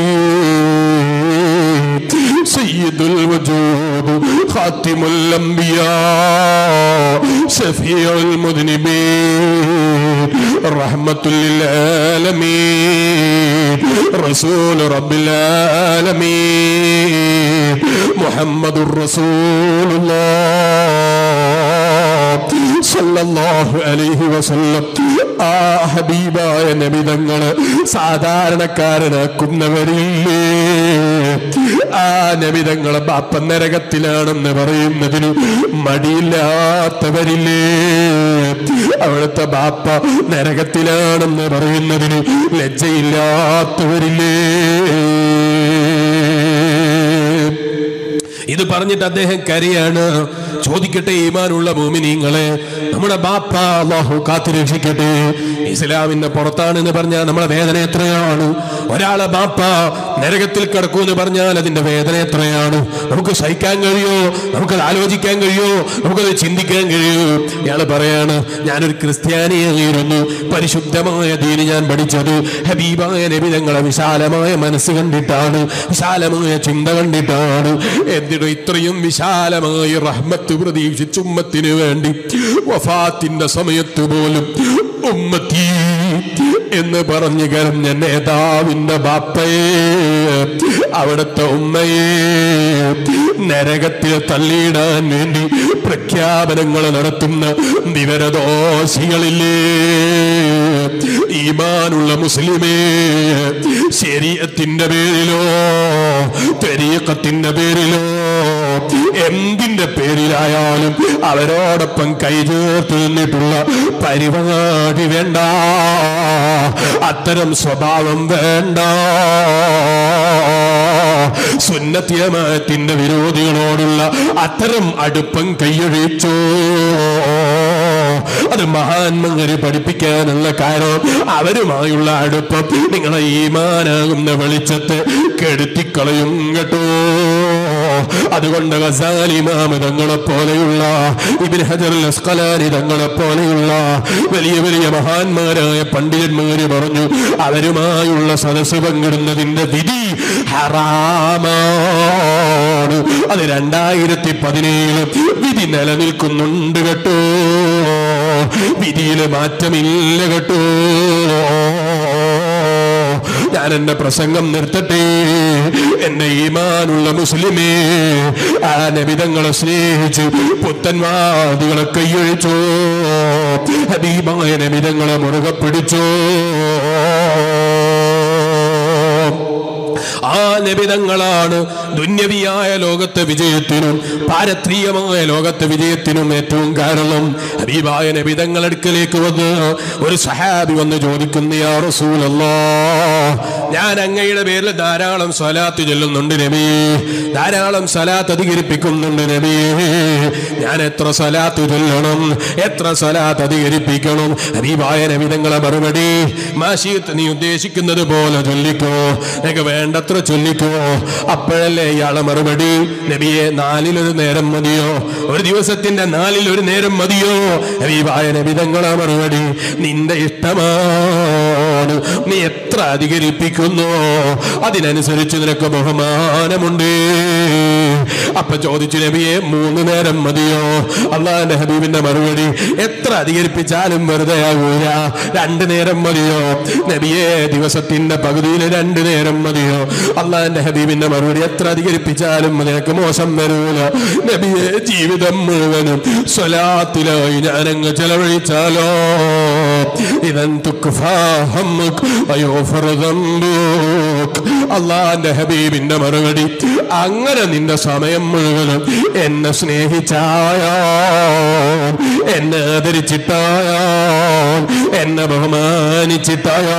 سيد الوجود خاتم الأنبياء شفيع المذنبين رحمة للعالمين رسول رب العالمين محمد رسول الله സല്ലല്ലാഹു അലൈഹി വസല്ലം ആ ഹബീബായ നബിതങ്ങള് സാധാരണക്കാരനാക്കുന്നവരില്ലേ ആ നബിതങ്ങളെ ബാപ്പ നരകത്തിലാണെന്ന് പറയുന്നതിന് മടിയില്ലാത്തവരില്ലേ അവിടുത്തെ ബാപ്പ നരകത്തിലാണെന്ന് പറയുന്നതിന് ലജ്ജയില്ലാത്തവരില്ലേ ഇത് പറഞ്ഞിട്ട് അദ്ദേഹം കരയാണ് ചോദിക്കട്ടെ ഈമാനുള്ള ഭൂമിനീങ്ങളെ നമ്മുടെ ബാപ്പ അള്ളാഹു കാത്തുരക്ഷിക്കട്ടെ ഇസ്ലാമിന്റെ പുറത്താണെന്ന് പറഞ്ഞാൽ നമ്മുടെ വേദന എത്രയാണ് ഒരാളെ ബാപ്പ നരകത്തിൽ കിടക്കൂ എന്ന് പറഞ്ഞാൽ അതിന്റെ വേദന എത്രയാണ് നമുക്ക് സഹിക്കാൻ കഴിയോ നമുക്കത് ആലോചിക്കാൻ കഴിയോ നമുക്കത് ചിന്തിക്കാൻ കഴിയോ ഇയാള് പറയാണ് ഞാനൊരു ക്രിസ്ത്യാനിയായിരുന്നു പരിശുദ്ധമായ ദീന് ഞാൻ പഠിച്ചത് ഹബീബായ നബി ഞങ്ങളെ വിശാലമായ മനസ്സ് കണ്ടിട്ടാണ് വിശാലമായ ചിന്ത കണ്ടിട്ടാണ് എന്തിനു ഇത്രയും വിശാലമായ റഹ്മത്ത് പ്രതീക്ഷിച്ച് ഉമ്മത്തിന് വേണ്ടി വഫാത്തിന്റെ സമയത്ത് പോലും ഉമ്മത്തി എന്ന് പറഞ്ഞു കരഞ്ഞ നേതാവിന്റെ ബാപ്പയെ അവിടുത്തെ ഉമ്മയെ നരകത്തിൽ തള്ളിയിടാൻ വേണ്ടി പ്രഖ്യാപനങ്ങൾ നടത്തുന്ന വിവരദോഷികളില്ലേ ഈമാനുള്ള മുസ്ലിമേ ശരീരത്തിന്റെ പേരിലോ തെരീക്കത്തിന്റെ പേരിലോ എന്തിന്റെ പേരിലായാലും അവരോടൊപ്പം കൈചേർത്ത് നിന്നിട്ടുള്ള പരിപാടി വേണ്ട അത്തരം സ്വഭാവം വേണ്ട സുന്നത്തിയമാത്തിന്റെ വിരോധികളോടുള്ള അത്തരം അടുപ്പം കൈയൊഴിച്ചോ അത് മഹാന്മങ്ങര് പഠിപ്പിക്കാനുള്ള കാരണം അവരുമായുള്ള അടുപ്പം നിങ്ങളെ ഈമാനാകുന്ന വെളിച്ചത്തെ കെടുത്തിക്കളയും കേട്ടോ അതുകൊണ്ട് ഗസാലി ഇമാം തങ്ങളെ പോലെയുള്ള ഇബിൻ ഹജർ അസ്കലാനി തങ്ങളെ പോലെയുള്ള വലിയ വലിയ മഹാന്മാരായ പണ്ഡിതന്മാര് പറഞ്ഞു അവരുമായുള്ള സദസ് പങ്കിടുന്നതിന്റെ വിധി ഹറാമാണ് അത് രണ്ടായിരത്തി പതിനേഴ് വിധി നിലനിൽക്കുന്നുണ്ട് കേട്ടോ വിധിയിൽ മാറ്റമില്ല കേട്ടോ ഞാൻ എന്റെ പ്രസംഗം നിർത്തട്ടെ എന്റെ ഈമാനുള്ള മുസ്ലിമേ ആ നബിതങ്ങളെ സ്നേഹിച്ച് പുത്തൻവാദികളെ കൈയൊഴിച്ചോ ഹബീബായ നബിതങ്ങളെ മുറുകെ പിടിച്ചോ ആ നബിതങ്ങളാണ് ദുന്യവിയായ ലോകത്തെ വിജയത്തിനും പാരത്രീയമായ ലോകത്തെ വിജയത്തിനും ഏറ്റവും കാരണം ഹബീബായ നബിതങ്ങൾ അടുക്കലേക്ക് വന്ന് ഒരു സഹാബി വന്ന് ചോദിക്കുന്നു യാ റസൂലല്ലാ ഞാൻ അങ്ങയുടെ പേരിൽ ധാരാളം സ്വലാത്ത് ചൊല്ലുന്നുണ്ട് നബി ധാരാളം സ്വലാത്ത് അധികരിപ്പിക്കുന്നുണ്ട് നബി ഞാൻ എത്ര സ്വലാത്ത് ചൊല്ലണം എത്ര സ്വലാത്ത് അധികരിപ്പിക്കണം ഹബീബായ നബിതങ്ങളെ മറുപടി മാഷീത്ത് നീ ഉദ്ദേശിക്കുന്നത് പോലെ ചൊല്ലിക്കോ നിനക്ക് വേണ്ടത്ര ചൊല്ലിക്കോ അപ്പോഴല്ലേ ഇയാളെ മറുപടി നബിയെ നാലിലൊരു നേരം മതിയോ ഒരു ദിവസത്തിന്റെ നാലിൽ ഒരു നേരം മതിയോ ഹബീബായ നബിതങ്ങളെ മറുപടി നിന്റെ ഇഷ്ടമാണ് നീ എത്ര അധികരിപ്പിക്കുന്നു അതിനനുസരിച്ച് നിനക്ക് ബഹുമാനമുണ്ട് അപ്പൊ ചോദിച്ചു നബിയെ മൂന്ന് നേരം മതിയോ അള്ളാന്റെ ഹബീബിന്റെ മറുപടി എത്ര അധികരിപ്പിച്ചാലും വെറുതെ ആകൂല രണ്ടു നേരം മതിയോ നബിയെ ദിവസത്തിന്റെ പകുതിയിൽ രണ്ടു നേരം മതിയോ അള്ളാന്റെ ഹബീബിന്റെ മറുപടി എത്ര അധികരിപ്പിച്ചാലും നിനക്ക് മോശം വരൂല നബിയെ ജീവിതം മുഴുവനും സ്വലാത്തിലായി ഞാനങ്ങ് ചെലവഴിച്ചാലോ ഇതൻ അള്ളാന്റെ ഹബീബിന്റെ മറുപടി അങ്ങനെ നിന്റെ സമയം മുഴുവനും എന്നെ സ്നേഹിച്ചായോ എന്നെ ആദരിച്ചിട്ടായോ എന്നെ ബഹുമാനിച്ചിട്ടായോ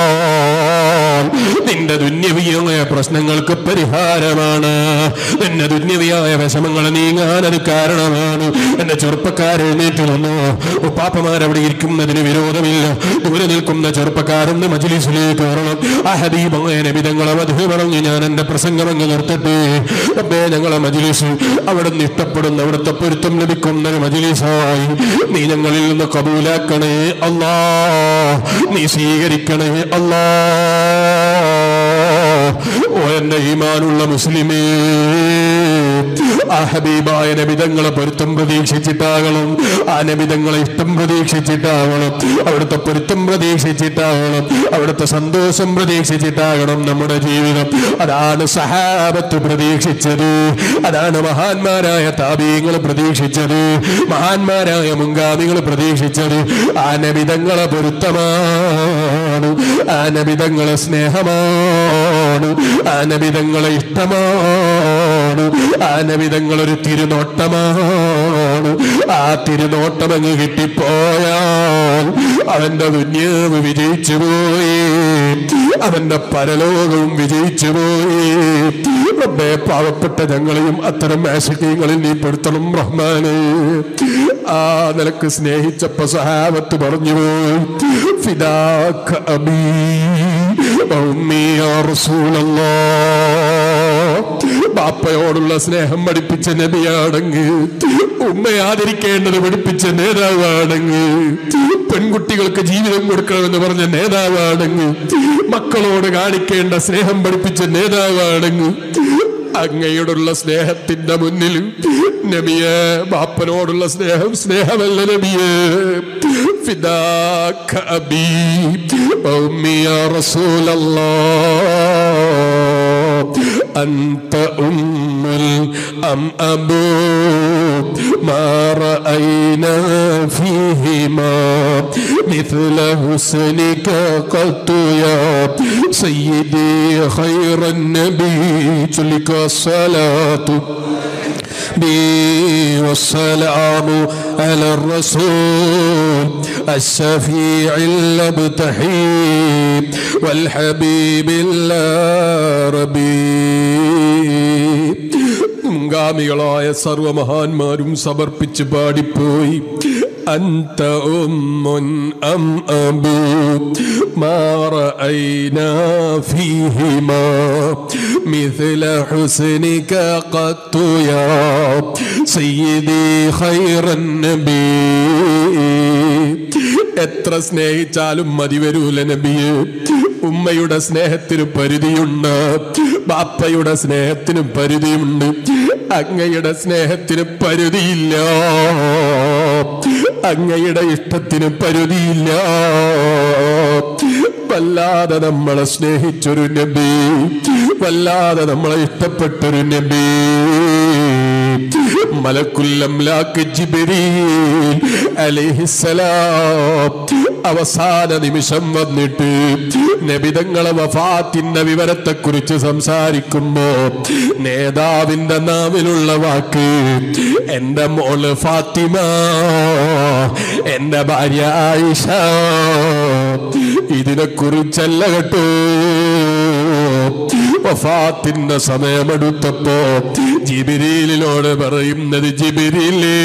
നിന്റെ ദുന്യവിയായ പ്രശ്നങ്ങൾക്ക് പരിഹാരമാണ് നിന്റെ ദുന്യവിയായ വിഷമങ്ങൾ നീങ്ങാൻ അത് കാരണമാണ് എന്റെ ചെറുപ്പക്കാർ എഴുന്നേറ്റ് വന്നു ഉപ്പാപ്പമാരവിടെ ഇരിക്കുന്നതിന് വിരോധമില്ല ദൂരെ നിൽക്കുന്ന ചെറുപ്പക്കാരൊന്ന് മജിലിസിലേക്ക് വരണം ആ ഹബീബായ നബിതങ്ങളെ മധു പറഞ്ഞു ഞാൻ എന്റെ പ്രസംഗം അങ്ങ് നിർത്തട്ടെ റബ്ബേ ഞങ്ങളെ മജിലിസ് അവിടെ നിന്ന് ഇഷ്ടപ്പെടുന്ന അവിടുത്തെ പൊരുത്തം ലഭിക്കുന്ന ഒരു മജിലിസായി നീ ഞങ്ങളിൽ നിന്ന് കബൂലാക്കണേ അല്ലാ നീ സ്വീകരിക്കണേ അല്ലാ ഓ എന്റെ ഈമാനുള്ള മുസ്ലിമേ ആ ഹബീബായ നബിതങ്ങളെ പൊരുത്തം പ്രതീക്ഷിച്ചിട്ടാകണം ആ നബിതങ്ങളെ ഇഷ്ടം പ്രതീക്ഷിച്ചിട്ടാകണം അവിടുത്തെ പൊരുത്തം പ്രതീക്ഷിച്ചിട്ടാകണം അവിടുത്തെ സന്തോഷം പ്രതീക്ഷിച്ചിട്ടാകണം നമ്മുടെ ജീവിതം അതാണ് സഹാബത്ത് പ്രതീക്ഷിച്ചത് അതാണ് മഹാന്മാരായ താപീയങ്ങൾ പ്രതീക്ഷിച്ചത് മഹാന്മാരായ മുൻഗാമികൾ പ്രതീക്ഷിച്ചത് ആ നബിതങ്ങളെ പൊരുത്തമാണ് ആ നബിതങ്ങളെ സ്നേഹമാണ് ആ നബിതങ്ങളെ ഇഷ്ടമാണ് ആ നബിതങ്ങൾ ഒരു തിരുനോട്ടമാണ് ആ തിരുനോട്ടം അങ്ങ് കിട്ടിപ്പോയാൽ അവന്റെ ദുന്യാവ് വിജയിച്ചു പോയി അവന്റെ പരലോകവും വിജയിച്ചു പോയി റബ്ബേ പാവപ്പെട്ട ഞങ്ങളെയും അത്തരം ആശയങ്ങളിൽ നീ പെടുത്തണം റഹ്മാനെ ആ നിലക്ക് സ്നേഹിച്ചപ്പോ സഹാബത്ത് പറഞ്ഞു പോയി ഫിദാക്ക അബീ ഉമ്മി യാ റസൂലല്ലാഹ് ബാപ്പയോടുള്ള സ്നേഹം പഠിപ്പിച്ച നബിയാണെങ്കിൽ ഉമ്മയെ ആദരിക്കേണ്ടത് പഠിപ്പിച്ച നേതാവാണെങ്കിൽ പെൺകുട്ടികൾക്ക് ജീവിതം കൊടുക്കണമെന്ന് പറഞ്ഞ നേതാവാണെങ്കിൽ മക്കളോട് കാണിക്കേണ്ട സ്നേഹം പഠിപ്പിച്ച നേതാവാണെങ്കിൽ അങ്ങയോടുള്ള സ്നേഹത്തിന്റെ മുന്നിൽ നബിയെ ബാപ്പനോടുള്ള സ്നേഹം സ്നേഹമല്ല നബിയെ ഫിദാക അബീ ഉമ്മി യാ റസൂലല്ലാഹ് أنت أم أم أبو ما رأينا فيهما مثل حسنك قط يا سيدي خير النبي تلك الصلاة بي والسلام على الرسول الشفيع المبتحي والحبيب العربي മുൻഗാമികളായ സർവമഹാന്മാരും സമർപ്പിച്ച് പാടിപ്പോയി أنت أم أم أبو ما رأينا فيهما مثل حسنك قط يا سيدي خير النبي എത്ര സ്നേഹിച്ചാലും മതി വരൂല നബിയെ ഉമ്മയുടെ സ്നേഹത്തിന് പരിധിയുണ്ട് ബാപ്പയുടെ സ്നേഹത്തിന് പരിധിയുണ്ട് അങ്ങയുടെ സ്നേഹത്തിന് പരിധിയില്ല അങ്ങയുടെ ഇഷ്ടത്തിന് പരിധിയില്ല വല്ലാതെ നമ്മളെ സ്നേഹിച്ചൊരു നബി വല്ലാതെ നമ്മളെ ഇഷ്ടപ്പെട്ടൊരു നബി മലക്കുല്ലംലാക്ക് ജിബ്രീൽ അലൈഹിസ്സലാം അവസാന നിമിഷം വന്നിട്ട് നബിതങ്ങളെ വഫാത്തിന്റെ വിവരത്തെ കുറിച്ച് സംസാരിക്കുമ്പോ നേതാവിന്റെ നാവിലുള്ള വാക്ക് എന്റെ മോള് ഫാത്തിമ എന്റെ ഭാര്യ ആയിഷ ഇതിനെ കുറിച്ചല്ല കേട്ടോ വഫാത്തിന്റെ സമയമെടുത്തപ്പോ ജിബിരിയിലോട് പറയുന്നത് ജിബിരിയിലേ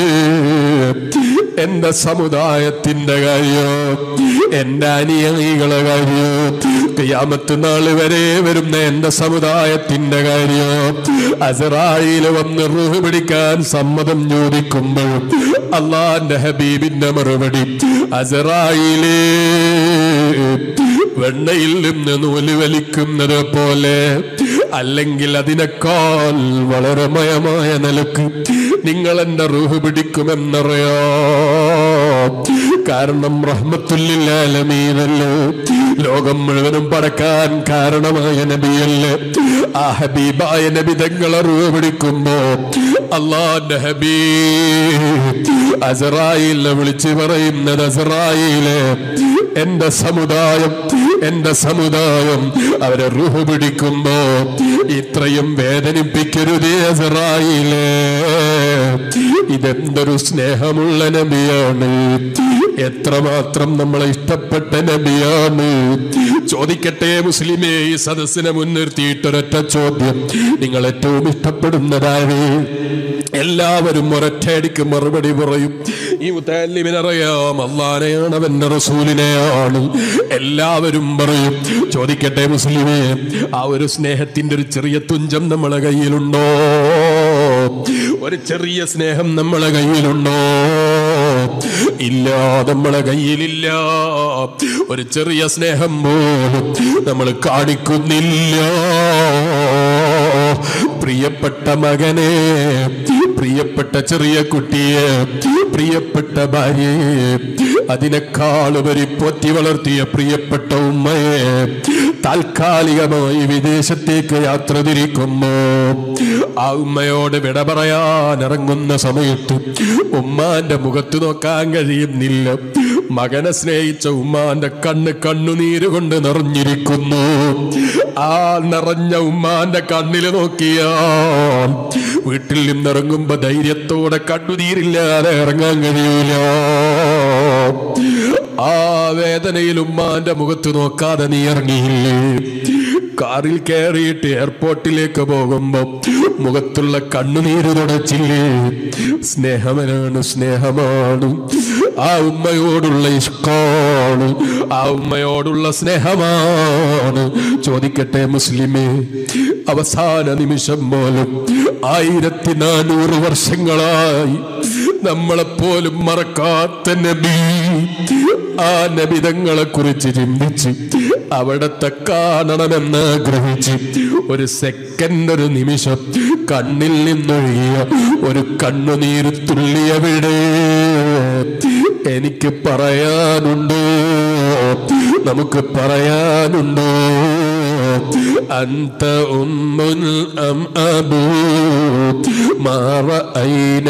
എന്റെ സമുദായത്തിന്റെ കാര്യം എന്റെ അനുയായികളെ കാര്യം ക്യാമത്ത് നാൾ വരെ വരുന്ന എന്റെ സമുദായത്തിന്റെ കാര്യം അസറായില് വന്ന് റൂഹ് പിടിക്കാൻ സമ്മതം ചോദിക്കുമ്പോഴും അള്ളാന്റെ ഹബീബിന്റെ മറുപടി അസറായിലേ വെണ്ണയിൽ നിന്ന് നൂല് വലിക്കുന്നത് പോലെ അല്ലെങ്കിൽ അതിനേക്കാൾ വളരെ മയമായ നിലക്ക് നിങ്ങൾ എന്റെ റൂഹ് പിടിക്കുമെന്നറിയോ കാരണം റഹ്മത്തുല്ലാലമീനല്ലോ ലോകം മുഴുവനും പടക്കാൻ കാരണമായ നബിയല്ലേ ആ ഹബീബായ നബി തങ്ങളെ റൂഹ് പിടിക്കുമ്പോ അള്ളാന്റെ ഹബീബ് അസറായിലെ വിളിച്ചു പറയുന്നത് അസറായിലെ എന്റെ സമുദായം എന്റെ സമുദായം അവരെ റുഹു പിടിക്കുമ്പോ ഇത്രയും വേദനിപ്പിക്കരുതേ അസറായിലേ ഇതെന്തൊരു സ്നേഹമുള്ള നബിയാണ് എത്രമാത്രം നമ്മളെ ഇഷ്ടപ്പെട്ട നബിയാണ് ചോദിക്കട്ടെ മുസ്ലിമേ ഈ സദസ്സിനെ മുൻനിർത്തിയിട്ടൊരൊറ്റ ചോദ്യം നിങ്ങൾ ഏറ്റവും ഇഷ്ടപ്പെടുന്നതാണ് എല്ലാവരും ഒരൊറ്റയടിക്ക് മറുപടി പറയും ഈ മുത്തല്ലിമിനറിയാം അള്ളാനെയാണ് അവന്റെ റസൂലിനെയാണ് എല്ലാവരും പറയും ചോദിക്കട്ടെ മുസ്ലിമേ ആ ഒരു സ്നേഹത്തിന്റെ ഒരു ചെറിയ തുഞ്ചം നമ്മളെ കയ്യിലുണ്ടോ ഒരു ചെറിയ സ്നേഹം നമ്മളെ കയ്യിലുണ്ടോ ഇല്ല നമ്മളെ കയ്യിലില്ല ഒരു ചെറിയ സ്നേഹം പോലും നമ്മൾ കാണിക്കുന്നില്ല പ്രിയപ്പെട്ട മകനെ പ്രിയപ്പെട്ട ചെറിയ കുട്ടിയെ പ്രിയപ്പെട്ട ഭാര്യയെ അതിനേക്കാളുപരി പോറ്റി വളർത്തിയ പ്രിയപ്പെട്ട ഉമ്മയെ താൽക്കാലികമായി വിദേശത്തേക്ക് യാത്ര തിരിക്കുമ്പോ ആ ഉമ്മയോട് വിട പറയാൻ ഇറങ്ങുന്ന സമയത്ത് ഉമ്മാന്റെ മുഖത്ത് നോക്കാൻ കഴിയുന്നില്ല മകനെ സ്നേഹിച്ച ഉമ്മാന്റെ കണ്ണ് കണ്ണുനീര് കൊണ്ട് നിറഞ്ഞിരിക്കുന്നു ആ നിറഞ്ഞ ഉമ്മാന്റെ കണ്ണില് നോക്കിയാ വീട്ടിൽ നിന്നിറങ്ങുമ്പോ ധൈര്യത്തോടെ കണ്ണുനീരില്ലാതെ ഇറങ്ങാൻ കഴിയൂല ആ വേദനയിൽ ഉമ്മാന്റെ മുഖത്ത് നോക്കാതെ നീ ഇറങ്ങിയില്ലേ കാറിൽ കയറിയിട്ട് എയർപോർട്ടിലേക്ക് പോകുമ്പോ മുഖത്തുള്ള കണ്ണുനീര് തുടച്ചില്ലേ സ്നേഹമനാണ് സ്നേഹമാണ് ആ ഉമ്മയോടുള്ള ഇഷ്കാണ് ആ ഉമ്മയോടുള്ള സ്നേഹമാണ് ചോദിക്കട്ടെ മുസ്ലിമേ അവസാന നിമിഷം പോലും ആയിരത്തി നാനൂറ് വർഷങ്ങളായി നമ്മളെപ്പോലും മറക്കാത്ത നബി ആ നബിതങ്ങളെ കുറിച്ച് ചിന്തിച്ച് അവിടത്തെ കാണണമെന്ന് ആഗ്രഹിച്ച് ഒരു സെക്കൻഡ് ഒരു നിമിഷം കണ്ണിൽ നിന്നൊഴുകിയ ഒരു കണ്ണുനീര് തുള്ളിയവിടെ എനിക്ക് പറയാനുണ്ടോ നമുക്ക് പറയാനുണ്ടോ അന്ത ഉമ്മുൽ അം അബൂ മാറ ഐന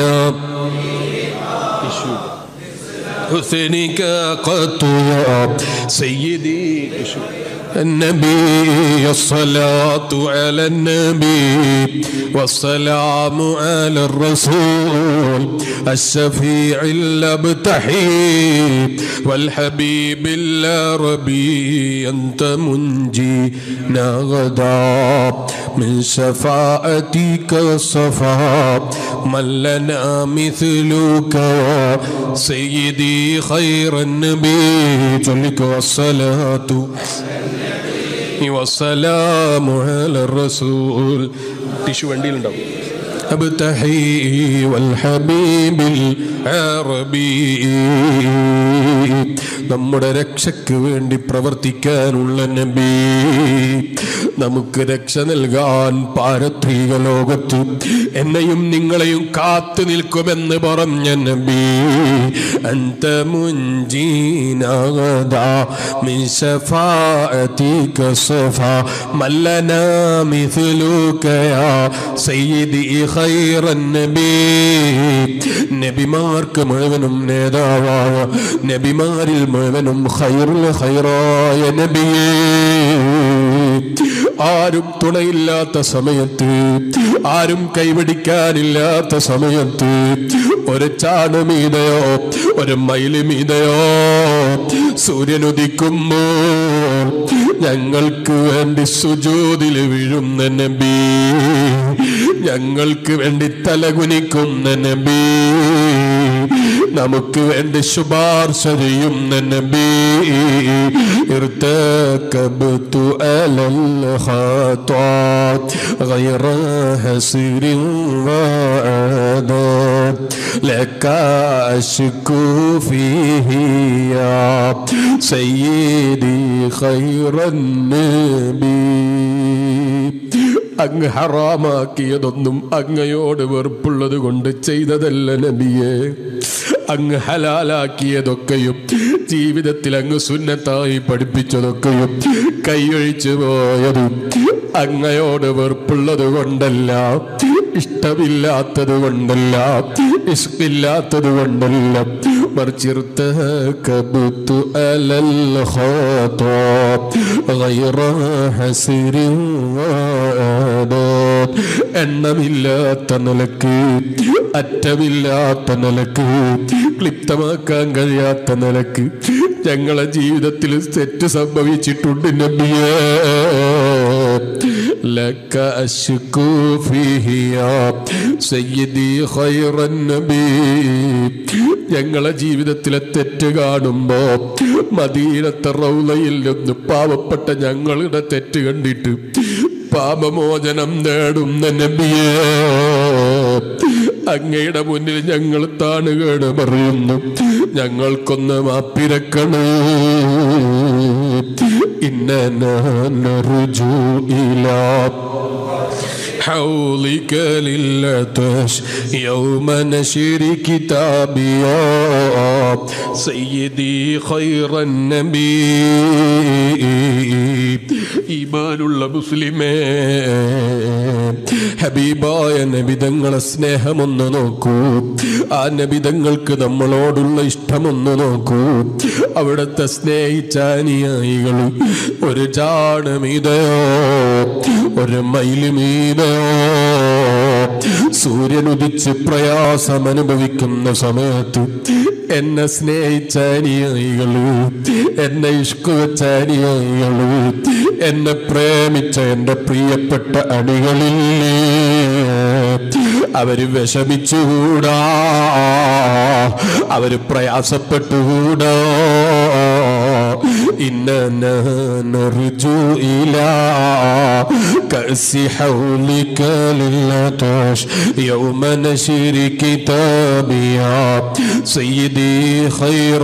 حسنك قط يا سيدي النبي الصلاة على النبي والسلام على الرسول الشفيع الابتحي والحبيب العربي أنت منجينا غدا من شفاعتك الصفا من لنا مثلك يا سيدي خير النبي جلك والصلاة والسلام على الرسول ടിഷ്യൂ വണ്ടിയിലുണ്ടാവും أبتحي والحبيب العربي നമ്മുടെ രക്ഷയ്ക്ക് വേണ്ടി പ്രവർത്തിക്കാനുള്ള നബി നമുക്ക് രക്ഷ നൽകാൻ പാരത്രിക ലോകത്ത് എന്നെയും നിങ്ങളെയും കാത്തു നിൽക്കുമെന്ന് പറഞ്ഞ നബി അന്ത മുഞ്ചീനാഗദാ മിൻ ശഫാഅതിക സഫാ മല്ലനാ മിഥ്ലുക യാ സയ്യിദി ഖൈറൻ നബി നബിമാർക്ക് മുഴുവനും നേതാവായ നബിമാരിൽ മുഴുവനും ഖൈറുൽ ഖൈറായ നബിയേ ആരും തുണയില്ലാത്ത സമയത്ത് ആരും കൈപിടിക്കാനില്ലാത്ത സമയത്ത് ഒരു ചാണുമീതയോ ഒരു മയിലുമീതയോ സൂര്യൻ ഉദിക്കുമ്പോൾ ഞങ്ങൾക്ക് വേണ്ടി സുജോതിൽ വീഴുന്ന നബി ഞങ്ങൾക്ക് വേണ്ടി തലകുനിക്കുന്ന നബി നമുക്ക് വേണ്ടി ശുപാർശ ചെയ്യുന്ന നബി ارتكبت على الخطا غير حسير وعداد لك أشكو فيه يا سيدي خير النبي അങ്ങ് ഹറാമാക്കിയതൊന്നും അങ്ങയോട് വെറുപ്പുള്ളത് കൊണ്ട് ചെയ്തതല്ല നബിയെ അങ്ങ് ഹലാലാക്കിയതൊക്കെയും ജീവിതത്തിൽ അങ്ങ് സുന്നത്തായി പഠിപ്പിച്ചതൊക്കെയും കൈയൊഴിച്ചു പോയതും അങ്ങയോട് വെറുപ്പുള്ളത് കൊണ്ടല്ല ഇഷ്ടമില്ലാത്തത് കൊണ്ടല്ല ഇഷ്ടില്ലാത്തത് കൊണ്ടല്ല مرجرتكبت على الخطا غير حسير وعداد എണ്ണമില്ലാത്ത നിലക്ക് അറ്റമില്ലാത്ത നിലക്ക് ക്ലിപ്തമാക്കാൻ കഴിയാത്ത നിലക്ക് ഞങ്ങളെ ജീവിതത്തിൽ തെറ്റ് സംഭവിച്ചിട്ടുണ്ട് നബിയേ لك أشكو فيه يا سيدي خير النبي ഞങ്ങളെ ജീവിതത്തിലെ തെറ്റ് കാണുമ്പോ മദീനത്തെ റൗലയിൽ നിന്ന് പാവപ്പെട്ട ഞങ്ങളുടെ തെറ്റ് കണ്ടിട്ട് പാപമോചനം നേടുന്ന നബിയേ അങ്ങയുടെ മുന്നിൽ ഞങ്ങൾ താണുകേട് പറയുന്നു ഞങ്ങൾക്കൊന്ന് മാപ്പിരക്കണേ ഇന്നു ഇലാ حولك للعطش يوم نشر كتابي يا سيدي خير النبي ഈമാനുള്ള മുസ്ലിമേ ഹബീബായ നബിതങ്ങളെ സ്നേഹമൊന്ന് നോക്കൂ ആ നബിതങ്ങൾക്ക് നമ്മളോടുള്ള ഇഷ്ടമൊന്ന് നോക്കൂ അവിടുത്തെ സ്നേഹിച്ച അനുയായികൾ ഒരു ചാണമീതയോ ഒരു മയിലുമീതയോ സൂര്യൻ ഉദിച്ച് പ്രയാസം അനുഭവിക്കുന്ന സമയത്ത് എന്നെ സ്നേഹിച്ച അനുയായികള് എന്നെ ഇഷ്കു വെച്ച അനുയായികള് എന്നെ പ്രേമിച്ച എന്റെ പ്രിയപ്പെട്ട അണികളില്ലേ അവര് വിഷമിച്ചുകൂടാ അവര് പ്രയാസപ്പെട്ടുകൂടാ إننا نرجو إلى كأس حولك للعطش يوم نشر كتابي يا سيدي خير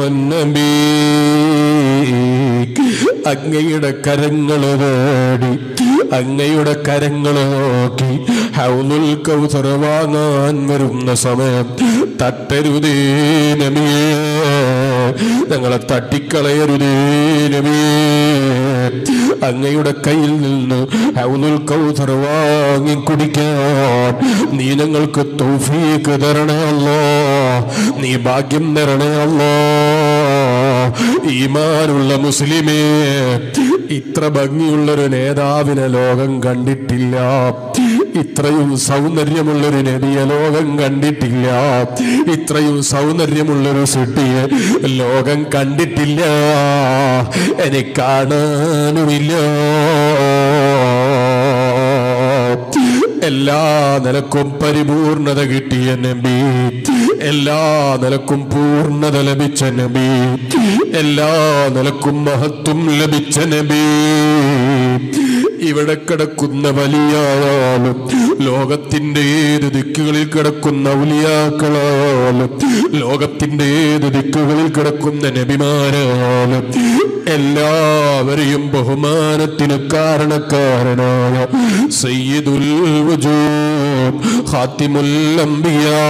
النبي അങ്ങയുടെ കരങ്ങൾ തേടി അങ്ങയുടെ കരങ്ങൾ നോക്കി ഹൗലുൽ കൗസർ വാങ്ങാൻ വരുന്ന സമയം തട്ടരുതേ നബിയേ ഞങ്ങളെ തട്ടിക്കളയരുതേ നബിയേ അങ്ങയുടെ കയ്യിൽ നിന്ന് ഹൗലുൽ കൗസർ വാങ്ങി കുടിക്കാൻ നീ ഞങ്ങൾക്ക് തൗഫീക്ക് തരണേ അല്ലോ നീ ഭാഗ്യം തരണേ അല്ലോ ഈമാനുള്ള മുസ്ലിമേ ഇത്ര ഭംഗിയുള്ളൊരു നേതാവിനെ ലോകം കണ്ടിട്ടില്ല ഇത്രയും സൗന്ദര്യമുള്ളൊരു നബിയെ ലോകം കണ്ടിട്ടില്ല ഇത്രയും സൗന്ദര്യമുള്ളൊരു സിട്ടിയെ ലോകം കണ്ടിട്ടില്ല എനിക്ക് കാണാനുമില്ല എല്ലാ നിലക്കും പരിപൂർണത കിട്ടിയ നബി എല്ലാ നിലക്കും പൂർണ്ണത ലഭിച്ച നബി എല്ലാ നിലക്കും മഹത്വം ലഭിച്ച നബി ഇവിടെ കിടക്കുന്ന വലിയായാലും ലോകത്തിന്റെ ഏത് ദിക്കുകളിൽ കിടക്കുന്ന ഉലിയാക്കളായാലും ലോകത്തിന്റെ ഏത് ദിക്കുകളിൽ കിടക്കുന്ന നബിമാരായാലും എല്ലാവരെയും ബഹുമാനത്തിന് കാരണക്കാരനായ സയ്യിദുൽ വജൂദ് ഖാത്തിമുൽ അംബിയാ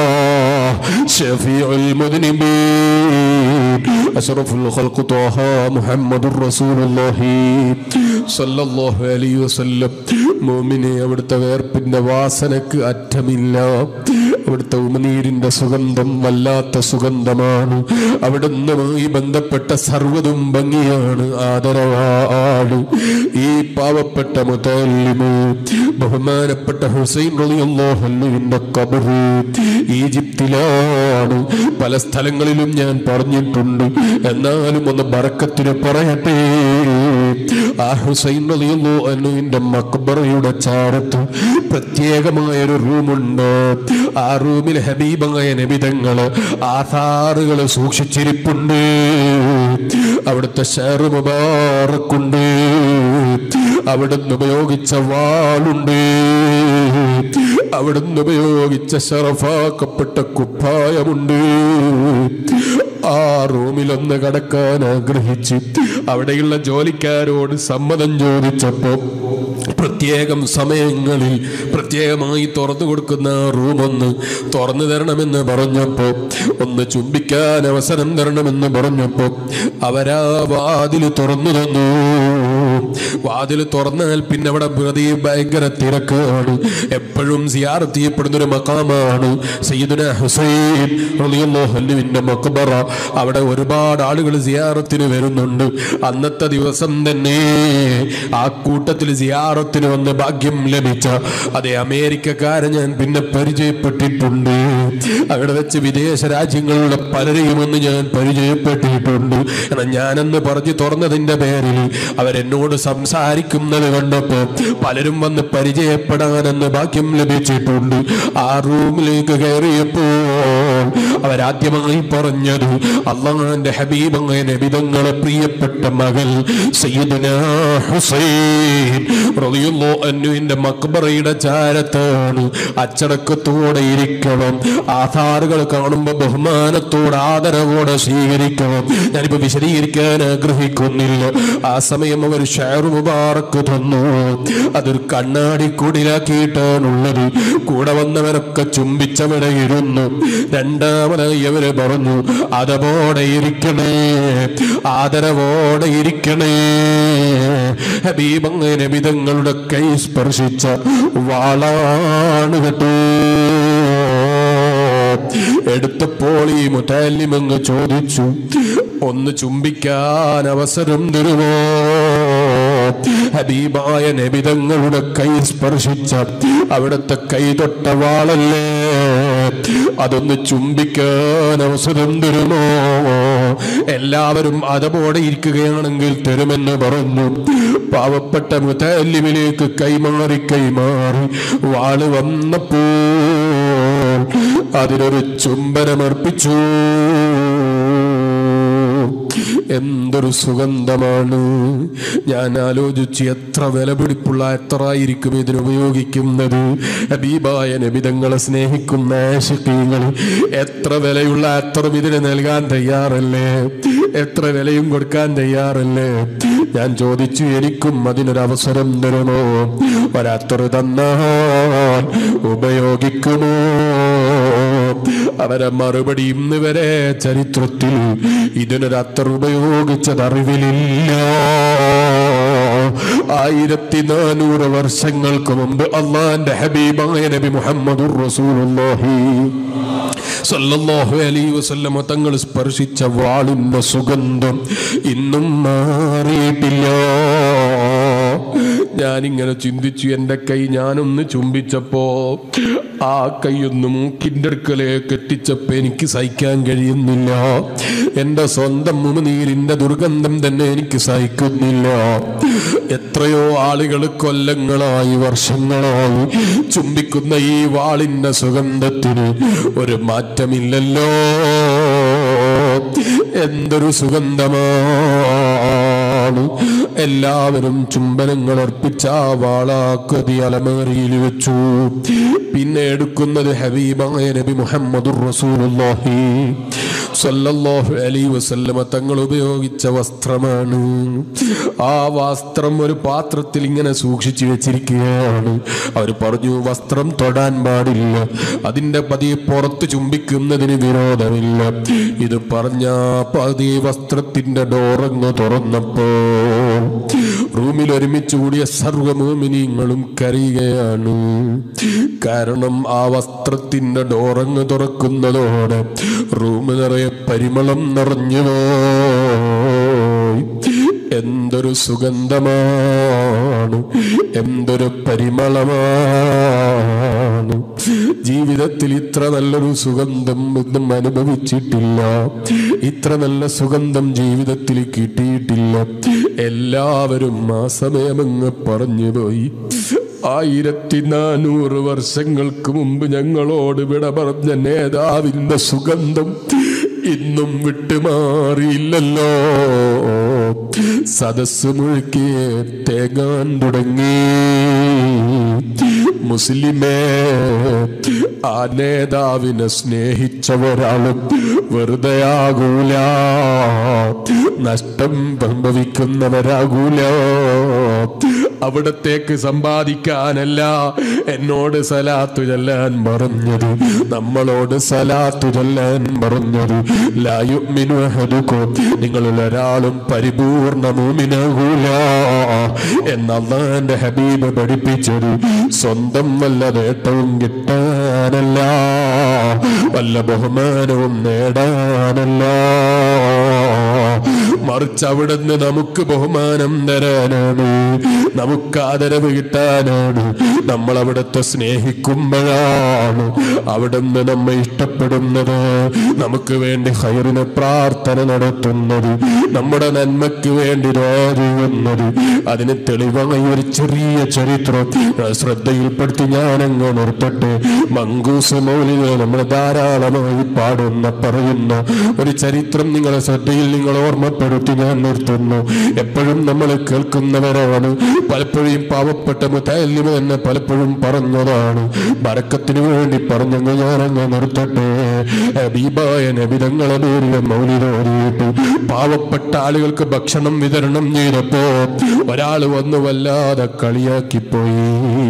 ഷഫീഉൽ മുദ്നിബീൻ അഷ്റഫുൽ ഖൽഖ് ത്വാഹ മുഹമ്മദുർ റസൂലുള്ളാഹി സല്ലല്ലാഹു അലൈഹി വസല്ലം മുഅ്മിനെ അവിടുത്തെ വേർപ്പിന്റെ വാസനക്ക് അറ്റമില്ല അവിടുത്തെ ഉമനീരിന്റെ സുഗന്ധം വല്ലാത്ത സുഗന്ധമാണ് അവിടുന്നുമായി ബന്ധപ്പെട്ട സർവ്വതും ഭംഗിയാണ് ആദരവാണ് ഈ പാവപ്പെട്ട മുതല്ലിമ് ബഹുമാനപ്പെട്ട ഹുസൈൻ റളിയല്ലാഹുവിന്റെ കബർ ഈജിപ്തിലാണ് പല സ്ഥലങ്ങളിലും ഞാൻ പറഞ്ഞിട്ടുണ്ട് എന്നാലും ഒന്ന് ബറക്കത്തിന് പറയട്ടെ ആ ഹുസൈൻ റളിയല്ലാഹുവിന്റെ മക്ബറയുടെ ചാരത്ത് പ്രത്യേകമായ ഒരു റൂമുണ്ട് ആ റൂമിൽ ഹബീബായ നബിതങ്ങള് ആധാറുകള് സൂക്ഷിച്ചിരിപ്പുണ്ട് അവിടുത്തെ ഷെയർ മുബാറക്കുണ്ട് അവിടുന്ന് ഉപയോഗിച്ച വാളുണ്ട് അവിടുന്ന് ഉപയോഗിച്ച ഷറഫാക്കപ്പെട്ട കുപ്പായമുണ്ട് ആ റൂമിലൊന്ന് കടക്കാൻ ആഗ്രഹിച്ച് അവിടെയുള്ള ജോലിക്കാരോട് സമ്മതം ചോദിച്ചപ്പോ പ്രത്യേകം സമയങ്ങളിൽ പ്രത്യേകമായി തുറന്നു കൊടുക്കുന്ന ആ റൂമൊന്ന് തുറന്നു തരണമെന്ന് പറഞ്ഞപ്പോ ഒന്ന് ചുംബിക്കാൻ അവസരം തരണമെന്ന് പറഞ്ഞപ്പോ അവരാ വാതിൽ തുറന്നു തന്നു വാതിൽ തുറന്നാൽ പിന്നെ അവിടെ പ്രതി ഭയങ്കര തിരക്കാണ് എപ്പോഴും സിയാറത്ത് ചെയ്യപ്പെടുന്ന ഒരു മക്കാമാണ് സയ്യിദുന ഹുസൈൻ റളിയല്ലാഹുവിന്റെ മക്ബറ അവിടെ ഒരുപാട് ആളുകൾ സിയാറത്തിന് വരുന്നുണ്ട് അന്നത്തെ ദിവസം തന്നെ ആ കൂട്ടത്തിൽ സിയാറത്തിന് വന്ന് ഭാഗ്യം ലഭിച്ച അതേ അമേരിക്കക്കാരെ ഞാൻ പിന്നെ പരിചയപ്പെട്ടിട്ടുണ്ട് അവിടെ വെച്ച് വിദേശ രാജ്യങ്ങളുടെ പലരെയും ഒന്ന് ഞാൻ പരിചയപ്പെട്ടിട്ടുണ്ട് എന്നാൽ ഞാനെന്ന് പറഞ്ഞു തുറന്നതിന്റെ പേരിൽ അവരെന്നോട് സംസാരിക്കുന്നത് കണ്ടപ്പോ പലരും വന്ന് പരിചയപ്പെടാനെന്ന് ഭാഗ്യം ലഭിച്ചിട്ടുണ്ട് ആ റൂമിലേക്ക് കയറിയപ്പോൾ അവരാദ്യമായി പറഞ്ഞത് അള്ളാഹന്റെ ഹബീബങ്ങ നബിതങ്ങളെ പ്രിയപ്പെട്ട മകൾ സയ്യിദുന ഹുസൈൻ റളിയല്ലാഹു അൻഹുവിന്റെ മക്ബറയുടെ ചാരത്താണ് അച്ചടക്കത്തോടെ ഇരിക്കണം ആധാറുകൾ കാണുമ്പോൾ ബഹുമാനത്തോടെ ആദരവോടെ സ്വീകരിക്കണം ഞാനിപ്പോ വിശദീകരിക്കാൻ ആഗ്രഹിക്കുന്നില്ല ആ സമയം അവർ ഷെയർ മുബാറക്ക് തന്നു അതൊരു കണ്ണാടി കുടിലാക്കിയിട്ടാണുള്ളത് കൂടെ വന്നവരൊക്കെ ചുംബിച്ചവിടെ ഇരുന്നു രണ്ടാമതായി അവര് പറഞ്ഞു അതപോടെ ഇരിക്കണേ ആദരവോടെ ഇരിക്കണേ ഹബീബങ്ങനെ വിധങ്ങളുടെ കൈ സ്പർശിച്ച വാളാണ് കേട്ടോ എടുത്തപ്പോൾ ഈ മുറ്റാലിമങ്ങ് ചോദിച്ചു ഒന്ന് ചുംബിക്കാൻ അവസരം തരുമോ ഹബീബായ നബിതങ്ങളുടെ കൈ സ്പർശിച്ച അവിടുത്തെ കൈ തൊട്ട വാളല്ലേ അതൊന്ന് ചുംബിക്കാൻ അവസരം തരുമോ എല്ലാവരും അതപോടെ ഇരിക്കുകയാണെങ്കിൽ തരുമെന്ന് പറഞ്ഞു പാവപ്പെട്ട മുത്തല്ലിമിലേക്ക് കൈമാറി കൈമാറി വാള് വന്നപ്പോൾ അതിനൊരു ചുംബനമർപ്പിച്ചു എന്തൊരു സുഗന്ധമാണ് ഞാൻ ആലോചിച്ച് എത്ര വിലപിടിപ്പുള്ള എത്ര ആയിരിക്കും ഇതിന് ഉപയോഗിക്കുന്നത് ഹബീബായ നബിതങ്ങളെ സ്നേഹിക്കുന്ന ആശിക്കീങ്ങൾ എത്ര വിലയുള്ള അത്തറും ഇതിന് നൽകാൻ തയ്യാറല്ലേ എത്ര വിലയും കൊടുക്കാൻ തയ്യാറല്ലേ ഞാൻ ചോദിച്ചു എനിക്കും അതിനൊരു അവസരം തരുമോ ഒരത്തറ് തന്നാൽ ഉപയോഗിക്കുമോ അവരെ മറുപടി ഇന്ന് വരെ ചരിത്രത്തിൽ ഇതിനൊരു അത്തർ ഉപയോഗിച്ചത് അറിവിലില്ല ആയിരത്തി നാനൂറ് വർഷങ്ങൾക്ക് മുമ്പ് അള്ളാന്റെ ഹബീബായ നബി മുഹമ്മദുർ റസൂലുള്ളാഹി സല്ലല്ലാഹു അലൈഹി വസല്ലമ തങ്ങൾ സ്പർശിച്ച വാളിന്റെ സുഗന്ധം ഇന്നും മാറിയിട്ടില്ല ഞാനിങ്ങനെ ചിന്തിച്ചു എൻ്റെ കൈ ഞാനൊന്ന് ചുംബിച്ചപ്പോ ആ കൈയൊന്ന് മൂക്കിൻ്റെ അടുക്കലേക്ക് എത്തിച്ചപ്പോ എനിക്ക് സഹിക്കാൻ കഴിയുന്നില്ല എൻ്റെ സ്വന്തം മുമനീരിൻ്റെ ദുർഗന്ധം തന്നെ എനിക്ക് സഹിക്കുന്നില്ല എത്രയോ ആളുകൾ കൊല്ലങ്ങളായി വർഷങ്ങളായി ചുംബിക്കുന്ന ഈ വാളിൻ്റെ സുഗന്ധത്തിന് ഒരു മാറ്റമില്ലല്ലോ എന്തൊരു സുഗന്ധമാണ് എല്ലാവരും ചുംബനങ്ങൾ അർപ്പിച്ച ആ വാളാക്കതി അലമാരിയിൽ വെച്ചു പിന്നെ എടുക്കുന്നത് ഹബീബായ നബി മുഹമ്മദുർ റസൂലുള്ളാഹി സല്ലല്ലാഹു അലൈഹി വസല്ലമ തങ്ങൾ ഉപയോഗിച്ച വസ്ത്രമാണ് ആ വസ്ത്രം ഒരു പാത്രത്തിൽ ഇങ്ങനെ സൂക്ഷിച്ചു വെച്ചിരിക്കുകയാണ് അവർ പറഞ്ഞു വസ്ത്രം തൊടാൻ പാടില്ല അതിന്റെ പതിയെ പുറത്ത് ചുംബിക്കുന്നതിന് വിരോധമില്ല ഇത് പറഞ്ഞ പതിയെ വസ്ത്രത്തിന്റെ ഡോറങ്ങ് തുറന്നപ്പോ റൂമിൽ ഒരുമിച്ച് കൂടിയ സർവമോമിനിങ്ങളും കരയുകയാണ് കാരണം ആ വസ്ത്രത്തിന്റെ ഡോറങ്ങ് തുറക്കുന്നതോടെ റൂം നിറയെ പരിമളം നിറഞ്ഞു പോയി എന്തൊരു സുഗന്ധമാണ് എന്തൊരു പരിമളമാണ് ജീവിതത്തിൽ ഇത്ര നല്ലൊരു സുഗന്ധം ഒന്നും അനുഭവിച്ചിട്ടില്ല ഇത്ര നല്ല സുഗന്ധം ജീവിതത്തിൽ കിട്ടിയിട്ടില്ല എല്ലാവരും ആ സമയമങ്ങ് പറഞ്ഞു പോയി ആയിരത്തി നാനൂറ് വർഷങ്ങൾക്ക് മുമ്പ് ഞങ്ങളോട് വിട പറഞ്ഞ നേതാവിന്റെ സുഗന്ധം ഇന്നും വിട്ടുമാറിയില്ലല്ലോ സദസ് മുഴുക്കി തേങ്ങാൻ തുടങ്ങി മുസ്ലിമേ ആ നേതാവിനെ സ്നേഹിച്ച ഒരാളും വെറുതെ ആകൂല നഷ്ടം സംഭവിക്കുന്നവരാകൂല അവിടത്തേക്ക് സമ്പാദിക്കാനല്ല എന്നോട് സലാത്തു ചൊല്ലാൻ പറഞ്ഞത് നമ്മളോട് സലാത്തു ചൊല്ലാൻ പറഞ്ഞത് ലായുമിനു അഹദുക്കും നിങ്ങളിൽ ഒരാളും പരിപൂർണ മൂമിനാകൂല എന്നല്ലാന്റെ ഹബീബ് പഠിപ്പിച്ചത് സ്വന്തം വല്ല നേട്ടവും കിട്ടാനല്ല വല്ല ബഹുമാനവും നേടാനല്ല മറിച്ച് അവിടുന്ന് നമുക്ക് ബഹുമാനം തരാനാണ് നമുക്ക് ആദരവ് കിട്ടാനാണ് നമ്മൾ അവിടുത്തെ സ്നേഹിക്കുമ്പോഴാണ് അവിടുന്ന് നമ്മെ ഇഷ്ടപ്പെടുന്നത് നമുക്ക് വേണ്ടി ഹൈറിന് പ്രാർത്ഥന നടത്തുന്നത് നമ്മുടെ നന്മയ്ക്ക് വേണ്ടി രാജുന്നത് അതിന് തെളിവായി ഒരു ചെറിയ ചരിത്രം ശ്രദ്ധയിൽപ്പെടുത്തി ഞാനങ്ങ് നിർത്തട്ടെ മങ്കൂസ് മൗലിക നമ്മൾ ധാരാളമായി പാടുന്ന പറയുന്ന ഒരു ചരിത്രം നിങ്ങളെ ശ്രദ്ധയിൽ നിങ്ങൾ ഓർമ്മപ്പെടുത്തി ഞാൻ നിർത്തുന്നു എപ്പോഴും നമ്മൾ കേൾക്കുന്നവരാണ് പലപ്പോഴും പാവപ്പെട്ട മുത്താലിമ തന്നെ പലപ്പോഴും പറഞ്ഞതാണ് ബരക്കത്തിന് വേണ്ടി പറഞ്ഞങ്ങ് ഞാനങ്ങ് നിർത്തട്ടെ ഹബീബായ നബിതങ്ങളെ പേരിലെ മൗലിതോരിയിട്ട് പാവപ്പെട്ട ആളുകൾക്ക് ഭക്ഷണം വിതരണം ചെയ്തപ്പോ ഒരാൾ വന്നു വല്ലാതെ കളിയാക്കിപ്പോയി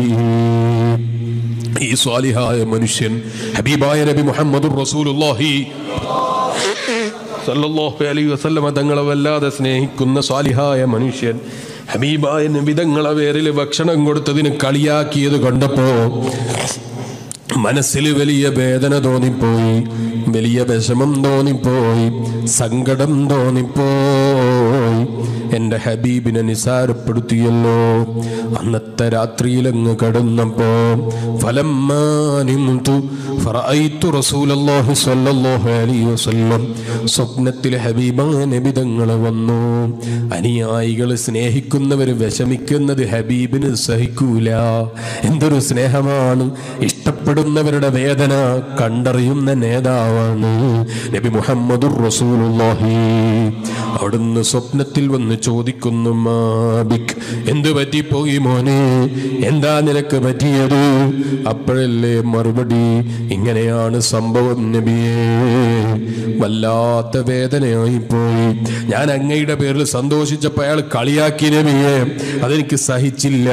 ഈ സ്വാലിഹായ മനുഷ്യൻ ഹബീബായ നബി മുഹമ്മദ് റസൂലുള്ളാഹി സല്ലല്ലാഹു അലൈഹി വസല്ലമ തങ്ങളെ വല്ലാതെ സ്നേഹിക്കുന്ന സ്വാലിഹായ മനുഷ്യൻ ഹബീബായ നബി തങ്ങളെ പേരിൽ ഭക്ഷണം കൊടുത്തതിന് കളിയാക്കിയത് കണ്ടപ്പോ മനസ്സിൽ വലിയ വേദന തോന്നിപ്പോയി വലിയ വിഷമം തോന്നിപ്പോയി സങ്കടം തോന്നിപ്പോയി എൻ്റെ ഹബീബിനെ നിസാരപ്പെടുത്തിയല്ലോ അന്നത്തെ രാത്രിയിലങ്ങ് കടന്നപ്പോ ഫലമാനിമുതു ഫറഅയ്തു റസൂലല്ലാഹി സ്വല്ലല്ലാഹു അലൈഹി വസല്ലം സ്വപ്നത്തിൽ ഹബീബായ നബിതങ്ങൾ വന്നു അനുയായികൾ സ്നേഹിക്കുന്നവർ വിഷമിക്കുന്നത് ഹബീബിന് സഹിക്കൂല എന്തൊരു സ്നേഹമാണ് ഇഷ്ടപ്പെടുന്നവരുടെ വേദന കണ്ടറിയുന്ന നേതാവാണ് നബി മുഹമ്മദുർ റസൂലുള്ളാഹി അവിടുന്ന് സ്വപ്നത്തിൽ വന്ന് ചോദിക്കുന്നു മാബിക് എന്ത് പറ്റിപ്പോയി മോനെ എന്താ നിനക്ക് പറ്റിയത് അപ്പോഴല്ലേ മറുപടി ഇങ്ങനെയാണ് സംഭവം നബിയേ വല്ലാത്ത വേദനയായി പോയി ഞാൻ അങ്ങയുടെ പേരിൽ സന്തോഷിച്ചപ്പോൾ അയാൾ കളിയാക്കി നബിയെ അതെനിക്ക് സഹിച്ചില്ല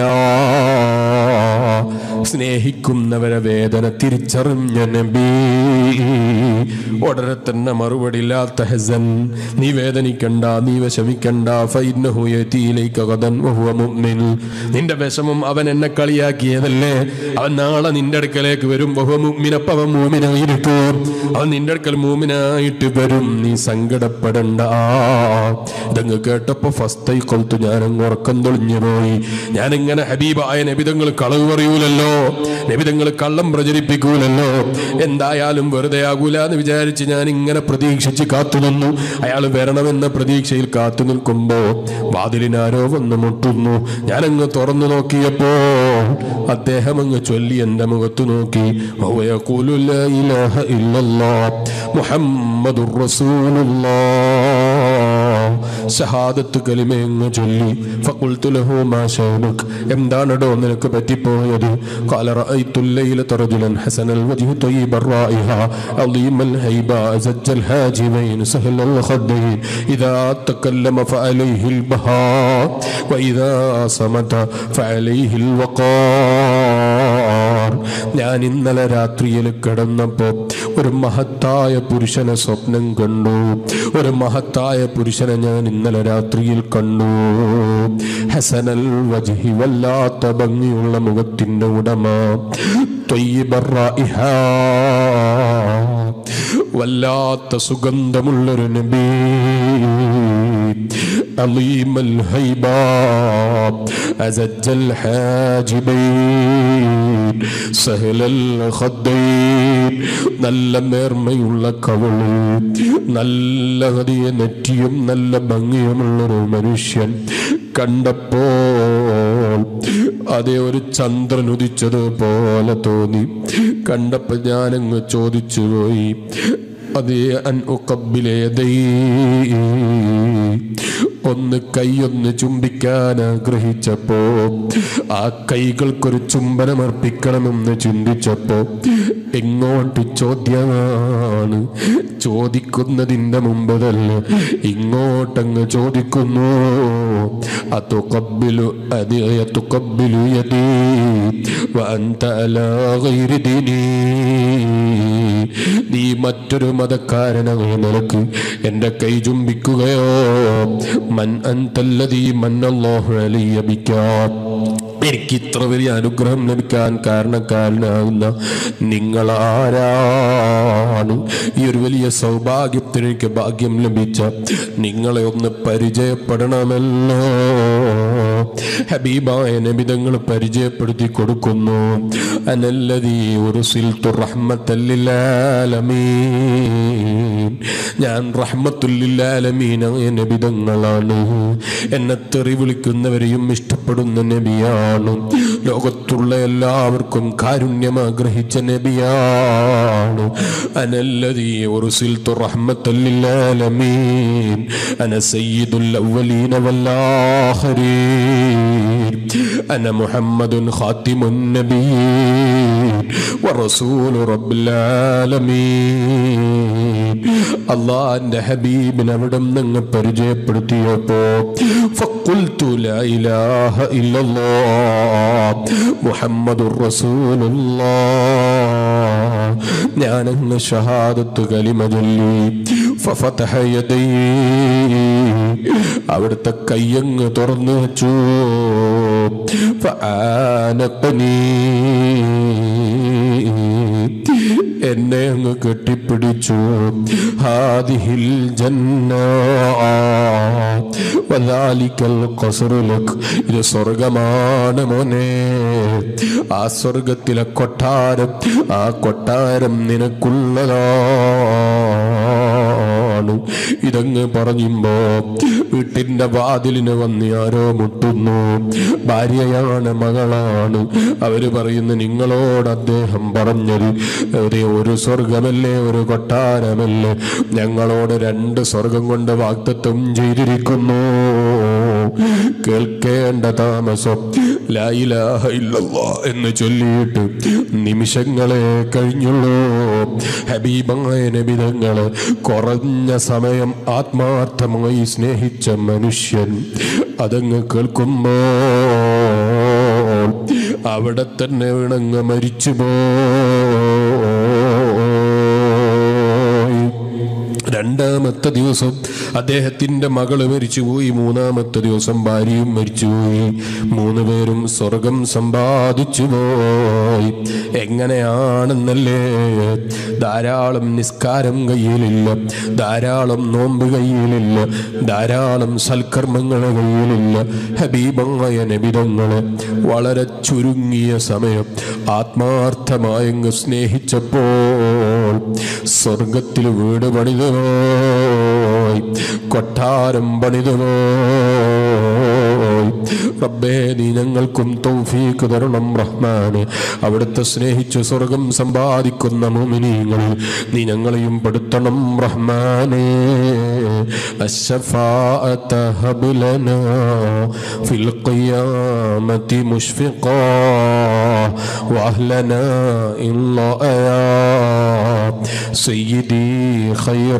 സ്നേഹിക്കുന്നവരെ വേദന തിരിച്ചറിഞ്ഞ നബി ഉടനെ തന്നെ മറുപടി ലാ തഹസൻ നീ വേദനിക്കണ്ട നീ വിഷമിക്കണ്ട ഫൈന്നഹു യതീലൈക ഗദൻ വഹുവ മുഅ്മിൻ നിന്റെ വിഷമം അവൻ എന്നെ കളിയാക്കിയതല്ലേ അവൻ നാളെ നിന്റെ അടുക്കലേക്ക് വരും വഹുവ മുഅ്മിൻ അപ്പം അവൻ മൂമിനായിരിക്കും അവൻ നിന്റെ അടുക്കൽ മൂമിനായിട്ട് വരും നീ സങ്കടപ്പെടണ്ട ഇതങ്ങ് കേട്ടപ്പോ ഫസ്റ്റ് കൊളുത്തു ഞാൻ അങ്ങ് ഉറക്കം തെളിഞ്ഞു പോയി ഞാൻ ഇങ്ങനെ ഹബീബായ നബിതങ്ങൾ കളവ് പറയൂലല്ലോ നബിതങ്ങൾ കള്ളം പ്രചരിപ്പിക്കൂലല്ലോ എന്തായാലും വെറുതെ ആകൂല എന്ന് വിചാരിച്ച് ഞാൻ ഇങ്ങനെ പ്രതീക്ഷിച്ച് കാത്തുനിന്നു അയാൾ വരണമെന്ന പ്രതീക്ഷയിൽ കാത്തു നിൽക്കുമ്പോ വാതിലിനാരോ വന്ന് മുട്ടുന്നു ഞാനങ്ങ് തുറന്നു നോക്കിയപ്പോ അദ്ദേഹം അങ്ങ് ചൊല്ലി എന്റെ മുഖത്ത് നോക്കി ويقول لا إله إلا الله محمد رسول الله ഷഹാദത്ത് കലിമയങ്ങ് ചൊല്ലി ഫഖുൽതു ലഹു മാ ശൗനുക് എന്താണടോ നിനക്ക് പറ്റിപ്പോയത് قال رأيت الليلة رجلا حسن الوجه طيب الرائحة عظيم الهيبة أزج الحاجبين سهل الخدين إذا تكلم فعليه البهاء وإذا صمت فعليه الوقار ഞാൻ ഇന്നലെ രാത്രിയിൽ കിടന്നപ്പോ ഒരു മഹത്തായ പുരുഷനെ സ്വപ്നം കണ്ടു ഒരു മഹത്തായ പുരുഷനെ ഞാൻ ഇന്നലെ രാത്രിയിൽ കണ്ടു ഹസനൽ വജഹി വല്ലാത്ത ഭംഗിയുള്ള മുഖത്തിന്റെ ഉടമ ത്വയ്യിബർ റായിഹ. വല്ലാത്ത സുഗന്ധമുള്ളൊരു നബി عظيم الهيبة أزج الحاجبين سهل الخدين നല്ല മേർമയുള്ള കവള് നല്ല ഹൃദയ നെറ്റിയും നല്ല ഭംഗിയുമുള്ളൊരു മനുഷ്യൻ കണ്ടപ്പോൾ അതേ ഒരു ചന്ദ്രൻ ഉദിച്ചത് പോലെ തോന്നി കണ്ടപ്പോൾ ഞാനങ്ങ് ചോദിച്ചു പോയി അതേ അൻ ഉക്കബിലേതൈ ഒന്ന് കൈയൊന്ന് ചുംബിക്കാൻ ആഗ്രഹിച്ചപ്പോ ആ കൈകൾക്കൊരു ചുംബനമർപ്പിക്കണമെന്ന് ചിന്തിച്ചപ്പോ എങ്ങോട്ട് ചോദ്യമാണ് ചോദിക്കുന്നതിന്റെ മുമ്പ് തന്നെ ഇങ്ങോട്ടങ്ങ് ചോദിക്കുന്നു അത്തുക്കബിലു അതുക്കബിലു യദീ وأنت على غير ديني നീ മറ്റൊരു മതക്കാരനായ നിനക്ക് എന്റെ കൈ ചുംബിക്കുകയോ മൻ അന്തല്ലതീ മന്നല്ലാഹു അലയ്യ ബിക്കാൻ എനിക്ക് ഇത്ര വലിയ അനുഗ്രഹം ലഭിക്കാൻ കാരണക്കാരനാകുന്ന നിങ്ങളാരാണ് ഈ ഒരു വലിയ സൗഭാഗ്യത്തിന് എനിക്ക് ഭാഗ്യം ലഭിച്ച നിങ്ങളെ ഒന്ന് പരിചയപ്പെടണമല്ലോ ഹബീബായ നബിതങ്ങൾ പരിചയപ്പെടുത്തി കൊടുക്കുന്നു അനല്ലതീ ഒരു സിൽത്തു റഹ്മത്തല്ലിലാലമീൻ ഞാൻ റഹ്മത്തുല്ലിലാലമീനായ നബിതങ്ങളാണ് എന്നെ തെറി വിളിക്കുന്നവരെയും ഇഷ്ടപ്പെടുന്ന നബിയാണ് ലോകത്തുള്ള എല്ലാവർക്കും കാരുണ്യം ആഗ്രഹിച്ച നബിയാണ് അനല്ലതീ ഒരു സിൽത്തു റഹ്മത്തല്ലിലാലമീൻ അന സയ്യിദുൽ അവലീന والآخرين أنا محمد خاتم النبيين ورسول رب العالمين അള്ളാന്റെ ഹബീബിനെ അവിടെ നിന്ന് പരിചയപ്പെടുത്തിയപ്പോ فقلت لا إله إلا الله محمد رسول الله ഞാനങ്ങ് ഷഹാദത്ത് കലിമ ചൊല്ലി ففتح يديه അവിടുത്തെ കയ്യങ്ങ് തുറന്നു വെച്ചു ഫആനഖനി. എന്നെ അങ്ങ് കെട്ടിപ്പിടിച്ചു ഹാദിഹിൽ ജന്ന വദാലിക്കൽ ഖസ്റു ലക്. ഇത് സ്വർഗമാണ് മോനെ ആ സ്വർഗത്തിലെ കൊട്ടാരം ആ കൊട്ടാരം നിനക്കുള്ളതാണ് ഇതങ്ങ് പറയുമ്പോ വീട്ടിന്റെ വാതിലിന് വന്ന് ആരോ മുട്ടുന്നു ഭാര്യയാണ് മകളാണ് അവര് പറയുന്നു നിങ്ങളോട് അദ്ദേഹം പറഞ്ഞത് ഒരേ ഒരു സ്വർഗമല്ലേ ഒരു കൊട്ടാരമല്ലേ ഞങ്ങളോട് രണ്ട് സ്വർഗം കൊണ്ട് വാക്തത്വം ചെയ്തിരിക്കുന്നു കേൾക്കേണ്ട താമസം ലാ ഇലാഹ ഇല്ലല്ലാ എന്ന് ചൊല്ലിയിട്ട് നിമിഷങ്ങളെ കഴിഞ്ഞുള്ളൂ ഹബീബായ നബിതങ്ങള് കുറഞ്ഞ സമയം ആത്മാർത്ഥമായി സ്നേഹിച്ച മനുഷ്യൻ അതങ്ങ് കേൾക്കുമ്പോൾ അവിടെ തന്നെ വീണങ്ങ് മരിച്ചു പോയി രണ്ടാമത്തെ ദിവസം അദ്ദേഹത്തിന്റെ മകള് മരിച്ചുപോയി മൂന്നാമത്തെ ദിവസം ഭാര്യയും മരിച്ചുപോയി മൂന്ന് പേരും സ്വർഗം സമ്പാദിച്ചു പോയി എങ്ങനെയാണെന്നല്ലേ ധാരാളം നിസ്കാരം കയ്യിലില്ല ധാരാളം നോമ്പ് കയ്യിലില്ല ധാരാളം സൽക്കർമ്മങ്ങൾ കയ്യിലില്ല ഹബീബമായ നബിതങ്ങളെ വളരെ ചുരുങ്ങിയ സമയം ആത്മാർത്ഥമായങ്ങ് സ്നേഹിച്ചപ്പോൾ സ്വർഗത്തിൽ വീട് പണിതു പോയി കൊട്ടാരം പണിതു പോയി റബ്ബേ നീ ഞങ്ങൾക്കും തൗഫീക്ക് തരണം റഹ്മാന് അവിടുത്തെ സ്നേഹിച്ച് സ്വർഗം സമ്പാദിക്കുന്ന മുമിനീങ്ങളിൽ നീ ഞങ്ങളെയും പെടുത്തണം റഹ്മാനേ الشفاعة هب لنا في القيامة مشفقا وأهلنا إلا يا سيدي خير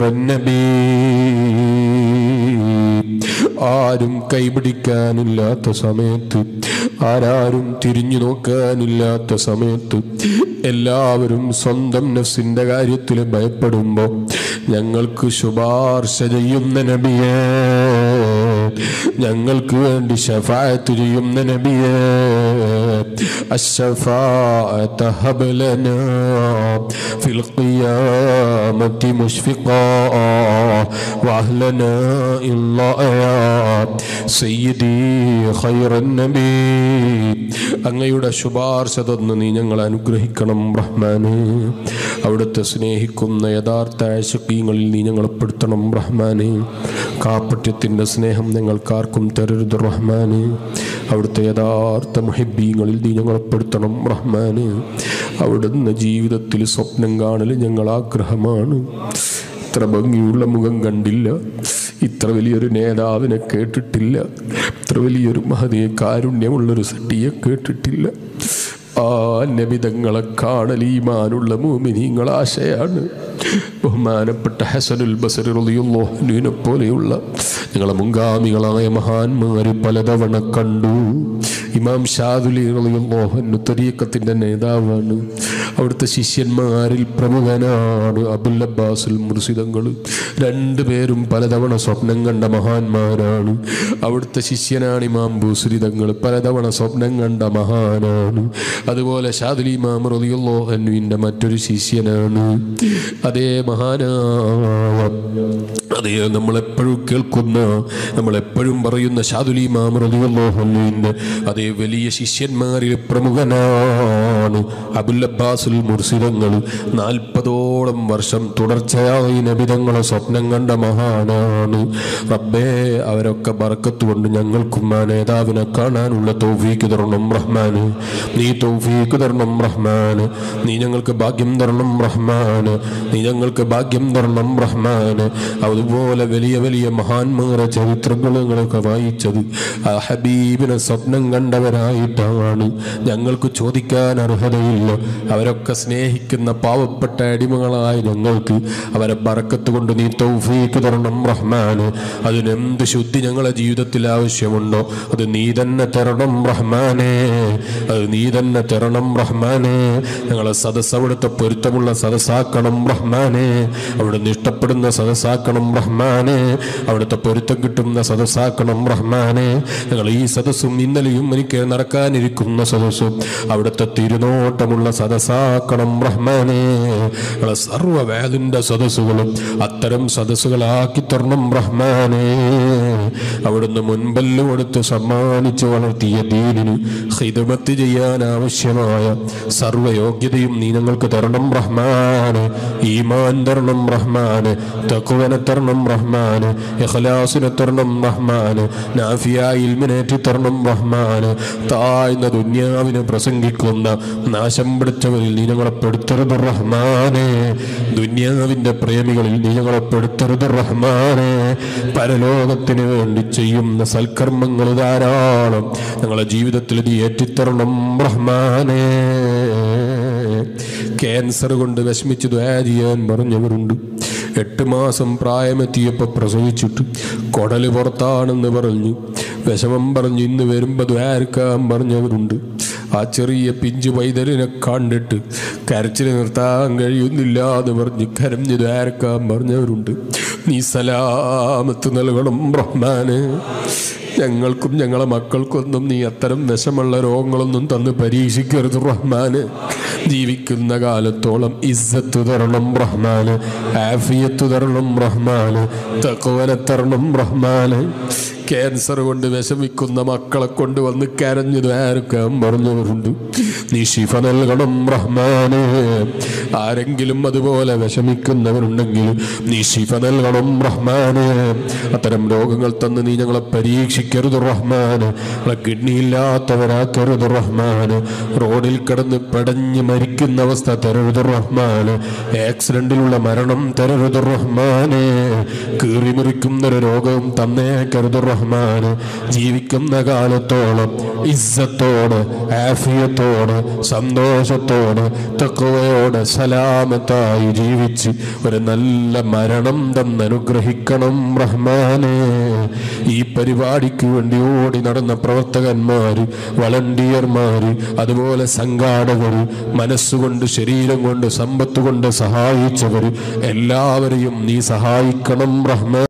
النبي ആരും കൈപിടിക്കാനില്ലാത്ത സമയത്ത് ആരാരും തിരിഞ്ഞു നോക്കാനില്ലാത്ത സമയത്ത് എല്ലാവരും സ്വന്തം നഫ്സിന്റെ കാര്യത്തിൽ ഭയപ്പെടുമ്പോ ഞങ്ങൾക്ക് ശുപാർശ ചെയ്യുന്ന നബിയേ ഞങ്ങൾക്ക് വേണ്ടി ഷഫായത്ത് ചെയ്യുന്ന നബിയേ الشفاعة هب لنا في القيامة مشفقا وأهلنا إلا يا سيدي خير النبي അങ്ങയുടെ ശുപാർശ തന്ന് നീ ഞങ്ങളെ അനുഗ്രഹിക്കണം റഹ്മാനെ അവിടുത്തെ സ്നേഹിക്കുന്ന യഥാർത്ഥ ആശക്തിങ്ങളിൽ നീ ഞങ്ങളെ പെടുത്തണം റഹ്മാനെ കാപ്പട്യത്തിൻ്റെ സ്നേഹം ഞങ്ങൾക്കാർക്കും തരരുത് റഹ്മാനെ അവിടുത്തെ യഥാർത്ഥ മുഹിബീങ്ങളിൽ നീ ഞങ്ങളെ പെടുത്തണം റഹ്മാനെ അവിടുന്ന് ജീവിതത്തിൽ സ്വപ്നം കാണൽ ഞങ്ങൾ ആഗ്രഹമാണ് ഇത്ര ഭംഗിയുള്ള മുഖം കണ്ടില്ല ഇത്ര വലിയൊരു നേതാവിനെ കേട്ടിട്ടില്ല ഇത്ര വലിയൊരു മഹതിയെ കാരുണ്യമുള്ളൊരു സട്ടിയെ കേട്ടിട്ടില്ല ആ നബിതങ്ങളെ കാണൽ ഈമാനുള്ള മൂമിനീങ്ങൾ ആശയാണ് ബഹുമാനപ്പെട്ട ഹസനുൽ ബസർ റളിയല്ലാഹുവിനെ പോലെയുള്ള ഞങ്ങളെ മുൻഗാമികളായ മഹാന്മാർ പലതവണ കണ്ടു ഇമാം ഷാദുലി റളിയല്ലാഹു തരീക്കത്തിൻ്റെ നേതാവാണ് അവിടുത്തെ ശിഷ്യന്മാരിൽ പ്രമുഖനാണ് അബുൽ അബ്ബാസുൽ മുർസിദങ്ങൾ രണ്ടുപേരും പലതവണ സ്വപ്നം കണ്ട മഹാന്മാരാണ് അവിടുത്തെ ശിഷ്യനാണ് ഇമാം ബൂസുരിതങ്ങൾ പലതവണ സ്വപ്നം കണ്ട മഹാനാണ് അതുപോലെ ഷാദുലി ഇമാം റളിയല്ലാഹുവിൻ്റെ മറ്റൊരു ശിഷ്യനാണ് അതേ മഹാനായ അതേ നമ്മളെപ്പോഴും കേൾക്കുന്ന നമ്മളെപ്പോഴും പറയുന്ന ഷാദുലി ഇമാം റളിയല്ലാഹുവിൻ്റെ അതേ വലിയ ശിഷ്യന്മാരിൽ പ്രമുഖനാണ് അബുൽ അബ്ബാസുൽ മുർസിദങ്ങൾ നാൽപ്പതോളം വർഷം തുടർച്ചയായി നബിതങ്ങളെ സ്വപ്നം കണ്ട മഹാനാണ് റബ്ബേ അവരൊക്കെ ബറക്കത്ത് കൊണ്ട് ഞങ്ങൾക്കും ആ നേതാവിനെ കാണാനുള്ള തൗഫീക്ക് തരണം റഹ്മാന് നീ തൗഫീക്ക് തരണം റഹ്മാന് നീ ഞങ്ങൾക്ക് ഭാഗ്യം തരണം റഹ്മാന് നീ ഞങ്ങൾക്ക് ഭാഗ്യം തരണം റഹ്മാന് അതുപോലെ വലിയ വലിയ മഹാന്മാരെ ചരിത്രങ്ങൾ ഞങ്ങളൊക്കെ വായിച്ചത് ആ ഹബീബിനെ സ്വപ്നം കണ്ടവരായിട്ടാണ് ഞങ്ങൾക്ക് ചോദിക്കാൻ അർഹതയില്ല അവരൊക്കെ സ്നേഹിക്കുന്ന പാവപ്പെട്ട അടിമകളായ ഞങ്ങൾക്ക് അവരെ ബറക്കത്ത് കൊണ്ട് നീ തൗഫീക്ക് തരണം റഹ്മാന് അതിനെന്ത് ശുദ്ധി ഞങ്ങളെ ജീവിതത്തിൽ ആവശ്യമുണ്ടോ അത് നീ തന്നെ തരണം റഹ്മാനെ അത് നീ തന്നെ തരണം റഹ്മാനെ ഞങ്ങളെ സദസ് അവിടുത്തെ പൊരുത്തമുള്ള സദസ്സാക്കണം റഹ്മാനെ അവിടുന്ന് ഇഷ്ടപ്പെടുന്ന സദസ്സാക്കണം റഹ്മാനെ അവിടുത്തെ പൊരുത്തം കിട്ടുന്ന സദസ്സാക്കണം റഹ്മാനെ ഞങ്ങൾ ഈ സദസ്സും ഇന്നലെയും എനിക്ക് നടക്കാനിരിക്കുന്ന സദസ്സും അവിടുത്തെ തിരുനോട്ടമുള്ള സദസ്സാക്കണം റഹ്മാനെ ഞങ്ങളെ സർവ്വവേദിന്റെ സദസ്സുകളും അത്തരം സദസ്സുകളാക്കി തരണം റഹ്മാനെ അവിടുന്ന് മുൻപല്ല് കൊടുത്ത് സമ്മാനിച്ച് വളർത്തിയ ദീനിന് ഹിദമത്ത് ചെയ്യാൻ ആവശ്യമായ സർവയോഗ്യതയും നീ ഞങ്ങൾക്ക് തരണം റഹ്മാന് ഈമാൻ തരണം റഹ്മാന് തക്കുവനെ തരണം റഹ്മാന് ഇഖ്ലാസിനെ തരണം റഹ്മാന് നാഫിയ ഇൽമിനേറ്റി തരണം റഹ്മാന് താഴ്ന്ന ദുന്യാവിനെ പ്രസംഗിക്കുന്ന നാശം പിടിച്ചവരിൽ നീ ഞങ്ങളെ പെടുത്തരുത് റഹ്മാനെ ദുന്യാവിന്റെ പ്രേമികളിൽ നീ ഞങ്ങളെ പെടുത്തരുത് റഹ്മാനെ പരലോകത്തിന് വേണ്ടി ചെയ്യുന്ന സൽക്കർമ്മങ്ങൾ ധാരാളം ഞങ്ങളെ ജീവിതത്തിൽ നീ ഏറ്റിത്തരണം റഹ്മാനെ ക്യാൻസർ കൊണ്ട് വിഷമിച്ച് ദ്വാ ചെയ്യാൻ പറഞ്ഞവരുണ്ട് എട്ട് മാസം പ്രായമെത്തിയപ്പോൾ പ്രസവിച്ചിട്ട് കൊടല് പുറത്താണെന്ന് പറഞ്ഞു വിഷമം പറഞ്ഞു ഇന്ന് വരുമ്പോൾ ദ്വാരക്കാൻ പറഞ്ഞവരുണ്ട് ആ ചെറിയ പിഞ്ചു പൈതലിനെ കണ്ടിട്ട് കരച്ചിൽ നിർത്താൻ കഴിയുന്നില്ല എന്ന് പറഞ്ഞ് കരഞ്ഞു ധാരക്കാൻ പറഞ്ഞവരുണ്ട് നീ സലാമത്ത് നൽകണം റഹ്മാന് ഞങ്ങൾക്കും ഞങ്ങളെ മക്കൾക്കൊന്നും നീ അത്തരം വിഷമുള്ള രോഗങ്ങളൊന്നും തന്ന് പരീക്ഷിക്കരുത് റഹ്മാന് ജീവിക്കുന്ന കാലത്തോളം ഇസ്സത്ത് തരണം റഹ്മാന് ആഫിയത്ത് തരണം റഹ്മാന് തക്കവനെ തരണം റഹ്മാന് ക്യാൻസർ കൊണ്ട് വിഷമിക്കുന്ന മക്കളെ കൊണ്ട് വന്ന് കരഞ്ഞു ദ്വാരക്കാൻ പറഞ്ഞവരുണ്ട് നീ ശിഫ നൽകണം റഹ്മാനെ ആരെങ്കിലും അതുപോലെ വിഷമിക്കുന്നവരുണ്ടെങ്കിൽ നീ ശിഫ നൽകണം റഹ്മാനെ അത്തരം രോഗങ്ങൾ തന്ന് നീ ഞങ്ങളെ പരീക്ഷിക്കരുത് റഹ്മാന് ഞങ്ങളെ കിഡ്നിയില്ലാത്തവരാക്കരുത് റഹ്മാന് റോഡിൽ കിടന്ന് പെടഞ്ഞ് മരിക്കുന്ന അവസ്ഥ തരരുത് റഹ്മാന് ആക്സിഡന്റിലുള്ള മരണം തരരുത് റഹ്മാനെ കീറിമുറിക്കുന്ന ഒരു രോഗവും തന്നേക്കരുത് റഹ്മാന് ജീവിക്കുന്ന കാലത്തോളം ഇസ്സത്തോട് ആഫിയത്തോട് സന്തോഷത്തോട് തക്കവയോടെ സലാമത്തായി ജീവിച്ച് ഒരു നല്ല മരണം തന്നനുഗ്രഹിക്കണം റഹ്മാനെ ഈ പരിപാടിക്ക് വേണ്ടി ഓടി നടന്ന പ്രവർത്തകന്മാര് വളണ്ടിയർമാര് അതുപോലെ സംഘാടകര് മനസ്സുകൊണ്ട് ശരീരം കൊണ്ട് സമ്പത്ത് കൊണ്ട് സഹായിച്ചവര് എല്ലാവരെയും നീ സഹായിക്കണം റഹ്മാൻ